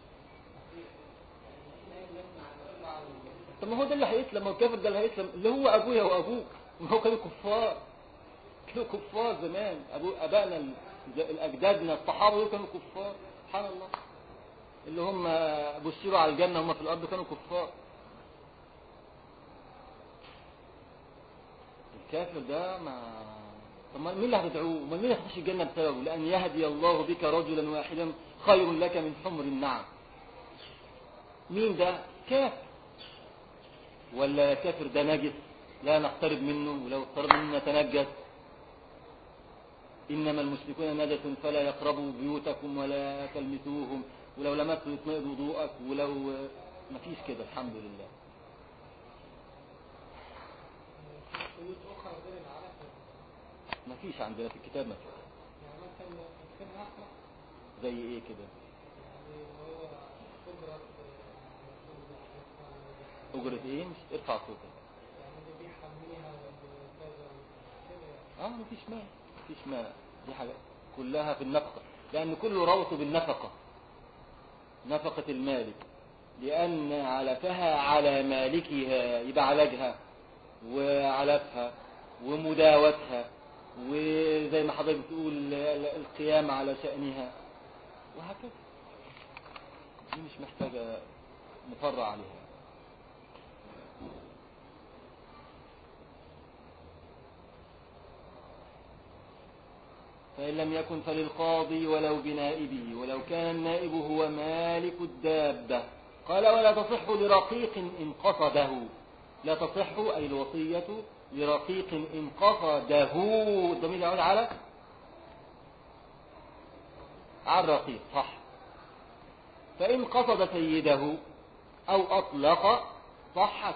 طب ما هو ده اللي هيسلم ما هو الكافر ده اللي هيسلم اللي هو ابويا وابوك ما هو كانوا كفار كانوا كفار زمان أبو ابائنا ال- الاجدادنا الصحابه دول كانوا كفار سبحان الله اللي هم بشروا على الجنه هم في الارض كانوا كفار الكافر ده ما طب ما مين اللي هتدعوه؟ امال مين اللي هتخش الجنه بسببه؟ لان يهدي الله بك رجلا واحدا خير لك من حمر النعم. مين ده؟ كافر. ولا كافر ده نجس لا نقترب منه ولو اقترب منه نتنجس. انما المشركون نجس فلا يقربوا بيوتكم ولا تلمسوهم ولو لمسوا يطمئن وضوءك ولو ما فيش كده الحمد لله. قيود أخرى غير العرفة ما فيش عندنا في الكتاب ما فيش. يعني مثلا يمكن أخرى زي ايه كده؟ يعني اللي هو أجرة أجرة إيه؟ مش ارفع صوتك. يعني اللي بيحميها بكذا كده يعني اه مفيش مال مفيش مانع دي حاجة كلها في النفقة لأن كله روط بالنفقة نفقة المالك لأن علفها على مالكها يبقى علاجها وعلفها ومداوتها وزي ما حضرتك بتقول القيام على شأنها وهكذا دي مش محتاجة نفرع عليها فإن لم يكن فللقاضي ولو بنائبه ولو كان النائب هو مالك الدابة قال ولا تصح لرقيق إن قصده لا تصح أي الوصية لرقيق إن قصده الضمير يعود على على الرقيق صح فإن قصد سيده أو أطلق صحت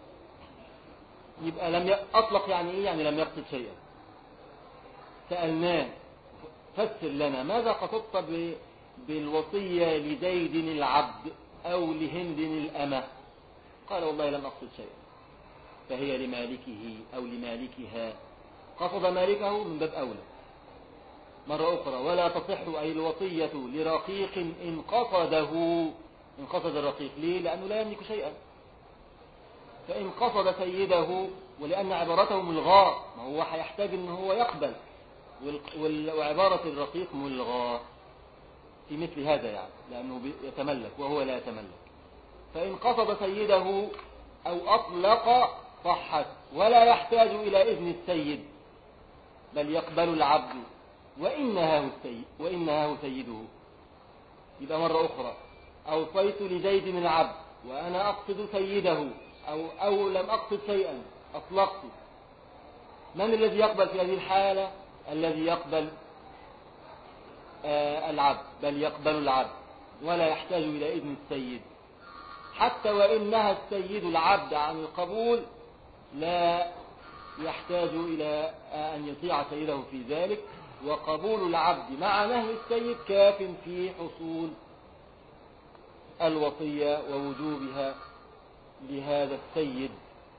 يبقى لم ي... أطلق يعني إيه يعني لم يقصد شيئا سألناه فسر لنا ماذا قصدت ب... بالوصية لزيد العبد أو لهند الأمة قال والله لم أقصد شيئا فهي لمالكه أو لمالكها قصد مالكه من باب أولى مرة أخرى ولا تصح أي الوصية لرقيق إن قصده إن قصد الرقيق ليه؟ لأنه لا يملك شيئا فإن قصد سيده ولأن عبارته ملغاة ما هو هيحتاج أن هو يقبل وال- وال- وعبارة الرقيق ملغاة في مثل هذا يعني لأنه بي- يتملك وهو لا يتملك فإن قصد سيده أو أطلق صحت ولا يحتاج إلى إذن السيد بل يقبل العبد وإن نهاه السيد وإن نهاه سيده يبقى مرة أخرى أوصيت لزيد من العبد وأنا أقصد سيده أو, أو لم أقصد شيئا أطلقت من الذي يقبل في هذه الحالة الذي يقبل آه العبد بل يقبل العبد ولا يحتاج إلى إذن السيد حتى وإن نهى السيد العبد عن القبول لا يحتاج إلى أن يطيع سيده في ذلك وقبول العبد مع نهي السيد كاف في حصول الوصية ووجوبها لهذا السيد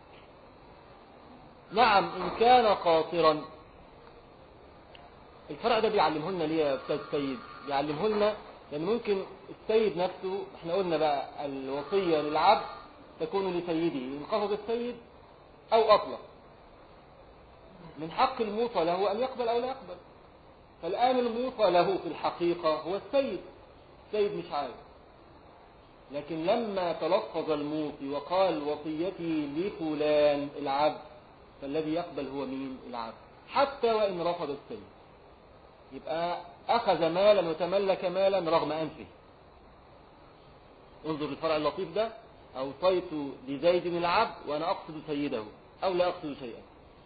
نعم إن كان قاصرا الفرع ده بيعلمه لنا ليه يا أستاذ سيد بيعلمه لنا لأن ممكن السيد نفسه احنا قلنا بقى الوصية للعبد تكون لسيده إن قصد السيد أو أطلق من حق الموصى له أن يقبل أو لا يقبل فالآن الموصى له في الحقيقة هو السيد السيد مش عارف لكن لما تلفظ الموصي وقال وصيتي لفلان العبد فالذي يقبل هو مين العبد حتى وإن رفض السيد يبقى أخذ مالا وتملك مالا رغم أنفه انظر الفرع اللطيف ده أوصيت لزيد العبد وأنا أقصد سيده أو لا أقصد شيئا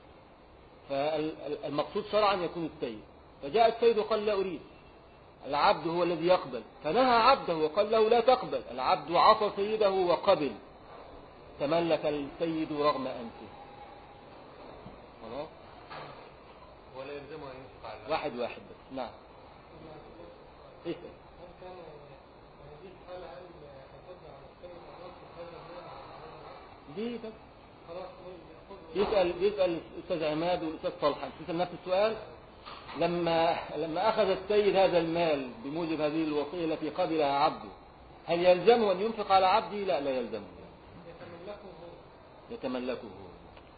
فالمقصود شرعا يكون السيد فجاء السيد وقال لا أريد العبد هو الذي يقبل فنهى عبده وقال له لا تقبل العبد عصى سيده وقبل تملك السيد رغم أنفه خلاص ولا يلزمه أن ينفق على واحد واحد بس نعم اسأل هل كان هذه الحالة هل حفظنا على السيد خلاص هذا هو دي بس خلاص ياخذ بيسأل بيسأل الأستاذ عماد والأستاذ طلحة تسأل نفس السؤال لما لما أخذ السيد هذا المال بموجب هذه الوصية التي قبلها عبده هل يلزمه أن ينفق على عبده؟ لا لا يلزمه يتملكه هو يتملكه هو.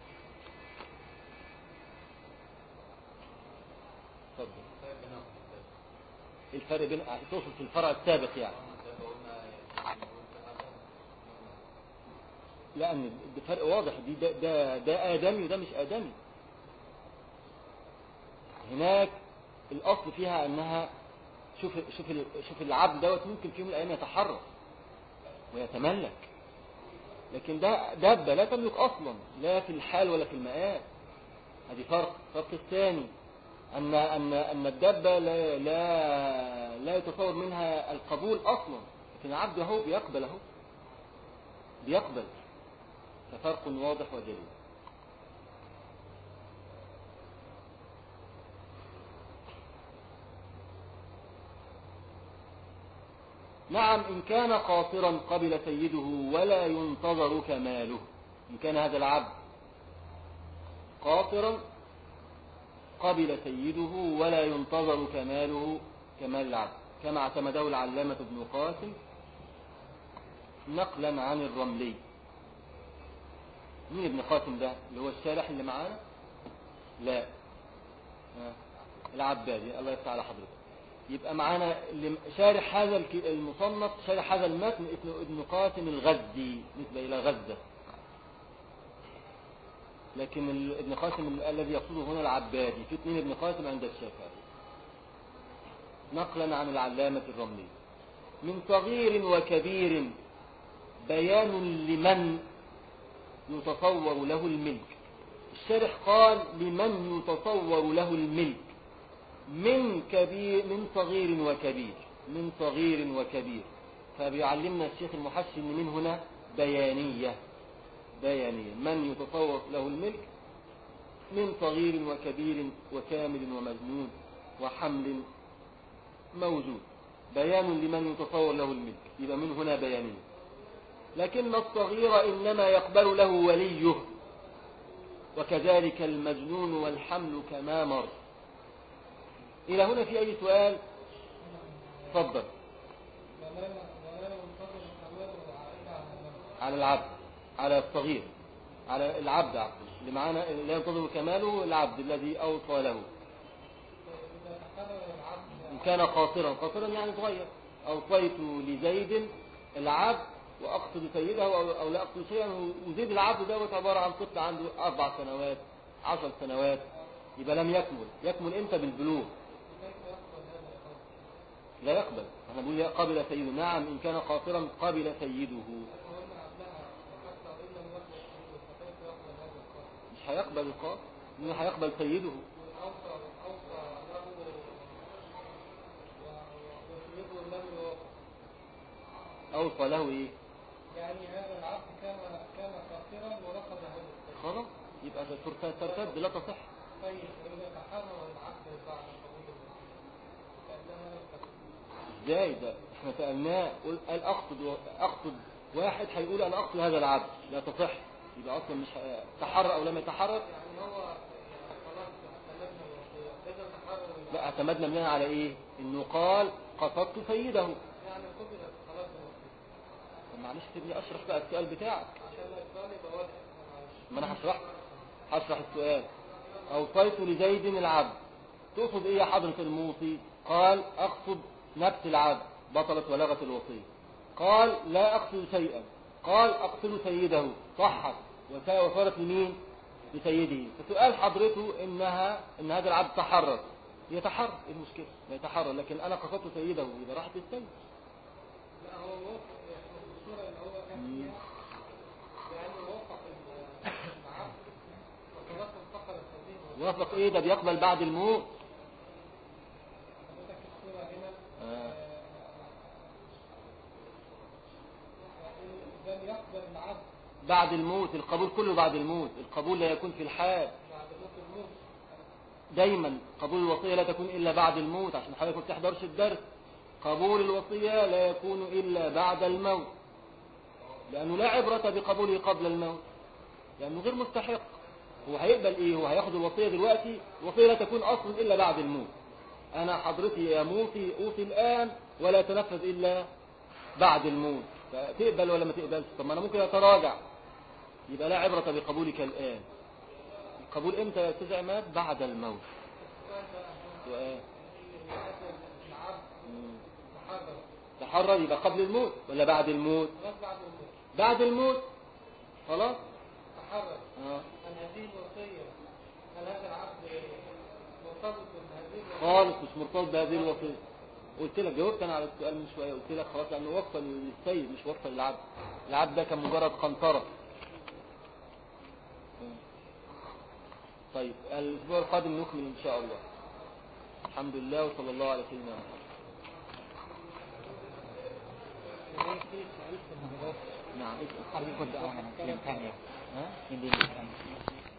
اتفضل طيب بناخد الثالث. الفرق بين تقصد في الفرع السابق يعني زي ما قلنا يعني نقول في هذا لأن ده فرق واضح دي ده, ده, ده آدمي وده مش آدمي هناك الأصل فيها أنها شوف شوف ال- شوف العبد دوت ممكن في يوم من الأيام يتحرك ويتملك لكن ده دابة لا تملك أصلا لا في الحال ولا في المآل هذه فرق فرق الثاني أن أن أن الدابة لا لا لا يتصور منها القبول أصلا لكن العبد أهو بيقبل أهو بيقبل ففرق واضح وجلي نعم إن كان قاصرا قبل سيده ولا ينتظر كماله إن كان هذا العبد قاصرا قبل سيده ولا ينتظر كماله كمال العبد كما اعتمده العلامة ابن قاسم نقلا عن الرملي مين ابن قاسم ده اللي هو الشارح اللي معانا لا آه. العبادي الله يفتح على حضرتك يبقى معانا اللي شارح هذا الك- المصنف شارح هذا المتن ابن ابن قاسم الغزي نسبة إلى غزة لكن ال- ابن قاسم ال- الذي يقصده هنا العبادي في اثنين ابن قاسم عند الشافعي نقلا عن العلامة الرملي من صغير وكبير بيان لمن يتصور له الملك الشارح قال لمن يتصور له الملك من كبير من صغير وكبير من صغير وكبير فبيعلمنا الشيخ المحسن ان من هنا بيانية بيانية من يتصور له الملك من صغير وكبير وكامل ومجنون وحمل موجود بيان لمن يتصور له الملك يبقى من هنا بيانية لكن الصغير إنما يقبل له وليه وكذلك المجنون والحمل كما مر إلى هنا في أي سؤال تفضل ولا ولا ينتظر كمال العائلة على النفس على العبد على الصغير على العبد عفوا اللي معانا لا ينتظر كماله العبد الذي أوصى له إذا تحرر العبد إن كان قاصرا قاصرا يعني صغير أوصيت لزيد العبد وأقصد سيده أو, أو لا أقصد شيئا وزيد العبد دوت عبارة عن طفل عنده أربع سنوات عشر سنوات يبقى لم يكمل يكمل إمتى بالبلوغ كيف يقبل هذا القول؟ لا يقبل احنا بنقول يا قبل سيده نعم إن كان قاصرا قبل سيده وقلنا قبلها وحتى إن لم يقبل سيده فكيف يقبل هذا القول؟ مش هيقبل القاصر إنه هيقبل سيده والأوصى أوصى له و- وسيده لم يوافق أوصى له إيه يعني هذا العبد كان كان قاصرا ورفض هذا السيد خلاص يبقى ترتد ترتد لا تصح طيب إذا تحرر العبد بعد قبول الوصية كأنها لم تكن ازاي ده احنا سألناه قل قال اقصد و- اقصد واحد هيقول انا اقصد هذا العبد لا تصح يبقى اصلا مش ه- تحرر او لم يتحرر يعني هو يعني خلاص اعتمدنا الوصية إذا تحرر العبد لا اعتمدنا بناء على ايه انه قال قصدت سيده يعني قبلت خلاص الوصية طب معلش سيبني اشرح بقى السؤال بتاعك عشان لا يقال يبقى واضح معلش ما انا هشرح هشرح السؤال اوصيت لزيد العبد تقصد ايه يا حضرة الموصي قال اقصد نفس العبد بطلت ولغت الوصية قال لا اقصد شيئا قال اقصد سيده صحت وس- وصارت لمين لسيده فسؤال حضرته انها ان هذا العبد تحرر يتحرر ايه المشكلة ما يتحرر لكن انا قصدت سيده يبقى راحت للسيد لا هو وافق يعني الصورة اللي هو كان مم. فيها لأنه وافق ال- العبد وخلاص انتقل سبيله وافق ايه ده بيقبل بعد الموت حضرتك الصورة هنا آه. لم يقبل العبد بعد الموت القبول كله بعد الموت القبول لا يكون في الحال بعد موت الموت دايما قبول الوصية لا تكون إلا بعد الموت عشان حضرتك ما بتحضرش الدرس قبول الوصية لا يكون إلا بعد الموت لأنه لا عبرة بقبوله قبل الموت لأنه غير مستحق هو هيقبل إيه هو هياخد الوصية دلوقتي الوصية لا تكون أصلا إلا بعد الموت أنا حضرتي يا موتي أوصي الآن ولا تنفذ إلا بعد الموت فتقبل ولا ما تقبلش طب ما أنا ممكن أتراجع يبقى لا عبرة بقبولك الآن القبول إمتى يا أستاذ عماد بعد الموت سؤال العبد مم. محرر تحرر يبقى قبل الموت ولا بعد الموت خلاص بعد الموت بعد الموت خلاص تحرر آه. هل هذه الوصية هل هذا العبد مرتبط بهذه الوصية؟ خالص مش مرتبط بهذه الوصية قلت لك جاوبت انا على السؤال من شويه قلت لك خلاص لانه وقفا للسيد مش وقفا للعبد العبد ده كان مجرد قنطره طيب الاسبوع القادم نكمل ان شاء الله الحمد لله وصلى الله على سيدنا محمد في سؤال في المدرسة نعم حضرتك كنت أعمل في ثانية ها من دي